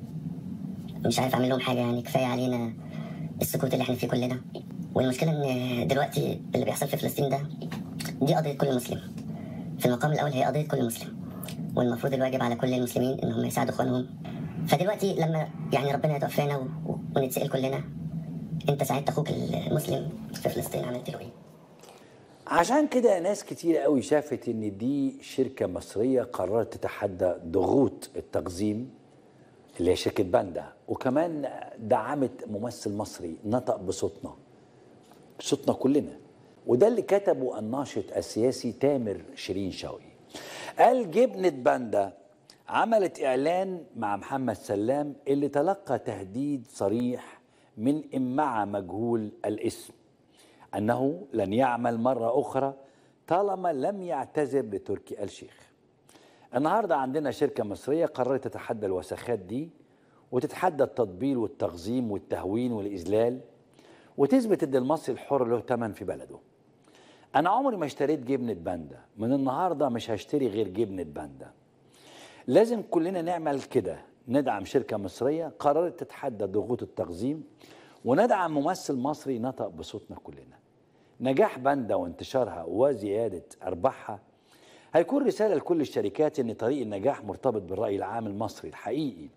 مش عارف اعمل لهم حاجه يعني كفايه علينا السكوت اللي احنا فيه كلنا والمشكله ان دلوقتي اللي بيحصل في فلسطين ده دي قضيه كل مسلم في المقام الاول هي قضيه كل مسلم والمفروض الواجب على كل المسلمين ان هم يساعدوا اخوانهم فدلوقتي لما يعني ربنا يتوفانا و- و- ونتسال كلنا انت ساعدت اخوك المسلم في فلسطين عملت له ايه؟ عشان كده ناس كتير قوي شافت ان دي شركة مصرية قررت تتحدى ضغوط التقزيم اللي هي شركة باندا وكمان دعمت ممثل مصري نطق بصوتنا بصوتنا كلنا وده اللي كتبه الناشط السياسي تامر شيرين شوقي قال جبنة باندا عملت إعلان مع محمد سلام اللي تلقى تهديد صريح من إمعة مجهول الاسم أنه لن يعمل مرة أخرى طالما لم يعتذر لتركي آل الشيخ النهاردة عندنا شركة مصرية قررت تتحدى الوسخات دي وتتحدى التطبيل والتغزيم والتهوين والإذلال وتثبت ان المصري الحر له ثمن في بلده انا عمري ما اشتريت جبنه باندا من النهارده مش هشتري غير جبنه باندا لازم كلنا نعمل كده ندعم شركة مصرية قررت تتحدى ضغوط التقزيم وندعم ممثل مصري نطق بصوتنا كلنا نجاح باندا وانتشارها وزيادة أرباحها هيكون رسالة لكل الشركات إن طريق النجاح مرتبط بالرأي العام المصري الحقيقي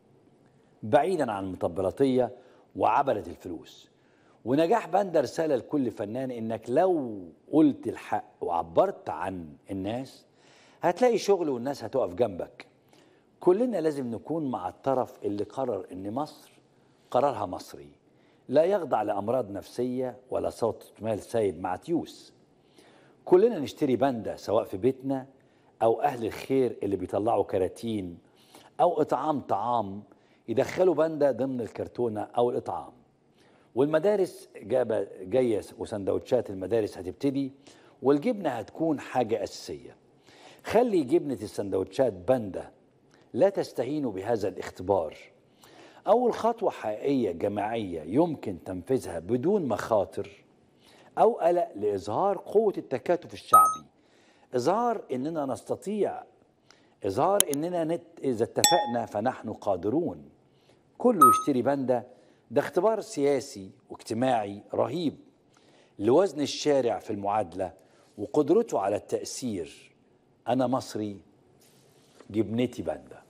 بعيدا عن المطبلاتية وعبلة الفلوس ونجاح باندا رسالة لكل فنان إنك لو قلت الحق وعبرت عن الناس هتلاقي شغل والناس هتقف جنبك كلنا لازم نكون مع الطرف اللي قرر إن مصر قرارها مصري لا يخضع لأمراض نفسية ولا صوت مال سايب مع تيوس كلنا نشتري باندا سواء في بيتنا أو أهل الخير اللي بيطلعوا كراتين أو إطعام طعام يدخلوا باندا ضمن الكرتونة أو الإطعام والمدارس جابة جاية وسندوتشات المدارس هتبتدي والجبنة هتكون حاجة أساسية خلي جبنة السندوتشات باندا لا تستهينوا بهذا الاختبار أول خطوة حقيقية جماعية يمكن تنفيذها بدون مخاطر أو قلق لإظهار قوة التكاتف الشعبي إظهار إننا نستطيع إظهار إننا نت إذا اتفقنا فنحن قادرون كله يشتري باندا ده اختبار سياسي واجتماعي رهيب لوزن الشارع في المعادلة وقدرته على التأثير أنا مصري جبنتي باندا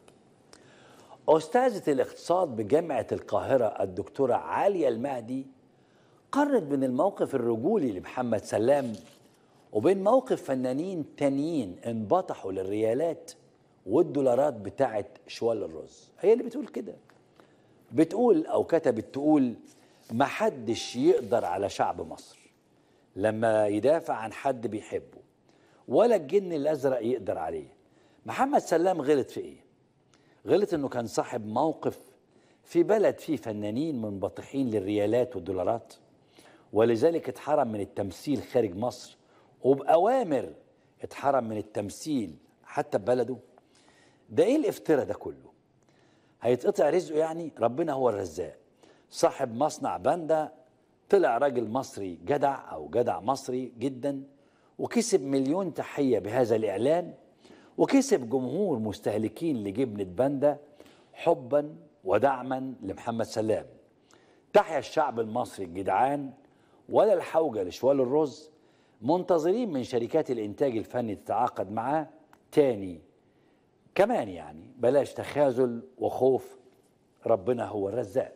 أستاذة الاقتصاد بجامعة القاهرة الدكتورة عالية المهدي قررت بين الموقف الرجولي لمحمد سلام وبين موقف فنانين تانيين انبطحوا للريالات والدولارات بتاعت شوال الرز هي اللي بتقول كده بتقول او كتبت تقول ما حدش يقدر على شعب مصر لما يدافع عن حد بيحبه ولا الجن الازرق يقدر عليه محمد سلام غلط في ايه غلط انه كان صاحب موقف في بلد فيه فنانين منبطحين للريالات والدولارات ولذلك اتحرم من التمثيل خارج مصر وبأوامر اتحرم من التمثيل حتى ببلده ده ايه الافتراء ده كله هيتقطع رزقه يعني ربنا هو الرزاق صاحب مصنع باندا طلع راجل مصري جدع او جدع مصري جدا وكسب مليون تحية بهذا الإعلان وكسب جمهور مستهلكين لجبنة باندا حبا ودعما لمحمد سلام تحيا الشعب المصري الجدعان ولا الحوجة لشوال الرز منتظرين من شركات الإنتاج الفني تتعاقد معاه تاني كمان يعني بلاش تخاذل وخوف ربنا هو الرزاق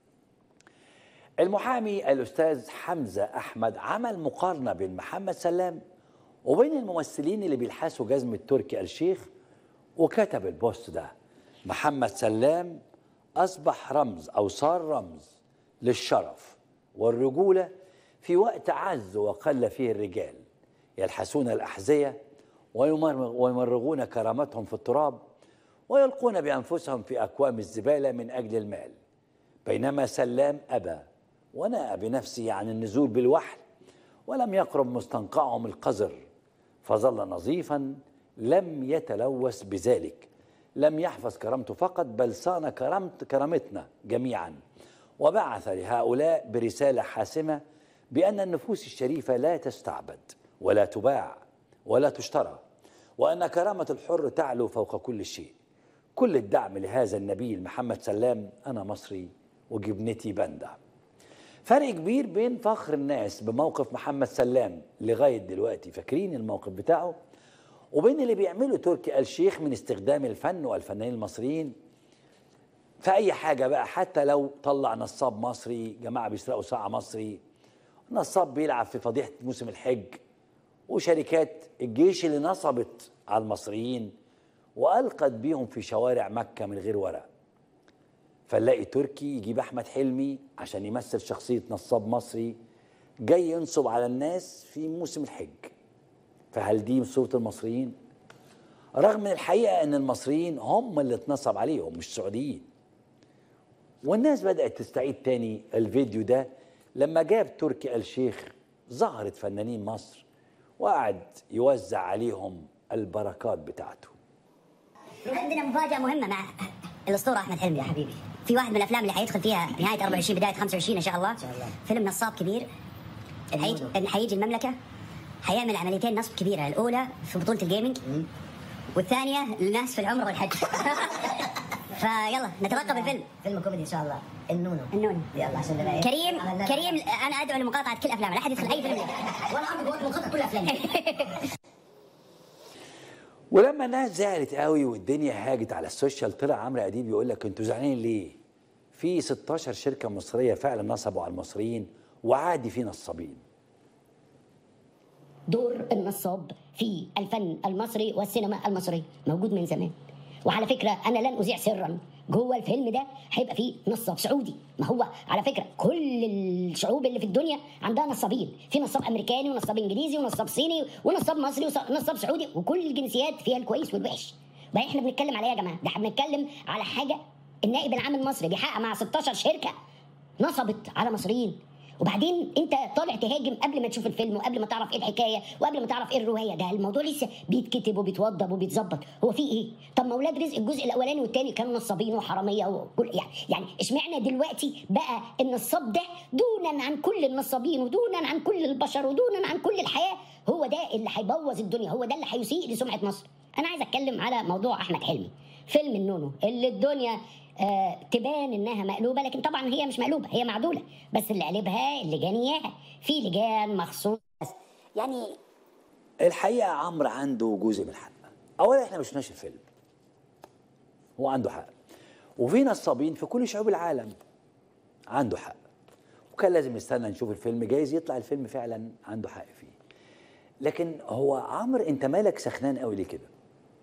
المحامي الأستاذ حمزة أحمد عمل مقارنة بين محمد سلام وبين الممثلين اللي بيلحسوا جزم التركي الشيخ وكتب البوست ده محمد سلام أصبح رمز أو صار رمز للشرف والرجولة في وقت عز وقل فيه الرجال يلحسون الأحذية ويمرغون كرامتهم في التراب ويلقون بأنفسهم في أكوام الزبالة من أجل المال بينما سلام أبى ونأى بنفسه عن النزول بالوحل ولم يقرب مستنقعهم القذر فظل نظيفا لم يتلوث بذلك لم يحفظ كرامته فقط بل صان كرامت كرامتنا جميعا وبعث لهؤلاء برسالة حاسمة بأن النفوس الشريفة لا تستعبد ولا تباع ولا تشترى وأن كرامة الحر تعلو فوق كل شيء كل الدعم لهذا النبيل محمد سلام أنا مصري وجبنتي باندا فرق كبير بين فخر الناس بموقف محمد سلام لغاية دلوقتي فاكرين الموقف بتاعه وبين اللي بيعمله تركي آل شيخ من استخدام الفن والفنانين المصريين في أي حاجة بقى حتى لو طلع نصاب مصري جماعة بيسرقوا ساعة مصري نصاب بيلعب في فضيحة موسم الحج وشركات الجيش اللي نصبت على المصريين وألقت بيهم في شوارع مكة من غير ورق فنلاقي تركي يجيب أحمد حلمي عشان يمثل شخصية نصاب مصري جاي ينصب على الناس في موسم الحج فهل دي صورة المصريين؟ رغم من الحقيقة أن المصريين هم اللي اتنصب عليهم مش سعوديين والناس بدأت تستعيد تاني الفيديو ده لما جاب تركي آل شيخ ظهرت فنانين مصر وقعد يوزع عليهم البركات بتاعته عندنا مفاجأة مهمة مع الأسطورة أحمد حلمي يا حبيبي في واحد من الأفلام اللي حيدخل فيها نهاية 24 بداية 25 إن شاء الله إن شاء الله فيلم نصاب كبير حيجي حيجي المملكة حيعمل عمليتين نصب كبيرة الأولى في بطولة الجيمنج والثانيه للناس في العمره والحج فيلا نترقب الفيلم فيلم كوميدي ان شاء الله النونو النون يلا عشان نبقى إيه؟ كريم عملنا- كريم انا ادعو لمقاطعه كل افلامه لا احد يدخل اي فيلم له. وانا عندي وقت منقطع كل افلامي ولما الناس زعلت قوي والدنيا هاجت على السوشيال طلع عمرو اديب يقول لك انتوا زعلانين ليه؟ في 16 شركه مصريه فعلا نصبوا على المصريين وعادي في نصابين. دور النصاب في الفن المصري والسينما المصرية موجود من زمان وعلى فكرة أنا لن أذيع سرا جوه الفيلم ده هيبقى فيه نصاب سعودي ما هو على فكرة كل الشعوب اللي في الدنيا عندها نصابين في نصاب أمريكاني ونصاب إنجليزي ونصاب صيني ونصاب مصري ونصاب سعودي وكل الجنسيات فيها الكويس والوحش بقى احنا بنتكلم على ايه يا جماعة ده احنا بنتكلم على حاجة النائب العام المصري بيحقق مع 16 شركة نصبت على مصريين وبعدين انت طالع تهاجم قبل ما تشوف الفيلم وقبل ما تعرف ايه الحكايه وقبل ما تعرف ايه الروايه ده الموضوع لسه بيتكتب وبيتوضب وبيتظبط هو في ايه طب ما اولاد رزق الجزء الاولاني والثاني كانوا نصابين وحراميه وكل يعني يعني اشمعنى دلوقتي بقى النصاب ده دونا عن كل النصابين ودونا عن كل البشر ودونا عن كل الحياه هو ده اللي هيبوظ الدنيا هو ده اللي هيسيء لسمعه مصر انا عايز اتكلم على موضوع احمد حلمي فيلم النونو اللي الدنيا آه تبان انها مقلوبه لكن طبعا هي مش مقلوبه هي معدوله بس اللي قلبها اللجان اياها في لجان مخصوص يعني الحقيقه عمرو عنده جزء من الحق. اولا احنا ما شفناش الفيلم. هو عنده حق. وفي نصابين في كل شعوب العالم. عنده حق. وكان لازم نستنى نشوف الفيلم جايز يطلع الفيلم فعلا عنده حق فيه. لكن هو عمرو انت مالك سخنان قوي ليه كده؟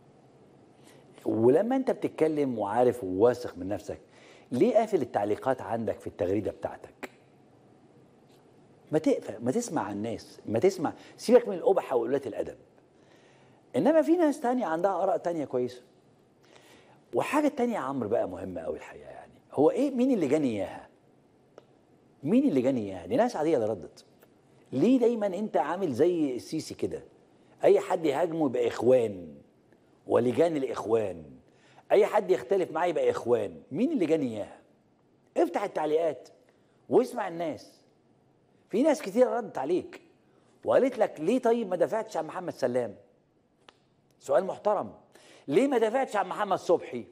ولما انت بتتكلم وعارف وواثق من نفسك ليه قافل التعليقات عندك في التغريده بتاعتك؟ ما تقفل ما تسمع الناس ما تسمع سيبك من الأبحة وقلات الأدب إنما في ناس تانية عندها آراء تانية كويسة وحاجة تانية يا عمرو بقى مهمة أوي الحقيقة يعني هو إيه مين اللي جاني إياها؟ مين اللي جاني إياها؟ دي ناس عادية اللي ردت ليه دايما أنت عامل زي السيسي كده أي حد يهاجمه يبقى إخوان ولجان الإخوان أي حد يختلف معاه يبقى إخوان مين اللي جاني إياها؟ افتح التعليقات واسمع الناس في ناس كتير ردت عليك وقالت لك ليه طيب ما دافعتش عن محمد سلام سؤال محترم ليه ما دافعتش عن محمد صبحي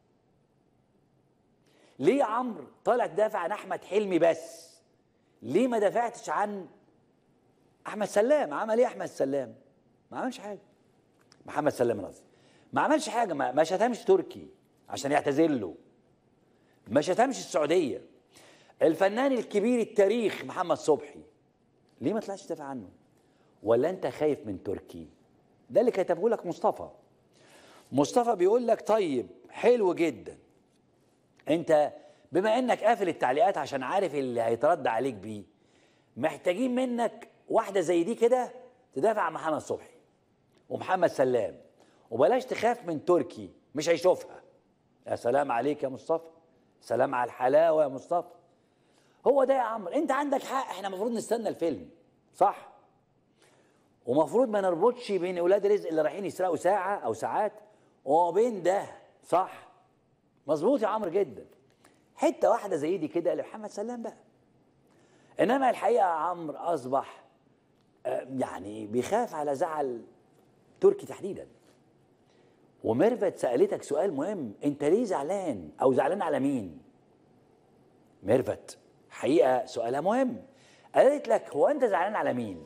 ليه يا عمرو طالع تدافع عن احمد حلمي بس ليه ما دافعتش عن احمد سلام عمل ايه احمد سلام ما عملش حاجه محمد سلام قصدي ما عملش حاجه ما, ما شتمش تركي عشان يعتذر له ما شتمش السعوديه الفنان الكبير التاريخ محمد صبحي ليه ما طلعتش تدافع عنه ولا انت خايف من تركي ده اللي كتبه لك مصطفى مصطفى بيقول لك طيب حلو جدا انت بما انك قافل التعليقات عشان عارف اللي هيترد عليك بيه محتاجين منك واحده زي دي كده تدافع عن محمد صبحي ومحمد سلام وبلاش تخاف من تركي مش هيشوفها يا سلام عليك يا مصطفى سلام على الحلاوه يا مصطفى هو ده يا عمرو انت عندك حق احنا المفروض نستنى الفيلم صح ومفروض ما نربطش بين اولاد رزق اللي رايحين يسرقوا ساعه او ساعات وبين ده صح مظبوط يا عمرو جدا حته واحده زي دي كده لمحمد سلام بقى انما الحقيقه عمرو اصبح آه، يعني بيخاف على زعل تركي تحديدا وميرفت سالتك سؤال مهم انت ليه زعلان او زعلان على مين ميرفت حقيقه سؤالها مهم قالت لك هو انت زعلان على مين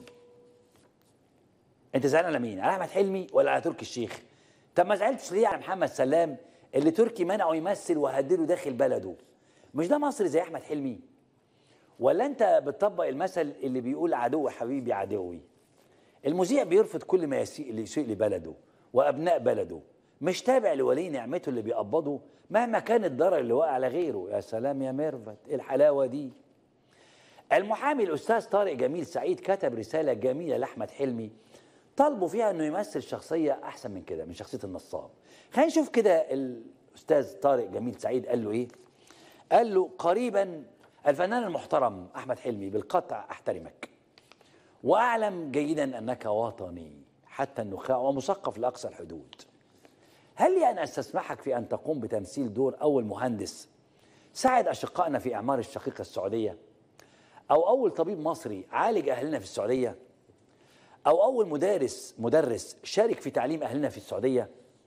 انت زعلان على مين على احمد حلمي ولا على تركي الشيخ طب ما زعلتش ليه على محمد سلام اللي تركي منعه يمثل وهدله داخل بلده مش ده مصري زي احمد حلمي ولا انت بتطبق المثل اللي بيقول عدو حبيبي عدوي المذيع بيرفض كل ما يسيء اللي يسيء لبلده وابناء بلده مش تابع لولي نعمته اللي بيقبضه مهما كان الضرر اللي واقع على غيره يا سلام يا ميرفت ايه الحلاوه دي المحامي الاستاذ طارق جميل سعيد كتب رساله جميله لاحمد حلمي طالبوا فيها انه يمثل شخصيه احسن من كده من شخصيه النصاب خلينا نشوف كده الاستاذ طارق جميل سعيد قال له ايه قال له قريبا الفنان المحترم احمد حلمي بالقطع احترمك واعلم جيدا انك وطني حتى النخاع ومثقف لاقصى الحدود هل لي ان استسمحك في ان تقوم بتمثيل دور اول مهندس ساعد اشقائنا في اعمار الشقيقه السعوديه او اول طبيب مصري عالج اهلنا في السعوديه او اول مدرس مدرس شارك في تعليم اهلنا في السعوديه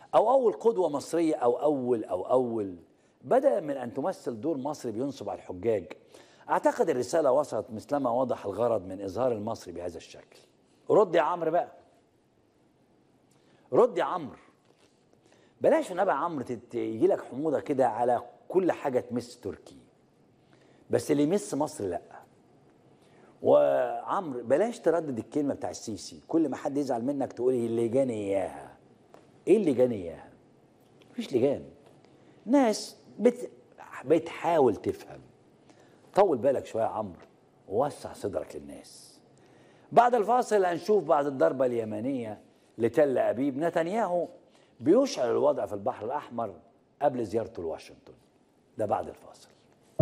أو أول قدوة مصرية أو أول أو أول بدلا من أن تمثل دور مصر بينصب على الحجاج أعتقد الرسالة وصلت مثلما وضح الغرض من إظهار المصري بهذا الشكل رد يا عمرو بقى رد يا عمرو بلاش نبع عمرو يجي لك حموضة كده على كل حاجة تمس تركي بس اللي يمس مصر لأ وعمرو بلاش تردد الكلمة بتاع السيسي كل ما حد يزعل منك تقول اللي جاني إياها إيه اللي جاني إياها مفيش لجان ناس بت... بتحاول تفهم طول بالك شويه يا عمرو ووسع صدرك للناس بعد الفاصل هنشوف بعد الضربه اليمنيه لتل ابيب نتنياهو بيشعل الوضع في البحر الاحمر قبل زيارته لواشنطن ده بعد الفاصل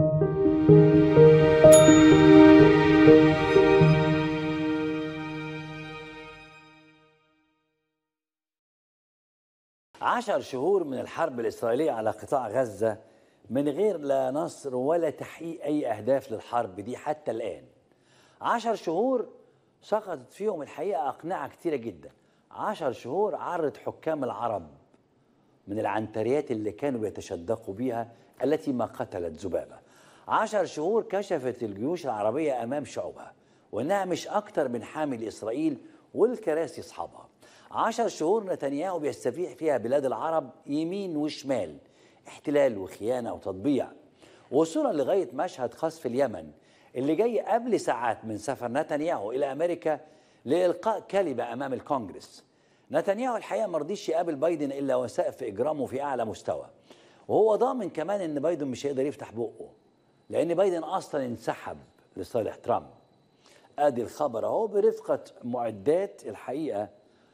عشر شهور من الحرب الإسرائيلية على قطاع غزة من غير لا نصر ولا تحقيق أي أهداف للحرب دي حتى الآن عشر شهور سقطت فيهم الحقيقة أقنعة كتيرة جدا عشر شهور عرت حكام العرب من العنتريات اللي كانوا بيتشدقوا بيها التي ما قتلت ذبابة عشر شهور كشفت الجيوش العربية أمام شعوبها وإنها مش أكتر من حامل إسرائيل والكراسي أصحابها عشر شهور نتنياهو بيستفيح فيها بلاد العرب يمين وشمال احتلال وخيانة وتطبيع وصولا لغاية مشهد قصف اليمن اللي جاي قبل ساعات من سفر نتنياهو إلى أمريكا لإلقاء كلمة أمام الكونجرس نتنياهو الحقيقة مرضيش يقابل بايدن إلا وسائف في إجرامه في أعلى مستوى وهو ضامن كمان إن بايدن مش هيقدر يفتح بقه لأن بايدن أصلا انسحب لصالح ترامب ادي الخبر اهو برفقه معدات الحقيقه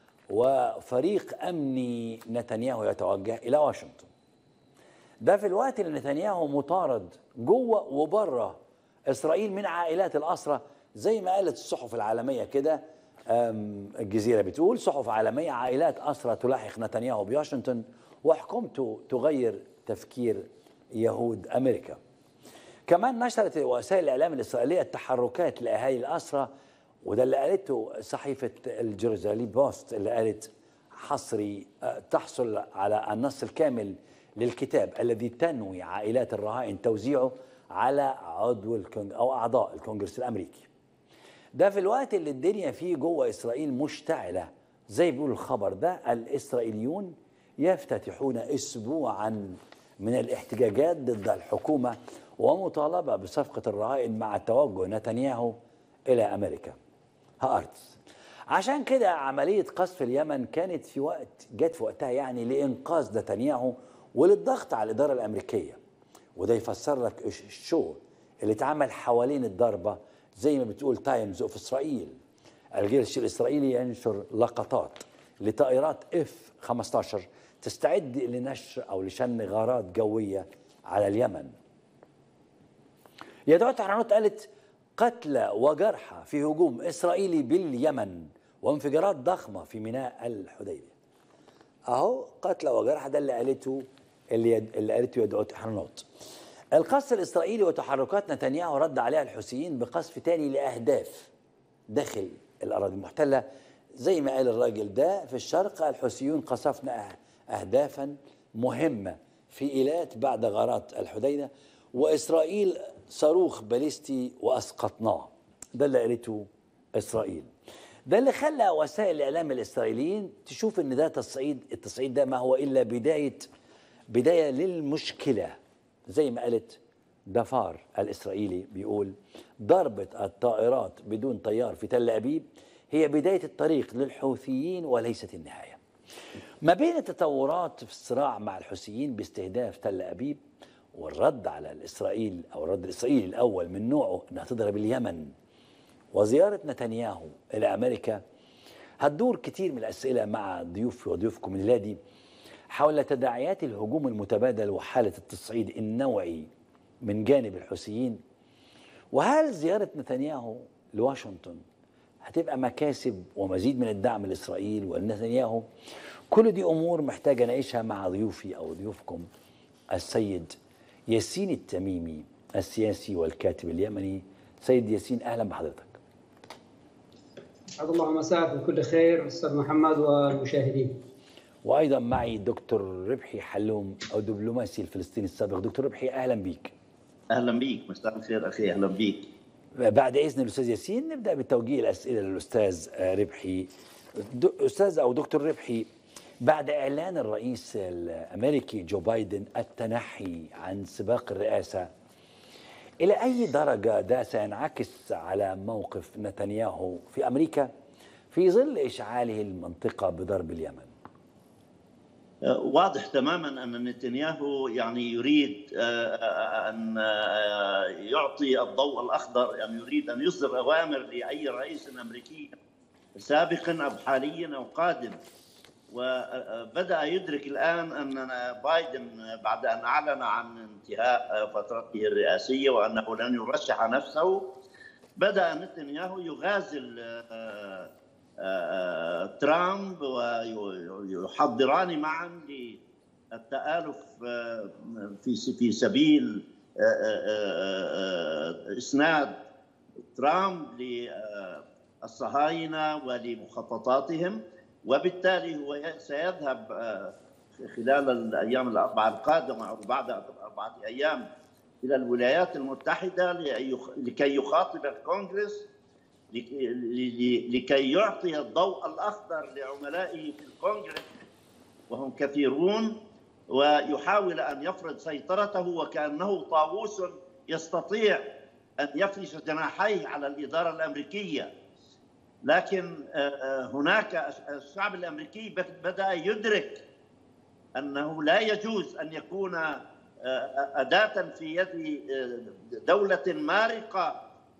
وفريق امني نتنياهو يتوجه الى واشنطن ده في الوقت اللي نتنياهو مطارد جوه وبره اسرائيل من عائلات الاسرى زي ما قالت الصحف العالميه كده أم، الجزيره بتقول صحف عالميه عائلات اسرى تلاحق نتنياهو بواشنطن وحكومته تغير تفكير يهود امريكا كمان نشرت وسائل الاعلام الاسرائيليه التحركات لاهالي الاسرى وده اللي قالته صحيفه الجيروزاليم بوست اللي قالت حصري آه، تحصل على النص الكامل للكتاب الذي تنوي عائلات الرهائن توزيعه على عضو الكونج او اعضاء الكونجرس الامريكي. ده في الوقت اللي الدنيا فيه جوه اسرائيل مشتعله زي بيقول الخبر ده الاسرائيليون يفتتحون اسبوعا من الاحتجاجات ضد الحكومه ومطالبه بصفقه الرهائن مع توجه نتنياهو الى امريكا. هارتس عشان كده عمليه قصف اليمن كانت في وقت جت في وقتها يعني لانقاذ نتنياهو وللضغط على الاداره الامريكيه وده يفسر لك الش- الشو اللي اتعمل حوالين الضربه زي ما بتقول تايمز اوف اسرائيل الجيش الاسرائيلي ينشر لقطات لطائرات اف 15 تستعد لنشر او لشن غارات جويه على اليمن يدعو حرانوت قالت قتلى وجرحى في هجوم اسرائيلي باليمن وانفجارات ضخمه في ميناء الحديبيه اهو قتلى وجرحى ده اللي قالته اللي, يد... اللي قالته يدعو حرانوت القصف الاسرائيلي وتحركات نتنياهو رد عليها الحوثيين بقصف تاني لاهداف داخل الاراضي المحتله زي ما قال الراجل ده في الشرق الحوثيون قصفنا أه- اهدافا مهمه في ايلات بعد غارات الحديده واسرائيل صاروخ باليستي واسقطناه ده اللي قالته اسرائيل ده اللي خلى وسائل الاعلام الاسرائيليين تشوف ان ده تصعيد التصعيد ده ما هو الا بدايه بدايه للمشكله زي ما قالت دفار الاسرائيلي بيقول ضربه الطائرات بدون طيار في تل ابيب هي بدايه الطريق للحوثيين وليست النهايه. ما بين التطورات في الصراع مع الحوثيين باستهداف تل ابيب والرد على الاسرائيل او الرد الاسرائيلي الاول من نوعه انها تضرب اليمن وزياره نتنياهو الى امريكا هتدور كتير من الاسئله مع ضيوفي وضيوفكم الليله دي حول تداعيات الهجوم المتبادل وحاله التصعيد النوعي من جانب الحوثيين وهل زياره نتنياهو لواشنطن هتبقى مكاسب ومزيد من الدعم لاسرائيل ولنتنياهو كل دي امور محتاجه اناقشها مع ضيوفي او ضيوفكم السيد ياسين التميمي السياسي والكاتب اليمني سيد ياسين اهلا بحضرتك أسعد الله مساك بكل خير أستاذ محمد والمشاهدين وايضا معي دكتور ربحي حلوم او دبلوماسي الفلسطيني السابق دكتور ربحي اهلا بيك اهلا بيك مساء الخير اخي اهلا بيك بعد اذن الاستاذ ياسين نبدا بتوجيه الاسئله للاستاذ ربحي د- استاذ او دكتور ربحي بعد اعلان الرئيس الامريكي جو بايدن التنحي عن سباق الرئاسه الى اي درجه ده سينعكس على موقف نتنياهو في امريكا في ظل اشعاله المنطقه بضرب اليمن واضح تماما ان نتنياهو يعني يريد آه، ان آه، يعطي الضوء الاخضر يعني يريد ان يصدر اوامر لاي رئيس امريكي سابق او حالي او قادم وبدا يدرك الان ان بايدن بعد ان اعلن عن انتهاء فترته الرئاسيه وانه لن يرشح نفسه بدا نتنياهو يغازل آه، آه، ترامب ويحضران معا للتآلف آه، في في سبيل آه، آه، آه، اسناد ترامب للصهاينه ولمخططاتهم وبالتالي هو سيذهب آه، خلال الايام الاربعه القادمه او بعد اربعه ايام الى الولايات المتحده ليخ- لكي يخاطب الكونغرس لك- ل- لكي يعطي الضوء الاخضر لعملائه في الكونغرس وهم كثيرون ويحاول ان يفرض سيطرته وكانه طاووس يستطيع ان يفرش جناحيه على الاداره الامريكيه لكن آه، آه، هناك الشعب الامريكي بد- بدا يدرك انه لا يجوز ان يكون آه، اداه في يد آه، دوله مارقه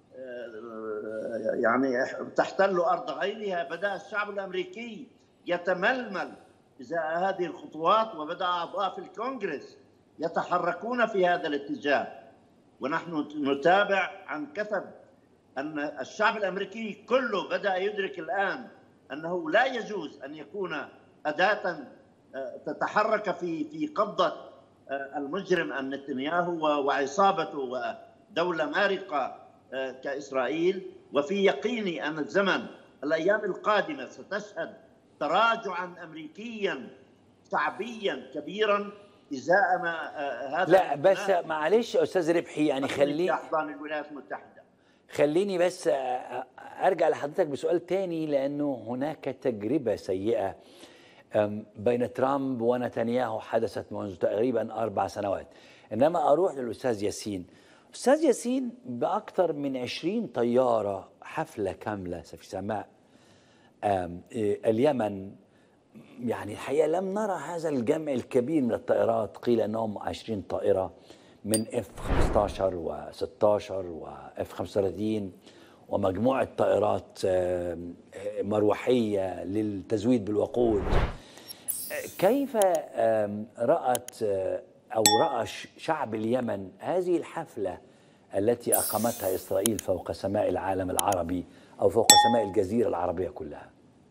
آه، يعني تحتل ارض غيرها بدا الشعب الامريكي يتململ ازاء هذه الخطوات وبدا اعضاء في الكونغرس يتحركون في هذا الاتجاه ونحن نتابع عن كثب ان الشعب الامريكي كله بدا يدرك الان انه لا يجوز ان يكون اداه آه، تتحرك في في قبضه آه، المجرم النتنياهو و- وعصابته ودوله مارقه آه، كاسرائيل وفي يقيني ان الزمن الايام القادمه ستشهد تراجعا امريكيا شعبيا كبيرا ازاء ما آه، هذا لا بس الانقلاب معلش يا استاذ ربحي يعني في خلي احضان الولايات المتحده خليني بس أ- أ- ارجع لحضرتك بسؤال تاني لانه هناك تجربه سيئه أم، بين ترامب ونتنياهو حدثت منذ تقريبا اربع سنوات انما اروح للاستاذ ياسين استاذ ياسين باكثر من 20 طياره حفله كامله في سماء أم، إيه، اليمن يعني الحقيقه لم نرى هذا الجمع الكبير من الطائرات قيل انهم 20 طائره من اف 15 و16 واف 35 ومجموعه طائرات آم، آه، مروحيه للتزويد بالوقود آه، كيف آم، رأت آه، أو رأى ش- شعب اليمن هذه الحفلة التي أقامتها إسرائيل فوق سماء العالم العربي أو فوق سماء الجزيرة العربية كلها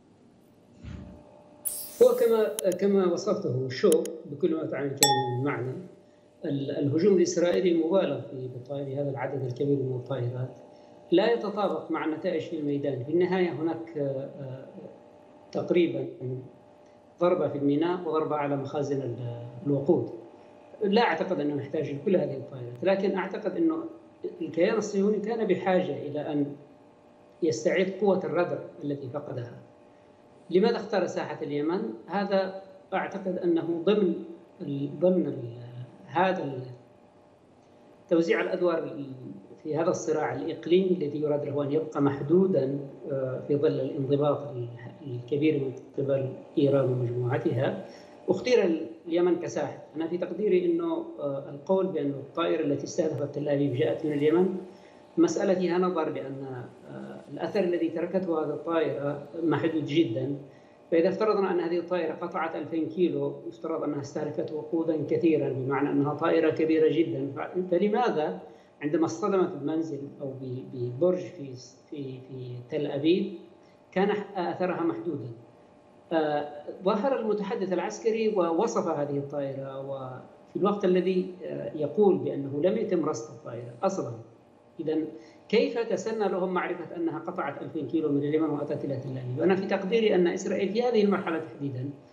هو كما كما وصفته شو بكل ما تعني الكلمه من معنى ال- الهجوم الاسرائيلي مبالغ في بطائر هذا العدد الكبير من الطائرات لا يتطابق مع النتائج في الميدان في النهايه هناك آه، آه، تقريبا ضربه في الميناء وضربه على مخازن ال- الوقود لا اعتقد انه نحتاج لكل هذه الطائرات لكن اعتقد انه الكيان الصهيوني كان بحاجه الى ان يستعيد قوه الردع التي فقدها لماذا اختار ساحة اليمن؟ هذا أعتقد أنه ضمن ال- ضمن ال- هذا ال- توزيع الأدوار ال- في هذا الصراع الإقليمي الذي يراد له أن يبقى محدودا آه، في ظل الانضباط ال- الكبير من قبل إيران ومجموعتها اختير اليمن كساحة أنا في تقديري أنه آه، القول بأن الطائرة التي استهدفت تل أبيب جاءت من اليمن مسألة فيها نظر بأن آه، الأثر الذي تركته هذه الطائرة محدود جدا فإذا افترضنا أن هذه الطائرة قطعت 2000 كيلو يفترض أنها استهلكت وقودا كثيرا بمعنى أنها طائرة كبيرة جدا ف- فلماذا عندما اصطدمت بمنزل أو ب- ببرج في في في تل أبيب كان أثرها محدودا آه، ظهر المتحدث العسكري ووصف هذه الطائرة وفي الوقت الذي آه، يقول بأنه لم يتم رصد الطائرة أصلا إذا كيف تسنى لهم معرفة أنها قطعت 2000 كيلو من اليمن وأتت إلى تل أبيب؟ أنا في تقديري أن إسرائيل في هذه المرحلة تحديدا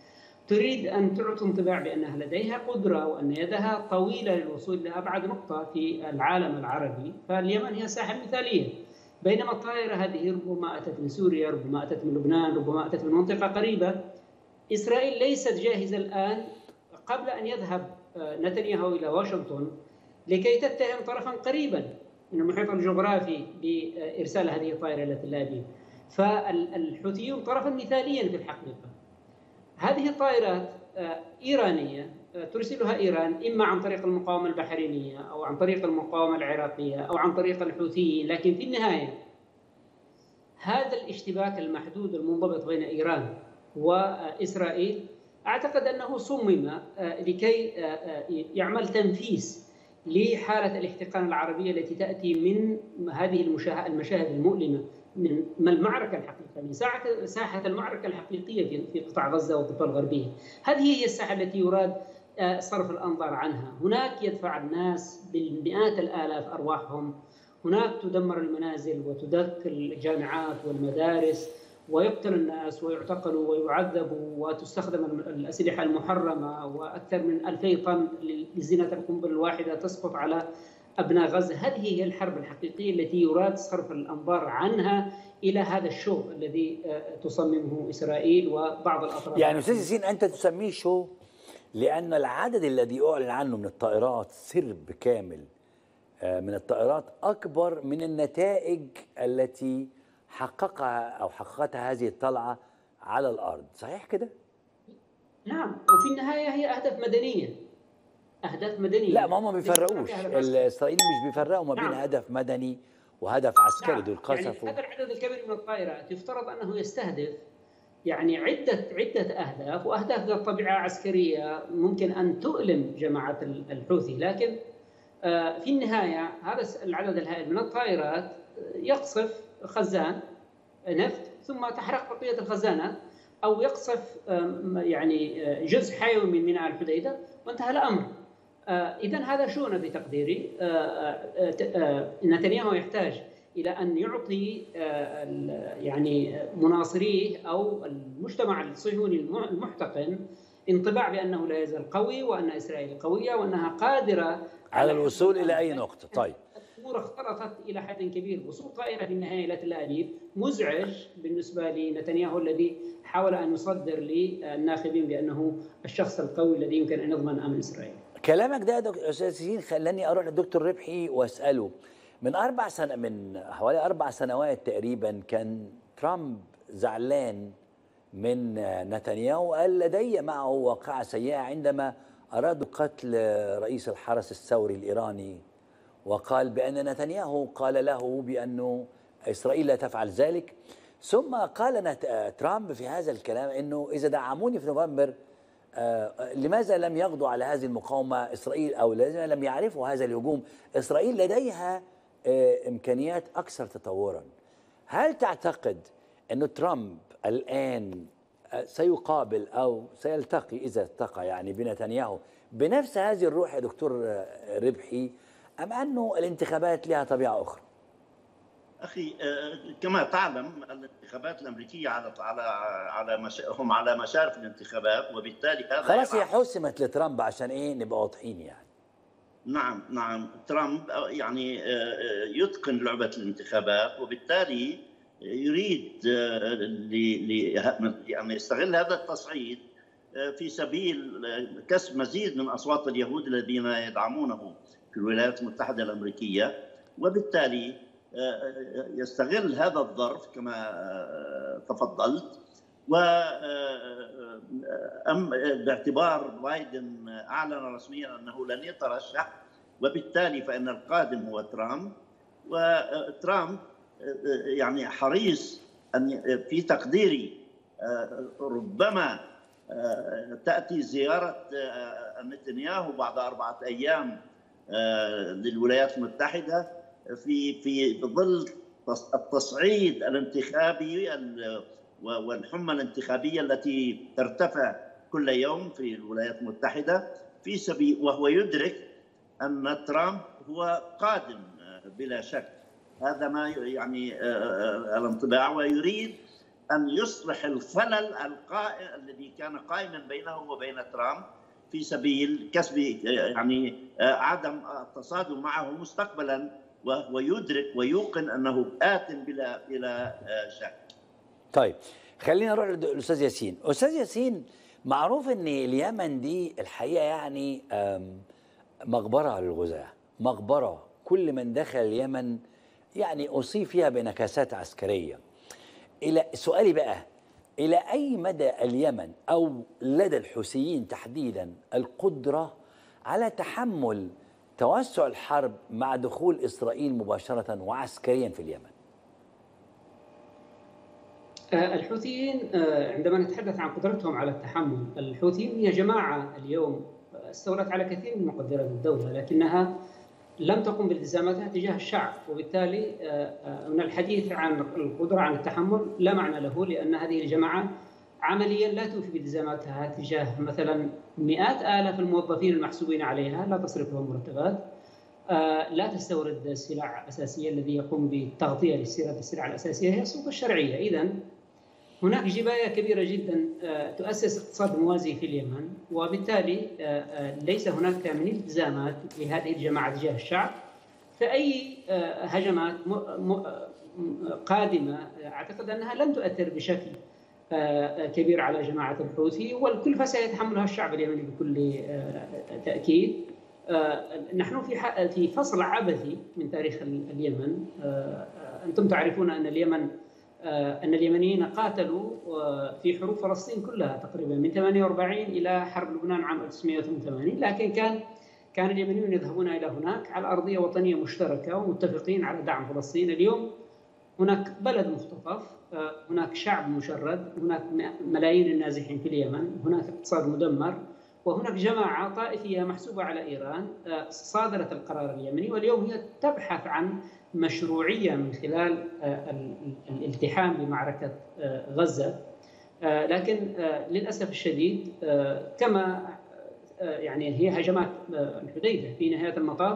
تريد ان تعطي انطباع بانها لديها قدره وان يدها طويله للوصول لابعد نقطه في العالم العربي، فاليمن هي ساحه مثاليه. بينما الطائره هذه ربما اتت من سوريا، ربما اتت من لبنان، ربما اتت من منطقه قريبه. اسرائيل ليست جاهزه الان قبل ان يذهب نتنياهو الى واشنطن لكي تتهم طرفا قريبا من المحيط الجغرافي بارسال هذه الطائره الى تل ابيب. فالحوثيون طرفا مثاليا في الحقيقه. هذه الطائرات ايرانيه ترسلها ايران اما عن طريق المقاومه البحرينيه او عن طريق المقاومه العراقيه او عن طريق الحوثيين، لكن في النهايه هذا الاشتباك المحدود المنضبط بين ايران واسرائيل اعتقد انه صمم لكي يعمل تنفيس لحاله الاحتقان العربيه التي تاتي من هذه المشاهد المؤلمه من المعركه الحقيقيه من ساحه ساحه المعركه الحقيقيه في في قطاع غزه والضفه الغربيه هذه هي الساحه التي يراد صرف الانظار عنها هناك يدفع الناس بالمئات الالاف ارواحهم هناك تدمر المنازل وتدك الجامعات والمدارس ويقتل الناس ويعتقلوا ويعذبوا وتستخدم الأسلحة المحرمة وأكثر من 2000 طن لزينة القنبلة الواحدة تسقط على أبناء غزة هذه هي الحرب الحقيقية التي يراد صرف الأنظار عنها إلى هذا شو الذي تصممه إسرائيل وبعض الأطراف يعني أستاذ ياسين أنت تسميه شو لأن العدد الذي أعلن عنه من الطائرات سرب كامل من الطائرات أكبر من النتائج التي حققها أو حققتها هذه الطلعة على الأرض صحيح كده؟ نعم وفي النهاية هي أهداف مدنية أهداف مدنية لا ما هم ما بيفرقوش الإسرائيليين مش بيفرقوا ما بين نعم. هدف مدني وهدف عسكري نعم. دول قصفوا يعني هذا العدد الكبير من الطائرات يفترض أنه يستهدف يعني عدة عدة أهداف وأهداف ذات طبيعة عسكرية ممكن أن تؤلم جماعة الحوثي لكن في النهاية هذا العدد الهائل من الطائرات يقصف خزان نفط ثم تحرق بقية الخزانات أو يقصف يعني جزء حيوي من ميناء الحديدة وانتهى الأمر إذا هذا شؤون بتقديري نتنياهو يحتاج إلى أن يعطي يعني مناصريه أو المجتمع الصهيوني المحتقن انطباع بأنه لا يزال قوي وأن إسرائيل قوية وأنها قادرة على الوصول إلى أي نقطة طيب الامور اختلطت الى حد كبير وصول طائره في النهايه الى تل ابيب مزعج بالنسبه لنتنياهو الذي حاول ان يصدر للناخبين بانه الشخص القوي الذي يمكن ان يضمن امن اسرائيل. كلامك ده يا استاذ سيسين خلاني اروح للدكتور ربحي واساله من اربع سنة من حوالي اربع سنوات تقريبا كان ترامب زعلان من نتنياهو قال لدي معه واقعه سيئه عندما ارادوا قتل رئيس الحرس الثوري الايراني وقال بأن نتنياهو قال له بأنه إسرائيل لا تفعل ذلك ثم قال ترامب في هذا الكلام أنه إذا دعموني في نوفمبر لماذا لم يغضوا على هذه المقاومة إسرائيل أو لماذا لم يعرفوا هذا الهجوم إسرائيل لديها إمكانيات أكثر تطورا هل تعتقد أن ترامب الآن سيقابل أو سيلتقي إذا التقى يعني بنتنياهو بنفس هذه الروح يا دكتور ربحي أم أنه الانتخابات لها طبيعة أخرى؟ أخي كما تعلم الانتخابات الأمريكية على على على مش... هم على مشارف الانتخابات وبالتالي هذا خلاص هي حسمت لترامب عشان إيه نبقى واضحين يعني نعم نعم ترامب يعني يتقن لعبة الانتخابات وبالتالي يريد لي يعني يستغل هذا التصعيد في سبيل كسب مزيد من أصوات اليهود الذين يدعمونه في الولايات المتحدة الأمريكية وبالتالي يستغل هذا الظرف كما تفضلت و أم باعتبار بايدن أعلن رسميا أنه لن يترشح وبالتالي فإن القادم هو ترامب وترامب يعني حريص أن في تقديري ربما تأتي زيارة نتنياهو بعد أربعة أيام للولايات المتحدة في في ظل التصعيد الانتخابي والحمى الانتخابيه التي ترتفع كل يوم في الولايات المتحده في سبيل وهو يدرك ان ترامب هو قادم بلا شك هذا ما يعني الانطباع ويريد ان يصلح الخلل القائم الذي كان قائما بينه وبين ترامب في سبيل كسب يعني عدم التصادم معه مستقبلا ويدرك ويوقن انه ات بلا بلا شك. طيب خلينا نروح للاستاذ ياسين، استاذ ياسين معروف ان اليمن دي الحقيقه يعني مقبره للغزاه، مقبره كل من دخل اليمن يعني اصيب فيها بنكسات عسكريه. الى سؤالي بقى الى اي مدى اليمن او لدى الحوثيين تحديدا القدره على تحمل توسع الحرب مع دخول اسرائيل مباشره وعسكريا في اليمن؟ الحوثيين عندما نتحدث عن قدرتهم على التحمل، الحوثيين هي جماعه اليوم استولت على كثير من مقدرات الدوله لكنها لم تقم بالتزاماتها تجاه الشعب وبالتالي من الحديث عن القدره على التحمل لا معنى له لان هذه الجماعه عمليا لا توفي بالتزاماتها تجاه مثلا مئات الاف الموظفين المحسوبين عليها لا تصرف لهم مرتبات لا تستورد سلع اساسيه الذي يقوم بالتغطيه لاستيراد السلع الاساسيه هي السلطه الشرعيه اذا هناك جبايه كبيره جدا تؤسس اقتصاد موازي في اليمن وبالتالي ليس هناك من التزامات لهذه الجماعه تجاه الشعب فاي هجمات قادمه اعتقد انها لن تؤثر بشكل كبير على جماعه الحوثي والكلفه سيتحملها الشعب اليمني بكل تاكيد نحن في في فصل عبثي من تاريخ اليمن انتم تعرفون ان اليمن ان اليمنيين قاتلوا في حروب فلسطين كلها تقريبا من 48 الى حرب لبنان عام 1988 لكن كان كان اليمنيون يذهبون الى هناك على ارضيه وطنيه مشتركه ومتفقين على دعم فلسطين اليوم هناك بلد مختطف هناك شعب مشرد هناك ملايين النازحين في اليمن هناك اقتصاد مدمر وهناك جماعة طائفية محسوبة على إيران صادرت القرار اليمني واليوم هي تبحث عن مشروعية من خلال الالتحام بمعركة غزة لكن للأسف الشديد كما يعني هي هجمات الحديدة في نهاية المطاف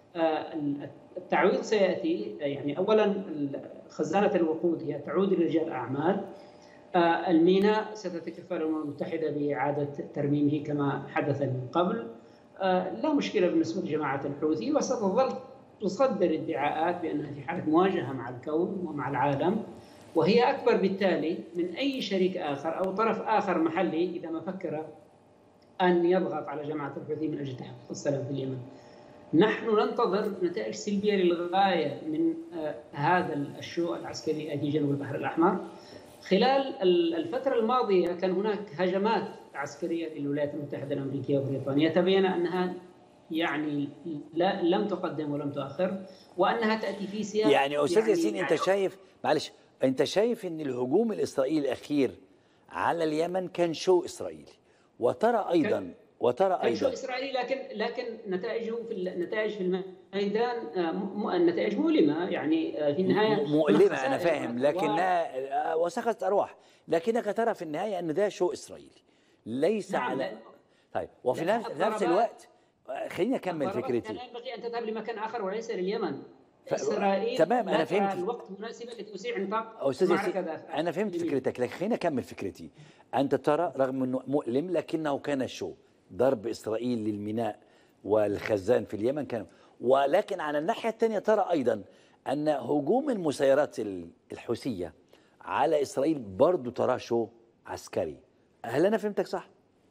التعويض سيأتي يعني أولا خزانة الوقود هي تعود لرجال أعمال الميناء ستتكفل الامم المتحده باعاده ترميمه كما حدث من قبل لا مشكله بالنسبه لجماعه الحوثي وستظل تصدر ادعاءات بانها في حاله مواجهه مع الكون ومع العالم وهي اكبر بالتالي من اي شريك اخر او طرف اخر محلي اذا ما فكر ان يضغط على جماعه الحوثي من اجل تحقيق السلام في اليمن. نحن ننتظر نتائج سلبيه للغايه من هذا الشو العسكري في جنوب البحر الاحمر. خلال الفترة الماضية كان هناك هجمات عسكرية للولايات المتحدة الأمريكية وبريطانيا تبين أنها يعني لا لم تقدم ولم تؤخر وأنها تأتي في سياق يعني أستاذ يعني ياسين أنت شايف معلش أنت شايف أن الهجوم الإسرائيلي الأخير على اليمن كان شو إسرائيلي وترى أيضا وترى ايضا شو اسرائيلي لكن لكن نتائجه في النتائج في الميدان النتائج مؤلمه يعني في النهايه مؤلمه انا فاهم لكنها وسخت ارواح لكنك ترى في النهايه ان ده شو اسرائيلي ليس نعم على طيب وفي نفس الوقت خليني اكمل فكرتي كان ينبغي ان تذهب لمكان اخر وليس لليمن ف... اسرائيل تمام انا فهمت الوقت مناسبه لتوسيع نطاق استاذ انا فهمت فكرتك لكن خليني اكمل فكرتي انت ترى رغم انه مؤلم لكنه كان شو ضرب اسرائيل للميناء والخزان في اليمن كان ولكن على الناحيه الثانيه ترى ايضا ان هجوم المسيرات الحوثيه على اسرائيل برضه تراه شو عسكري هل انا فهمتك صح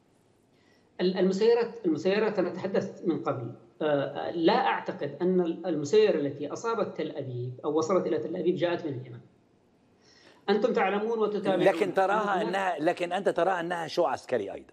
المسيرات المسيرات انا تحدثت من قبل لا اعتقد ان المسيره التي اصابت تل ابيب او وصلت الى تل ابيب جاءت من اليمن انتم تعلمون وتتابعون لكن تراها انها لكن انت تراها انها شو عسكري ايضا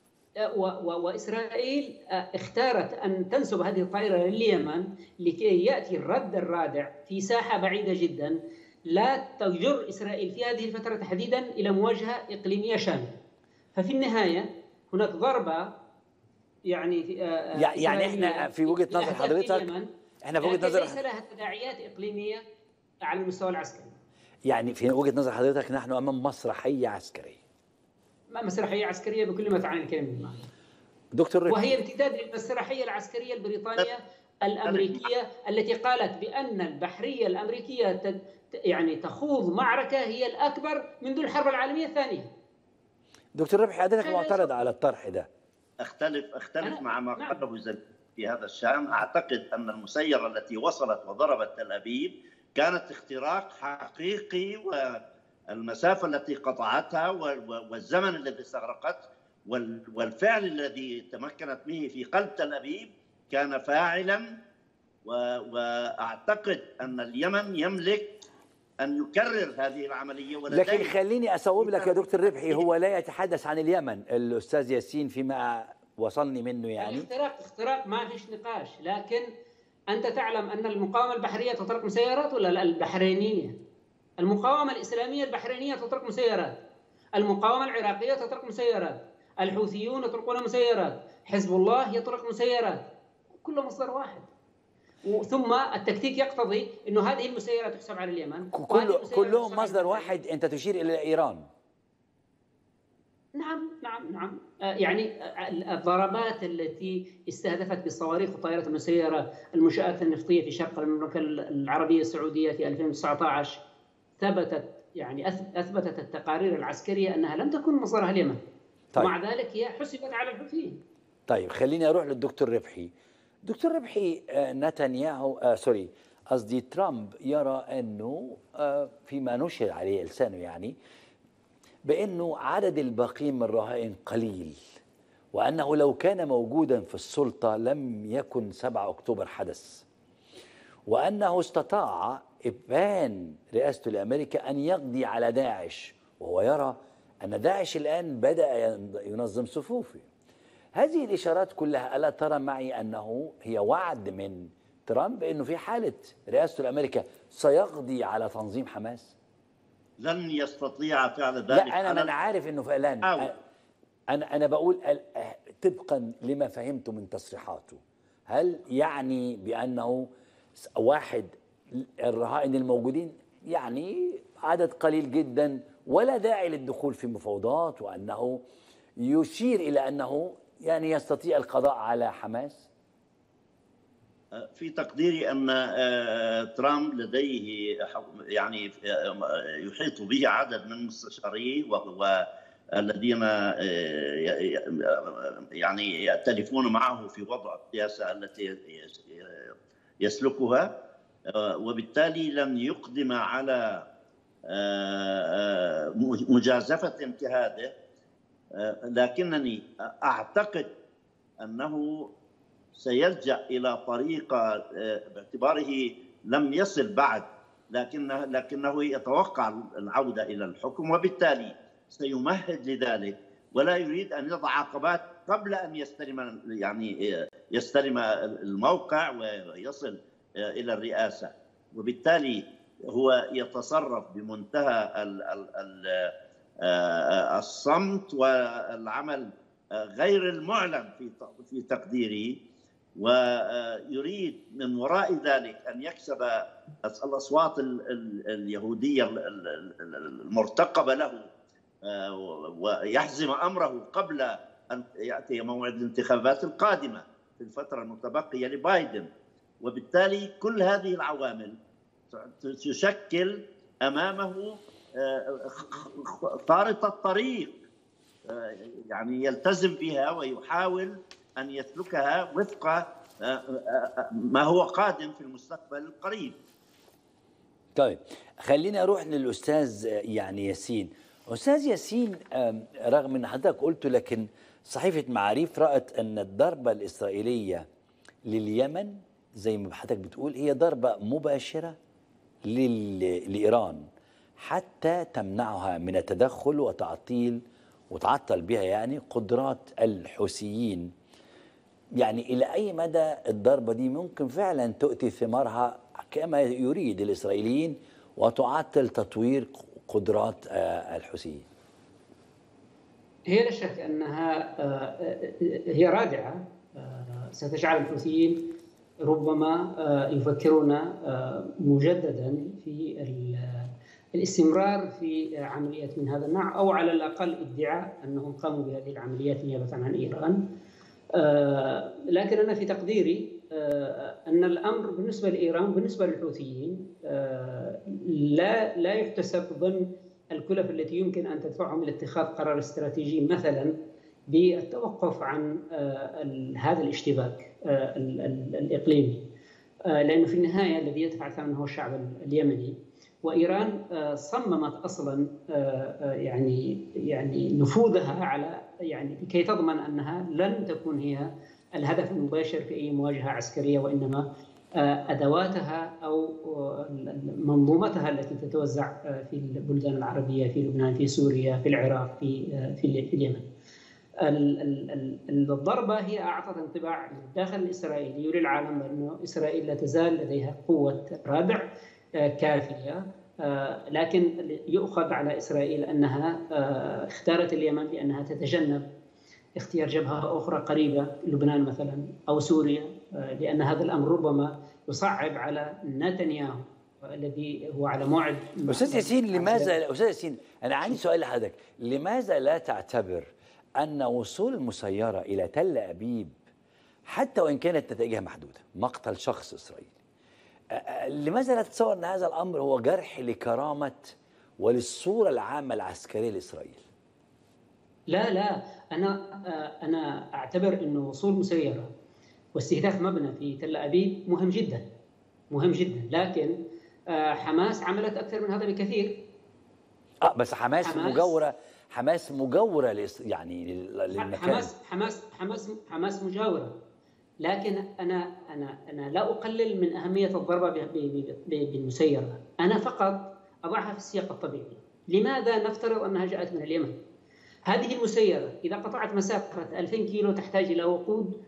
واسرائيل اختارت ان تنسب هذه الطائره لليمن لكي ياتي الرد الرادع في ساحه بعيده جدا لا تجر اسرائيل في هذه الفتره تحديدا الى مواجهه اقليميه شامله. ففي النهايه هناك ضربه يعني في يعني احنا في وجهه نظر حضرتك احنا في وجهه نظر ليس لها تداعيات اقليميه على المستوى العسكري. يعني في وجهه نظر حضرتك نحن امام مسرحيه عسكريه. مسرحيه عسكريه بكل ما تعني الكلمه بالمعنى. دكتور ريك. وهي امتداد للمسرحيه العسكريه البريطانيه الامريكيه التي قالت بان البحريه الامريكيه يعني تخوض معركه هي الاكبر منذ الحرب العالميه الثانيه دكتور ربحي حضرتك معترض على الطرح ده اختلف اختلف أنا- مع ما نعم. قاله زل في هذا الشان اعتقد ان المسيره التي وصلت وضربت تل ابيب كانت اختراق حقيقي والمسافه التي قطعتها وال- و- والزمن الذي استغرقته وال- والفعل الذي تمكنت به في قلب تل ابيب كان فاعلا و- واعتقد ان اليمن يملك ان يكرر هذه العمليه ولديه لكن خليني أصوب لك يا دكتور ربحي هو لا يتحدث عن اليمن الأستاذ ياسين فيما وصلني منه يعني الاختراق اختراق ما فيش نقاش لكن انت تعلم ان المقاومه البحريه تطلق مسيرات ولا لا البحرينيه المقاومه الاسلاميه البحرينيه تطلق مسيرات المقاومه العراقيه تطلق مسيرات الحوثيون يطلقون مسيرات حزب الله يطلق مسيرات كله مصدر واحد ثم التكتيك يقتضي انه هذه المسيرات تحسب على اليمن وهذه كله المسيرات كلهم تحسب على مصدر البحرين. واحد أنت تشير إلى إيران نعم نعم نعم آه، يعني آه، الضربات التي استهدفت بالصواريخ والطائرات المسيرة المنشآت النفطية في شرق المملكة العربية السعودية في 2019 ثبتت يعني أث- أثبتت التقارير العسكرية أنها لم تكن مصدرها اليمن طيب. ومع ذلك هي حسبت على الحوثيين طيب خليني اروح للدكتور ربحي دكتور ربحي آه، نتنياهو آه سوري قصدي ترامب يرى انه آه فيما نشر عليه لسانه يعني بانه عدد الباقين من الرهائن قليل وانه لو كان موجودا في السلطه لم يكن 7 اكتوبر حدث وانه استطاع ابان رئاسته لامريكا ان يقضي على داعش وهو يرى ان داعش الان بدا ينظم صفوفه هذه الاشارات كلها الا ترى معي انه هي وعد من ترامب انه في حاله رئاسته لامريكا سيقضي على تنظيم حماس لن يستطيع فعل ذلك لا انا على ما انا عارف انه فعلان حاول. انا انا بقول ال- طبقا لما فهمته من تصريحاته هل يعني بانه س- واحد الرهائن الموجودين يعني عدد قليل جدا ولا داعي للدخول في مفاوضات وانه يشير الى انه يعني يستطيع القضاء على حماس في تقديري ان آه، ترامب لديه حو- يعني آه، يحيط به عدد من مستشاريه و- والذين آه، ي- ي- يعني يأتلفون معه في وضع السياسه التي يس- يسلكها آه، وبالتالي لن يقدم على آه، آه، مجازفه انتهاده آه، لكنني اعتقد انه سيلجا الى طريقه آه، باعتباره لم يصل بعد لكنه لكنه يتوقع العوده الى الحكم وبالتالي سيمهد لذلك ولا يريد ان يضع عقبات قبل ان يستلم يعني آه، يستلم الموقع ويصل آه، الى الرئاسه وبالتالي هو يتصرف بمنتهى ال- ال- ال- آه، الصمت والعمل آه، غير المعلن في ت- في تقديري ويريد من وراء ذلك ان يكسب الاصوات ال- ال- اليهوديه ال- ال- ال- المرتقبه له آه، ويحزم امره قبل ان ياتي موعد الانتخابات القادمه في الفتره المتبقيه لبايدن وبالتالي كل هذه العوامل تشكل امامه آه، خارطه طريق آه، يعني يلتزم بها ويحاول ان يسلكها وفق آه، آه، ما هو قادم في المستقبل القريب طيب خليني اروح للاستاذ يعني ياسين استاذ ياسين آم، رغم ان حضرتك قلت لكن صحيفه معاريف رات ان الضربه الاسرائيليه لليمن زي ما حضرتك بتقول هي ضربه مباشره لل... لايران حتى تمنعها من التدخل وتعطيل وتعطل بها يعني قدرات الحوثيين يعني الى اي مدى الضربه دي ممكن فعلا تؤتي ثمارها كما يريد الاسرائيليين وتعطل تطوير قدرات آه، الحوثيين هي لا شك انها آه، هي رادعه آه، ستجعل الحوثيين ربما آه، يفكرون آه، مجددا في ال- الاستمرار في عمليات من هذا النوع او على الاقل ادعاء انهم قاموا بهذه العمليات نيابه عن ايران آه، لكن انا في تقديري آه، ان الامر بالنسبه لايران بالنسبه للحوثيين آه، لا لا يحتسب ضمن الكلف التي يمكن ان تدفعهم لاتخاذ قرار استراتيجي مثلا بالتوقف عن آه، ال- هذا الاشتباك آه، ال- ال- الاقليمي آه، لانه في النهايه الذي يدفع الثمن هو الشعب اليمني وايران آه، صممت اصلا آه، آه، يعني يعني نفوذها على يعني لكي تضمن انها لن تكون هي الهدف المباشر في اي مواجهه عسكريه وانما آه، ادواتها او آه، منظومتها التي تتوزع آه، في البلدان العربيه في لبنان في سوريا في العراق في آه، في في اليمن. ال- ال- ال- الضربه هي اعطت انطباع للداخل الاسرائيلي وللعالم بانه اسرائيل لا تزال لديها قوه رادع آه، كافيه آه، لكن يؤخذ على اسرائيل انها آه، اختارت اليمن لانها تتجنب اختيار جبهه اخرى قريبه لبنان مثلا او سوريا آه، لان هذا الامر ربما يصعب على نتنياهو آه، الذي هو على موعد استاذ ياسين لماذا استاذ ياسين انا عندي سؤال لحضرتك لماذا لا تعتبر ان وصول المسيره الى تل ابيب حتى وان كانت نتائجها محدوده مقتل شخص اسرائيلي أ- أ- لماذا لا تتصور ان هذا الامر هو جرح لكرامه وللصوره العامه العسكريه لاسرائيل لا لا انا آه، انا اعتبر انه وصول مسيره واستهداف مبنى في تل ابيب مهم جدا مهم جدا لكن آه، حماس عملت اكثر من هذا بكثير اه بس حماس, حماس- مجاوره حماس مجاوره لإس- يعني لل- للمكان حماس حماس حماس حماس مجاوره لكن انا انا انا لا اقلل من اهميه الضربه ب- ب- ب- بالمسيره انا فقط اضعها في السياق الطبيعي لماذا نفترض انها جاءت من اليمن هذه المسيره اذا قطعت مسافه 2000 كيلو تحتاج الى وقود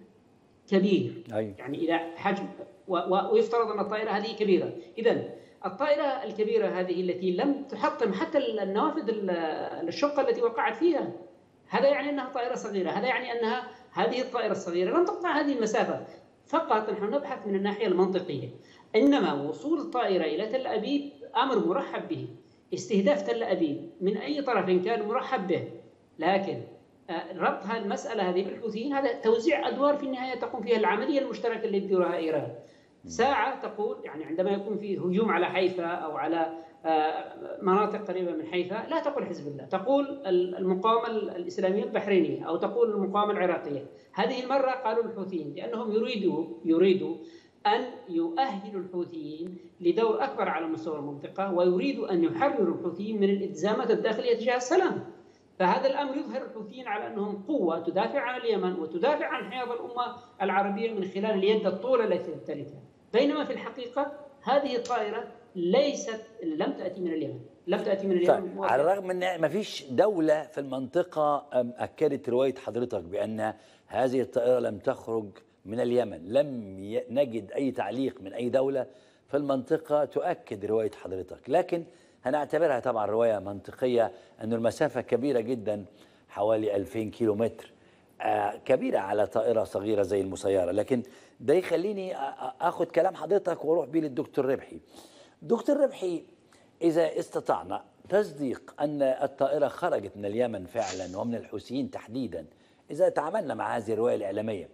كبير أيوة. يعني الى حجم و- و- ويفترض ان الطائره هذه كبيره اذا الطائره الكبيره هذه التي لم تحطم حتى النوافذ ال- الشقه التي وقعت فيها هذا يعني انها طائره صغيره هذا يعني انها هذه الطائره الصغيره لن تقطع هذه المسافه فقط نحن نبحث من الناحيه المنطقيه انما وصول الطائره الى تل ابيب امر مرحب به استهداف تل ابيب من اي طرف كان مرحب به لكن آه، ربط هذه المساله هذه بالحوثيين هذا توزيع ادوار في النهايه تقوم فيها العمليه المشتركه اللي تديرها ايران ساعه تقول يعني عندما يكون في هجوم على حيفا او على آه، مناطق قريبه من حيفا لا تقول حزب الله تقول المقاومه الاسلاميه البحرينيه او تقول المقاومه العراقيه هذه المره قالوا الحوثيين لانهم يريدوا يريدوا ان يؤهلوا الحوثيين لدور اكبر على مستوى المنطقه ويريدوا ان يحرروا الحوثيين من الالتزامات الداخليه تجاه السلام فهذا الامر يظهر الحوثيين على انهم قوه تدافع عن اليمن وتدافع عن حياض الامه العربيه من خلال اليد الطولى التي تمتلكها بينما في الحقيقه هذه الطائره ليست لم تاتي من اليمن لم تاتي من اليمن طيب على الرغم ان ما فيش دوله في المنطقه أم، اكدت روايه حضرتك بان هذه الطائره لم تخرج من اليمن لم ي- نجد اي تعليق من اي دوله في المنطقه تؤكد روايه حضرتك لكن هنعتبرها طبعا روايه منطقيه أن المسافه كبيره جدا حوالي 2000 كيلو متر آه، كبيرة على طائرة صغيرة زي المسيرة لكن ده يخليني أ- أ- أخد كلام حضرتك وأروح بيه للدكتور ربحي دكتور ربحي إذا استطعنا تصديق أن الطائرة خرجت من اليمن فعلا ومن الحوثيين تحديدا إذا تعاملنا مع هذه الرواية الإعلامية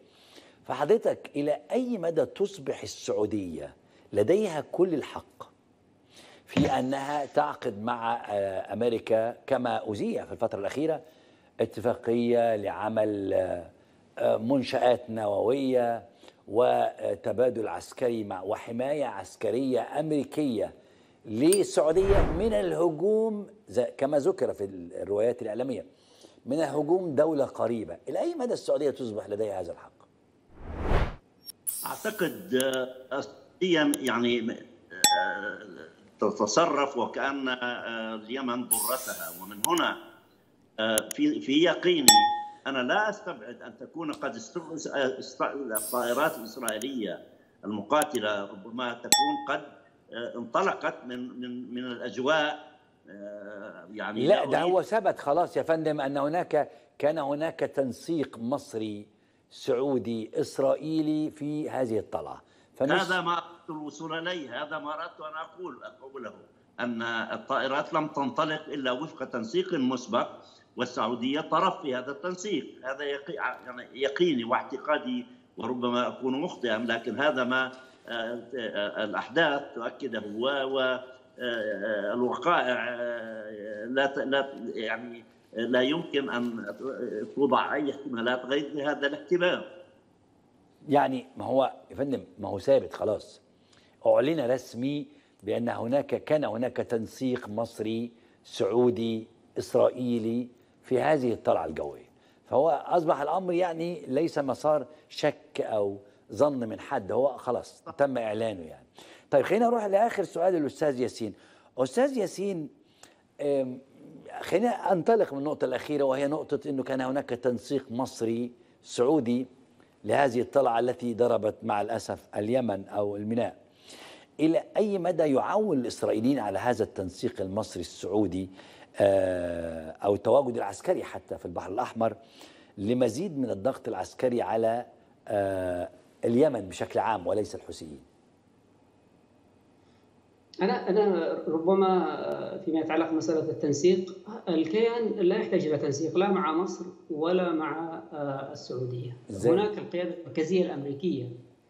فحضرتك إلى أي مدى تصبح السعودية لديها كل الحق في أنها تعقد مع آه، أمريكا كما أذيع في الفترة الأخيرة اتفاقية لعمل آه، آه، منشآت نووية وتبادل عسكري مع وحماية عسكرية أمريكية للسعودية من الهجوم زي- كما ذكر في الروايات الإعلامية من الهجوم دولة قريبة إلى أي مدى السعودية تصبح لديها هذا الحق؟ اعتقد آه، السعوديه يعني آه، تتصرف وكان آه، اليمن ضرتها ومن هنا آه، في في يقيني انا لا استبعد ان تكون قد است- است- الطائرات الاسرائيليه المقاتله ربما تكون قد آه، انطلقت من من من الاجواء آه، يعني لا ده أريد- هو ثبت خلاص يا فندم أن هناك كان هناك تنسيق مصري سعودي إسرائيلي في هذه الطلعة فنس- هذا ما أردت الوصول إليه هذا ما أردت أن أقول أقوله أن الطائرات لم تنطلق إلا وفق تنسيق مسبق والسعودية طرف في هذا التنسيق هذا يقي- يعني يقيني واعتقادي وربما اكون مخطئا لكن هذا ما الاحداث تؤكده والوقائع لا لا يعني لا يمكن ان توضع اي احتمالات غير هذا الاحتمال يعني ما هو يا فندم ما هو ثابت خلاص اعلن رسمي بان هناك كان هناك تنسيق مصري سعودي اسرائيلي في هذه الطلعه الجويه فهو اصبح الامر يعني ليس مسار شك او ظن من حد هو خلاص تم اعلانه يعني طيب خلينا نروح لاخر سؤال الاستاذ ياسين استاذ ياسين خلينا انطلق من النقطه الاخيره وهي نقطه انه كان هناك تنسيق مصري سعودي لهذه الطلعه التي ضربت مع الاسف اليمن او الميناء الى اي مدى يعول الاسرائيليين على هذا التنسيق المصري السعودي او التواجد العسكري حتى في البحر الاحمر لمزيد من الضغط العسكري على اليمن بشكل عام وليس الحوثيين انا انا ربما فيما يتعلق بمساله التنسيق الكيان لا يحتاج الى تنسيق لا مع مصر ولا مع السعوديه زي. هناك القياده المركزيه الامريكيه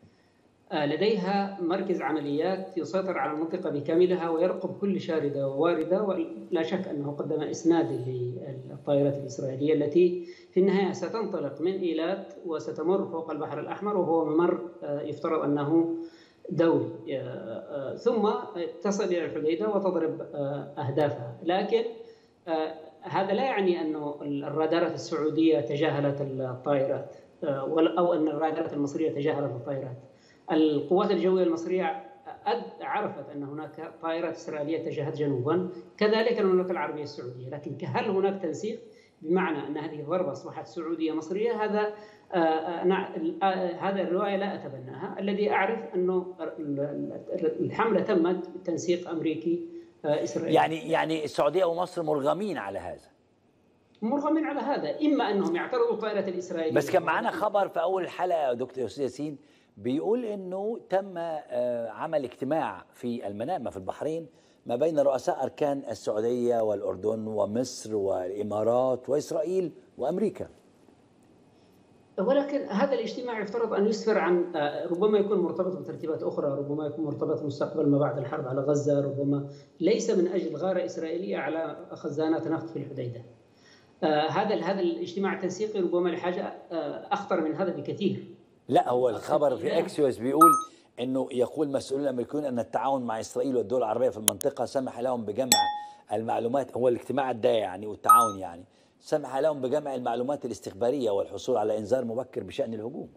لديها مركز عمليات يسيطر على المنطقة بكاملها ويرقب كل شاردة وواردة ولا شك أنه قدم إسناد للطائرات الإسرائيلية التي في النهاية ستنطلق من إيلات وستمر فوق البحر الأحمر وهو ممر يفترض أنه دولي ثم تصل إلى الحديدة وتضرب أهدافها لكن هذا لا يعني أن الرادارات السعودية تجاهلت الطائرات أو أن الرادارات المصرية تجاهلت الطائرات القوات الجوية المصرية عرفت أن هناك طائرات إسرائيلية اتجهت جنوبا كذلك المملكة العربية السعودية لكن هل هناك تنسيق بمعنى أن هذه الضربة أصبحت سعودية مصرية هذا أنا هذا الرواية لا أتبناها الذي أعرف أنه الحملة تمت بتنسيق أمريكي إسرائيلي يعني يعني السعودية ومصر مرغمين على هذا مرغمين على هذا إما أنهم يعترضوا الطائرات الإسرائيلية بس كان معنا خبر في أول الحلقة دكتور ياسين ياسين بيقول انه تم عمل اجتماع في المنامه في البحرين ما بين رؤساء اركان السعوديه والاردن ومصر والامارات واسرائيل وامريكا. ولكن هذا الاجتماع يفترض ان يسفر عن ربما يكون مرتبط بترتيبات اخرى، ربما يكون مرتبط بمستقبل ما بعد الحرب على غزه، ربما ليس من اجل غاره اسرائيليه على خزانات نفط في الحديده. هذا هذا الاجتماع التنسيقي ربما لحاجه اخطر من هذا بكثير. لا هو الخبر في اكسيوس بيقول انه يقول مسؤولون الامريكيون ان التعاون مع اسرائيل والدول العربيه في المنطقه سمح لهم بجمع المعلومات هو الاجتماع ده يعني والتعاون يعني سمح لهم بجمع المعلومات الاستخباريه والحصول على انذار مبكر بشان الهجوم.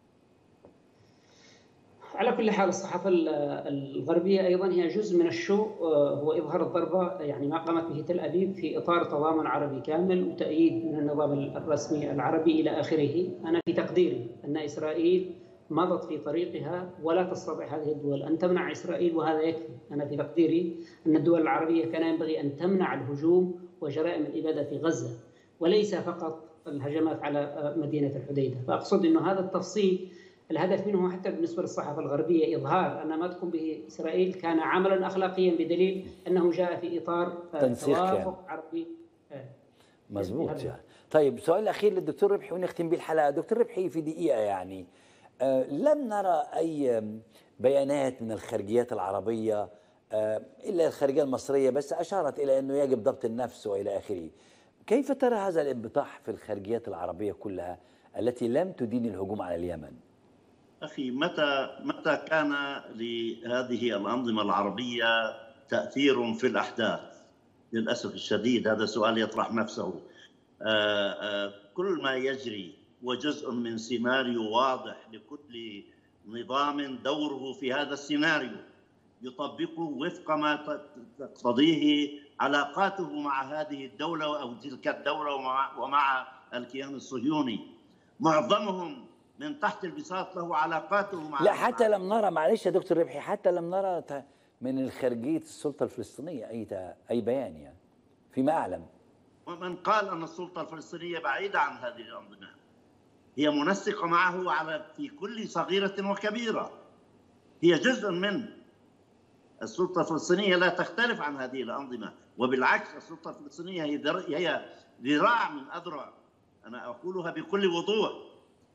على كل حال الصحافه الغربيه ايضا هي جزء من الشو هو اظهار الضربه يعني ما قامت به تل ابيب في اطار تضامن عربي كامل وتأييد من النظام الرسمي العربي الى اخره، انا في تقديري ان اسرائيل مضت في طريقها ولا تستطيع هذه الدول ان تمنع اسرائيل وهذا يكفي، انا في تقديري ان الدول العربيه كان ينبغي ان تمنع الهجوم وجرائم الاباده في غزه وليس فقط الهجمات على مدينه الحديده، فاقصد انه هذا التفصيل الهدف منه حتى بالنسبه للصحافه الغربيه اظهار ان ما تقوم به اسرائيل كان عملا اخلاقيا بدليل انه جاء في اطار تنسيق توافق عربي مزبوط يعني طيب سؤال الاخير للدكتور ربحي ونختم به الحلقه دكتور ربحي في دقيقه يعني آه لم نرى اي بيانات من الخارجيات العربيه آه الا الخارجيه المصريه بس اشارت الى انه يجب ضبط النفس والى اخره كيف ترى هذا الانبطاح في الخارجيات العربيه كلها التي لم تدين الهجوم على اليمن اخي متى متى كان لهذه الانظمه العربيه تاثير في الاحداث؟ للاسف الشديد هذا سؤال يطرح نفسه. آآ آآ كل ما يجري وجزء من سيناريو واضح لكل نظام دوره في هذا السيناريو يطبقه وفق ما تقتضيه علاقاته مع هذه الدوله او تلك الدوله ومع, ومع الكيان الصهيوني. معظمهم من تحت البساط له علاقاته مع لا حتى لم نرى معلش يا دكتور ربحي حتى لم نرى من خارجيه السلطه الفلسطينيه اي اي بيان يعني فيما اعلم ومن قال ان السلطه الفلسطينيه بعيده عن هذه الانظمه هي منسقه معه على في كل صغيره وكبيره هي جزء من السلطه الفلسطينيه لا تختلف عن هذه الانظمه وبالعكس السلطه الفلسطينيه هي هي ذراع من اذرع انا اقولها بكل وضوح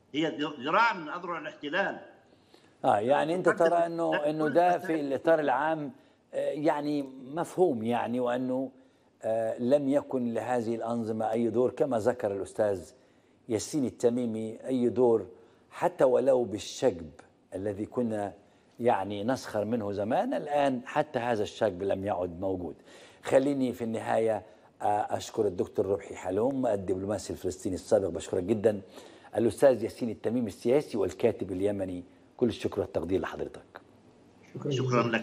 هي ذراع من اذرع الاحتلال اه يعني انت قدم- ترى انه لا، انه كل ده مسائل- في الاطار العام آه، يعني مفهوم يعني وانه آه، لم يكن لهذه الانظمه اي دور كما ذكر الاستاذ ياسين التميمي اي دور حتى ولو بالشجب الذي كنا يعني نسخر منه زمان الان حتى هذا الشجب لم يعد موجود خليني في النهايه آه، اشكر الدكتور ربحي حلوم الدبلوماسي الفلسطيني السابق بشكرك جدا الاستاذ ياسين التميمي السياسي والكاتب اليمني كل الشكر والتقدير لحضرتك شكرا شكرا جزيلا. لك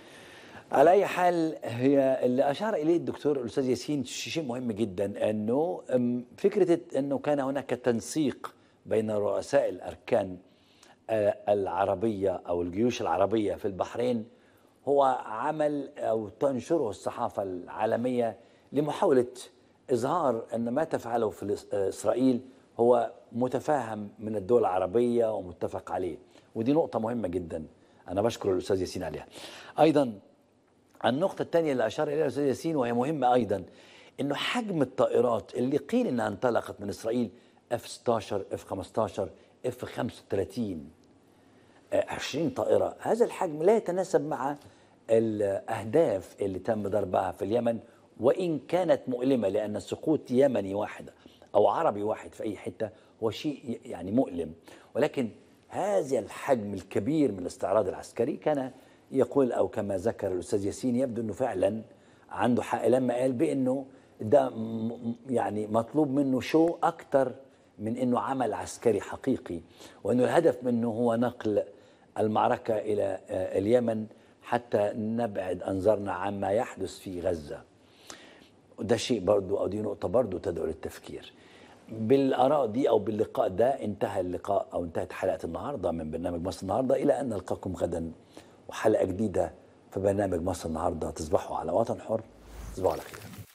على اي حال هي اللي اشار اليه الدكتور الاستاذ ياسين شيء مهم جدا انه أم، فكره انه كان هناك تنسيق بين رؤساء الاركان آه، العربيه او الجيوش العربيه في البحرين هو عمل او تنشره الصحافه العالميه لمحاوله اظهار ان ما تفعله في الإس- آه، اسرائيل هو متفاهم من الدول العربيه ومتفق عليه ودي نقطه مهمه جدا انا بشكر الاستاذ ياسين عليها ايضا النقطة الثانية اللي أشار إليها الأستاذ ياسين وهي مهمة أيضا إنه حجم الطائرات اللي قيل إنها انطلقت من إسرائيل اف 16 اف 15 اف 35 آه، 20 طائرة هذا الحجم لا يتناسب مع الأهداف اللي تم ضربها في اليمن وإن كانت مؤلمة لأن سقوط يمني واحد أو عربي واحد في أي حتة هو شيء يعني مؤلم ولكن هذا الحجم الكبير من الاستعراض العسكري كان يقول أو كما ذكر الأستاذ ياسين يبدو أنه فعلا عنده حق لما قال بأنه ده م- م- يعني مطلوب منه شو أكتر من أنه عمل عسكري حقيقي وأنه الهدف منه هو نقل المعركة إلى آه، اليمن حتى نبعد أنظارنا عما يحدث في غزة وده شيء برضو أو دي نقطة برضو تدعو للتفكير بالآراء دي أو باللقاء ده انتهى اللقاء أو انتهت حلقة النهاردة من برنامج مصر النهاردة إلى أن نلقاكم غدا وحلقة جديدة في برنامج مصر النهاردة تصبحوا على وطن حر تصبحوا على خير